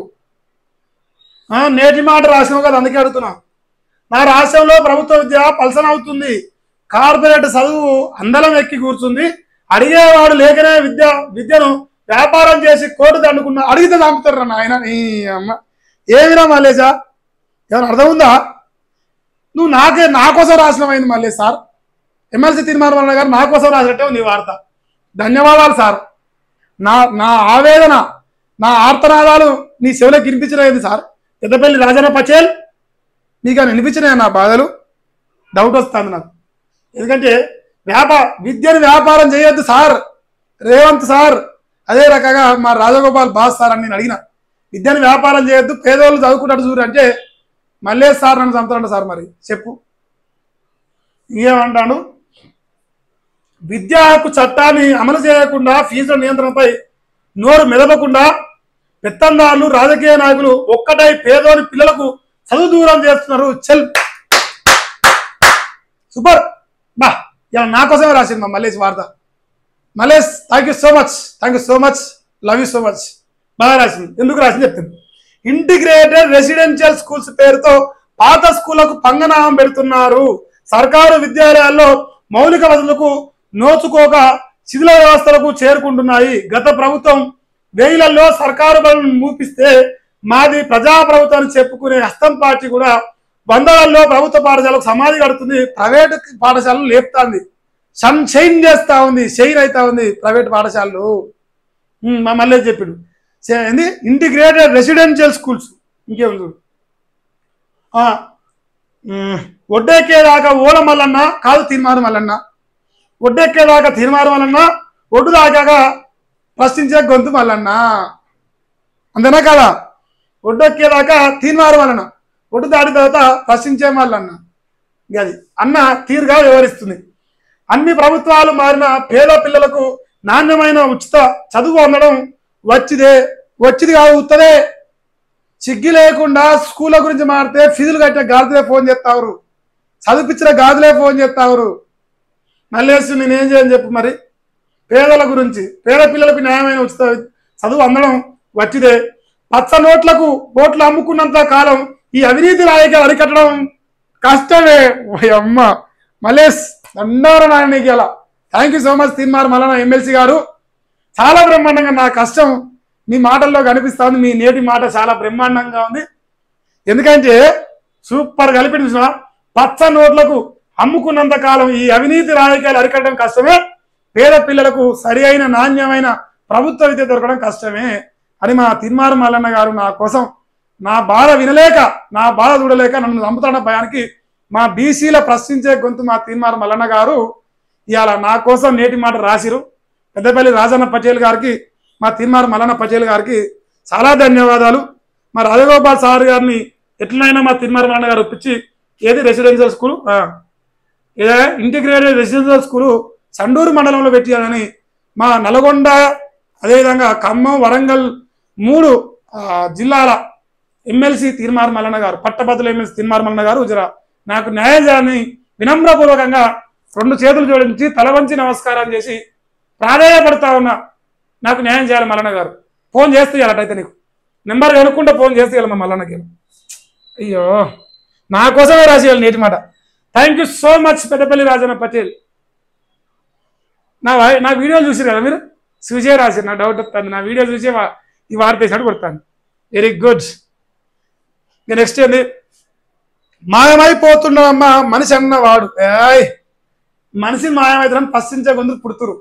ఆ, నేటి మాట రాసినావు కదా అందుకే అడుగుతున్నా నా రాష్ట్రంలో ప్రభుత్వ విద్య పలసన అవుతుంది కార్పొరేట్ చదువు అందలం ఎక్కి కూర్చుంది అడిగేవాడు లేకనే విద్య విద్యను వ్యాపారం చేసి కోటు దండుకున్న అడిగితే చంపుతారు నాయన నీ అమ్మ ఏమిరా మల్లేశా ఏమైనా అర్థం ఉందా నువ్వు నాకే నా కోసం రాసినమైంది మళ్ళీ సార్ ఎమ్మెల్సీ తీర్మానం గారు నా కోసం రాసినట్టే ఉంది ఈ వార్త ధన్యవాదాలు సార్ నా నా ఆవేదన నా ఆర్తనాదాలు నీ చెవులకు వినిపించలేదు సార్ పెద్దపల్లి రాజన్న పచేల్ మీకు అని వినిపించినాయి నా బాధలు డౌట్ వస్తుంది నాకు ఎందుకంటే వ్యాపార విద్యను వ్యాపారం చేయొద్దు సార్ రేవంత్ సార్ అదే రకంగా మా రాజగోపాల్ బాస్ సార్ అని నేను అడిగిన విద్యను వ్యాపారం చేయొద్దు పేదవాళ్ళు చదువుకుంటాడు చూడు అంటే మళ్ళీ సార్ నన్ను చంపుతాడు సార్ మరి చెప్పు ఇంకేమంటాడు విద్యా హక్కు చట్టాన్ని అమలు చేయకుండా ఫీజుల నియంత్రణపై నోరు మెదపకుండా పెత్తందారులు రాజకీయ నాయకులు ఒక్కటై పేదోని పిల్లలకు చదువు దూరం చేస్తున్నారు చెల్ సూపర్ బా ఇలా నా కోసమే రాసింది మా మల్లేష్ వార్త Mallesh thank you so much thank you so much love you so much బాగా రాసింది ఎందుకు రాసింది చెప్తాను ఇంటిగ్రేటెడ్ రెసిడెన్షియల్ స్కూల్స్ పేరుతో పాత స్కూళ్లకు పంగనామం పెడుతున్నారు సర్కారు విద్యాలయాల్లో మౌలిక వసతులకు నోచుకోక శిథిల వ్యవస్థలకు చేరుకుంటున్నాయి గత ప్రభుత్వం వేయిలలో సర్కారు బలను మూపిస్తే మాది ప్రజా ప్రభుత్వాన్ని చెప్పుకునే హస్తం పార్టీ కూడా వందలలో ప్రభుత్వ పాఠశాలకు సమాధి కడుతుంది ప్రైవేట్ పాఠశాలలు లేపుతాంది సన్ షైన్ చేస్తా ఉంది షైన్ అవుతా ఉంది ప్రైవేట్ పాఠశాలలు ఉమ్, మా మళ్ళీ చెప్పిండు సే- ఏంది ఇంటిగ్రేటెడ్ రెసిడెన్షియల్ స్కూల్స్ ఇంకేం చూడు ఆ, ఉమ్, ఒడ్డెక్కేదాకా ఓల మల్లన్న కాదు తీర్మానం మల్లన్న ఒడ్డెక్కేదాకా తీర్మానం మల్లన్న ఒడ్డు దాకాక ప్రశ్నించే గొంతు మల్లన్న అంతేనా కదా ఒడ్డెక్కేదాకా తీర్మానం మల్లన్న ఒడ్డు దాటిన తర్వాత ప్రశ్నించే మల్లన్న ఇక అది అన్న తీరుగా వివరిస్తుంది అన్ని ప్రభుత్వాలు మారిన పేద పిల్లలకు నాణ్యమైన ఉచిత చదువు అందడం వచ్చిదే వచ్చింది కాదు ఉత్తదే సిగ్గి లేకుండా స్కూళ్ళ గురించి మారితే ఫీజులు కట్టే గాజులే ఫోన్ చేస్తావు చదివిపించిన గాజులే ఫోన్ చేస్తావు మల్లేసి నేనేం చేయని చెప్పు మరి పేదల గురించి పేద పిల్లలకు న్యాయమైన ఉచిత చదువు అందడం వచ్చిదే పచ్చ నోట్లకు ఓట్లు అమ్ముకున్నంత కాలం ఈ అవినీతి రాజకీయాలు అరికట్టడం కష్టమే ఓయ్ అమ్మ మల్లేష్ దండారు నాయన నీకు ఇలా thank you so much Teenmar Mallanna MLC garu చాలా బ్రహ్మాండంగా నా కష్టం మీ మాటల్లో కనిపిస్తా ఉంది మీ నేటి మాట చాలా బ్రహ్మాండంగా ఉంది ఎందుకంటే సూపర్ కలిపి చూసినా పచ్చ నోట్లకు అమ్ముకున్నంత కాలం ఈ అవినీతి రాజకీయాలు అరికట్టడం కష్టమే పేద పిల్లలకు సరి అయిన నాణ్యమైన ప్రభుత్వ విద్య దొరకడం కష్టమే అని మా తిన్మారు మల్లన్న గారు నా కోసం నా బాధ వినలేక నా బాధ చూడలేక నన్ను చంపుతున్న భయానికి మా బీసీల ప్రశ్నించే గొంతు మా తిన్మారు మల్లన్న గారు ఇవాళ నా కోసం నేటి మాట రాసిరు పెద్దపల్లి రాజన్న పటేల్ గారికి మా తిన్మారు మల్లన్న పటేల్ గారికి చాలా ధన్యవాదాలు మా రాజగోపాల్ సార్ గారిని ఎట్లనైనా మా తిన్మారు మల్లన్న గారు ఒప్పించి ఏది రెసిడెన్షియల్ స్కూల్ ఏదో ఇంటిగ్రేటెడ్ రెసిడెన్షియల్ స్కూలు సండూరు మండలంలో పెట్టాలని మా నల్గొండ అదేవిధంగా ఖమ్మం వరంగల్ మూడు ఆ, జిల్లాల ఎమ్మెల్సీ తీర్మార్ మల్లన్న గారు పట్టభద్రుల ఎమ్మెల్సీ తీర్మార్ మల్లన్న గారు జర నాకు న్యాయం చేయాలని వినమ్రపూర్వకంగా రెండు చేతులు జోడించి తల వంచి నమస్కారం చేసి ప్రాధాయపడతా ఉన్నా నాకు న్యాయం చేయాలి మల్లన్న గారు ఫోన్ చేస్తే ఇవ్వాలటైతే నీకు నెంబర్ కనుక్కుంటే ఫోన్ చేస్తే ఇవ్వాలి మా మల్లన్నకి అయ్యో నా కోసమే రాసేయాలి నేటి మాట thank you so much Peddapalli Rajanna Patel నా వా- నా వీడియోలు చూసారు కదా మీరు చూసే రాశారు నా డౌట్ వస్తుంది నా వీడియో చూసే వా- ఈ వార్త వేసినట్టు కొడతాను వెరీ గుడ్ ఇంకా నెక్స్ట్ ఏంది మాయమైపోతున్నాడమ్మా మనిషి అన్నవాడు ఏయ్ మనిషి మాయమవుతాడని పశ్చించే గొంతులు పుడుతురు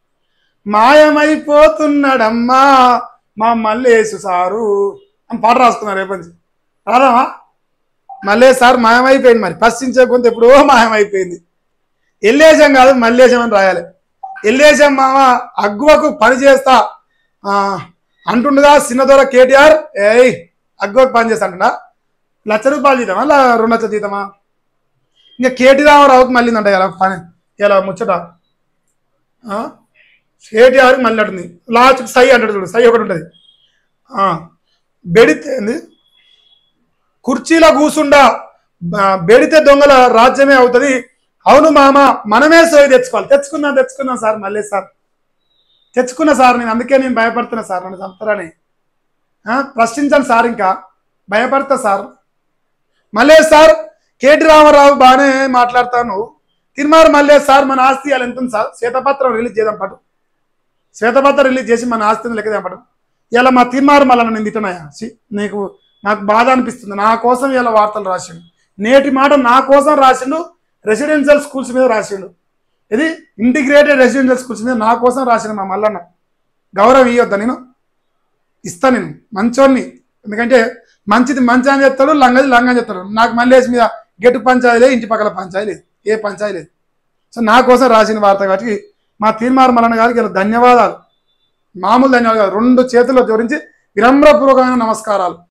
మాయమైపోతున్నాడమ్మా మా మల్లేసు సారు అని పాట రాసుకున్నారు రేపు నుంచి రాదామా మళ్ళీ సార్ మాయమైపోయింది మరి పశ్చించే గొంతు ఎప్పుడో మాయమైపోయింది ఎల్లేశం కాదు మల్లేశం అని రాయాలి ఎల్లేశం మామ అగ్గువకు పని చేస్తా ఆ, అంటుండగా చిన్నదొర కేటీఆర్ ఏయ్ అగ్గువకు పని చేస్తా అంటున్నా లక్ష రూపాయలు జీతమా లా రెండు లక్షల జీతమా ఇంకా కేటీ రామారావుకి మళ్ళీ అంట ఇలా పని ఇలా ముచ్చట ఆ? కేటీఆర్కి మళ్ళీ అంటుంది లాస్ట్కి సై అంటాడు చూడు సై ఒకటి ఉంటుంది ఆ, బెడితే ఏంది కుర్చీలో కూసుండా బ- బెడితే దొంగల రాజ్యమే అవుతుంది అవును మామ మనమే సోయి తెచ్చుకోవాలి తెచ్చుకుందాం తెచ్చుకుందాం సార్ మళ్ళీ సార్ తెచ్చుకున్నా సార్ నేను అందుకే నేను భయపడుతున్నా సార్ నన్ను చంపుతారని ఆ, ప్రశ్నించాను సార్ ఇంకా భయపడతా సార్ మళ్ళీ సార్ కేటీ రామారావు బాగానే మాట్లాడతాను తిరుమారు మళ్ళీ సార్ మన ఆస్తి అలా ఎంత ఉంది సార్ శ్వేతపత్రం రిలీజ్ చేద్దాం పటు శ్వేతపత్రం రిలీజ్ చేసి మన ఆస్తిని లెక్కదేం పటు ఇలా మా తిరుమారు మళ్ళీ నేను తిట్టనాయా ఛీ, నీకు నాకు బాధ అనిపిస్తుంది నా కోసం ఇలా వార్తలు రాసిండు నేటి మాట నా కోసం రాసిండు రెసిడెన్షియల్ స్కూల్స్ మీద రాసిండు ఇది ఇంటిగ్రేటెడ్ రెసిడెన్షియల్ స్కూల్స్ మీద నా కోసం రాసిండు మా మల్లన్న గౌరవం ఇవ్వద్దా నేను ఇస్తా నేను మంచోన్ని ఎందుకంటే మంచిది మంచి అని చెప్తాడు లంగది లంగ అని చెప్తాడు నాకు మల్లేసి మీద గెట్టు పంచాయి లేదు ఇంటి పక్కల పంచాయి లేదు ఏ పంచాయి లేదు సో నా కోసం రాసిన వార్త కాబట్టి మా తీర్మార్ మల్లన్న గారికి ఇలా ధన్యవాదాలు మామూలు ధన్యవాదాలు రెండు చేతుల్లో జోడించి వినమ్రపూర్వకమైన నమస్కారాలు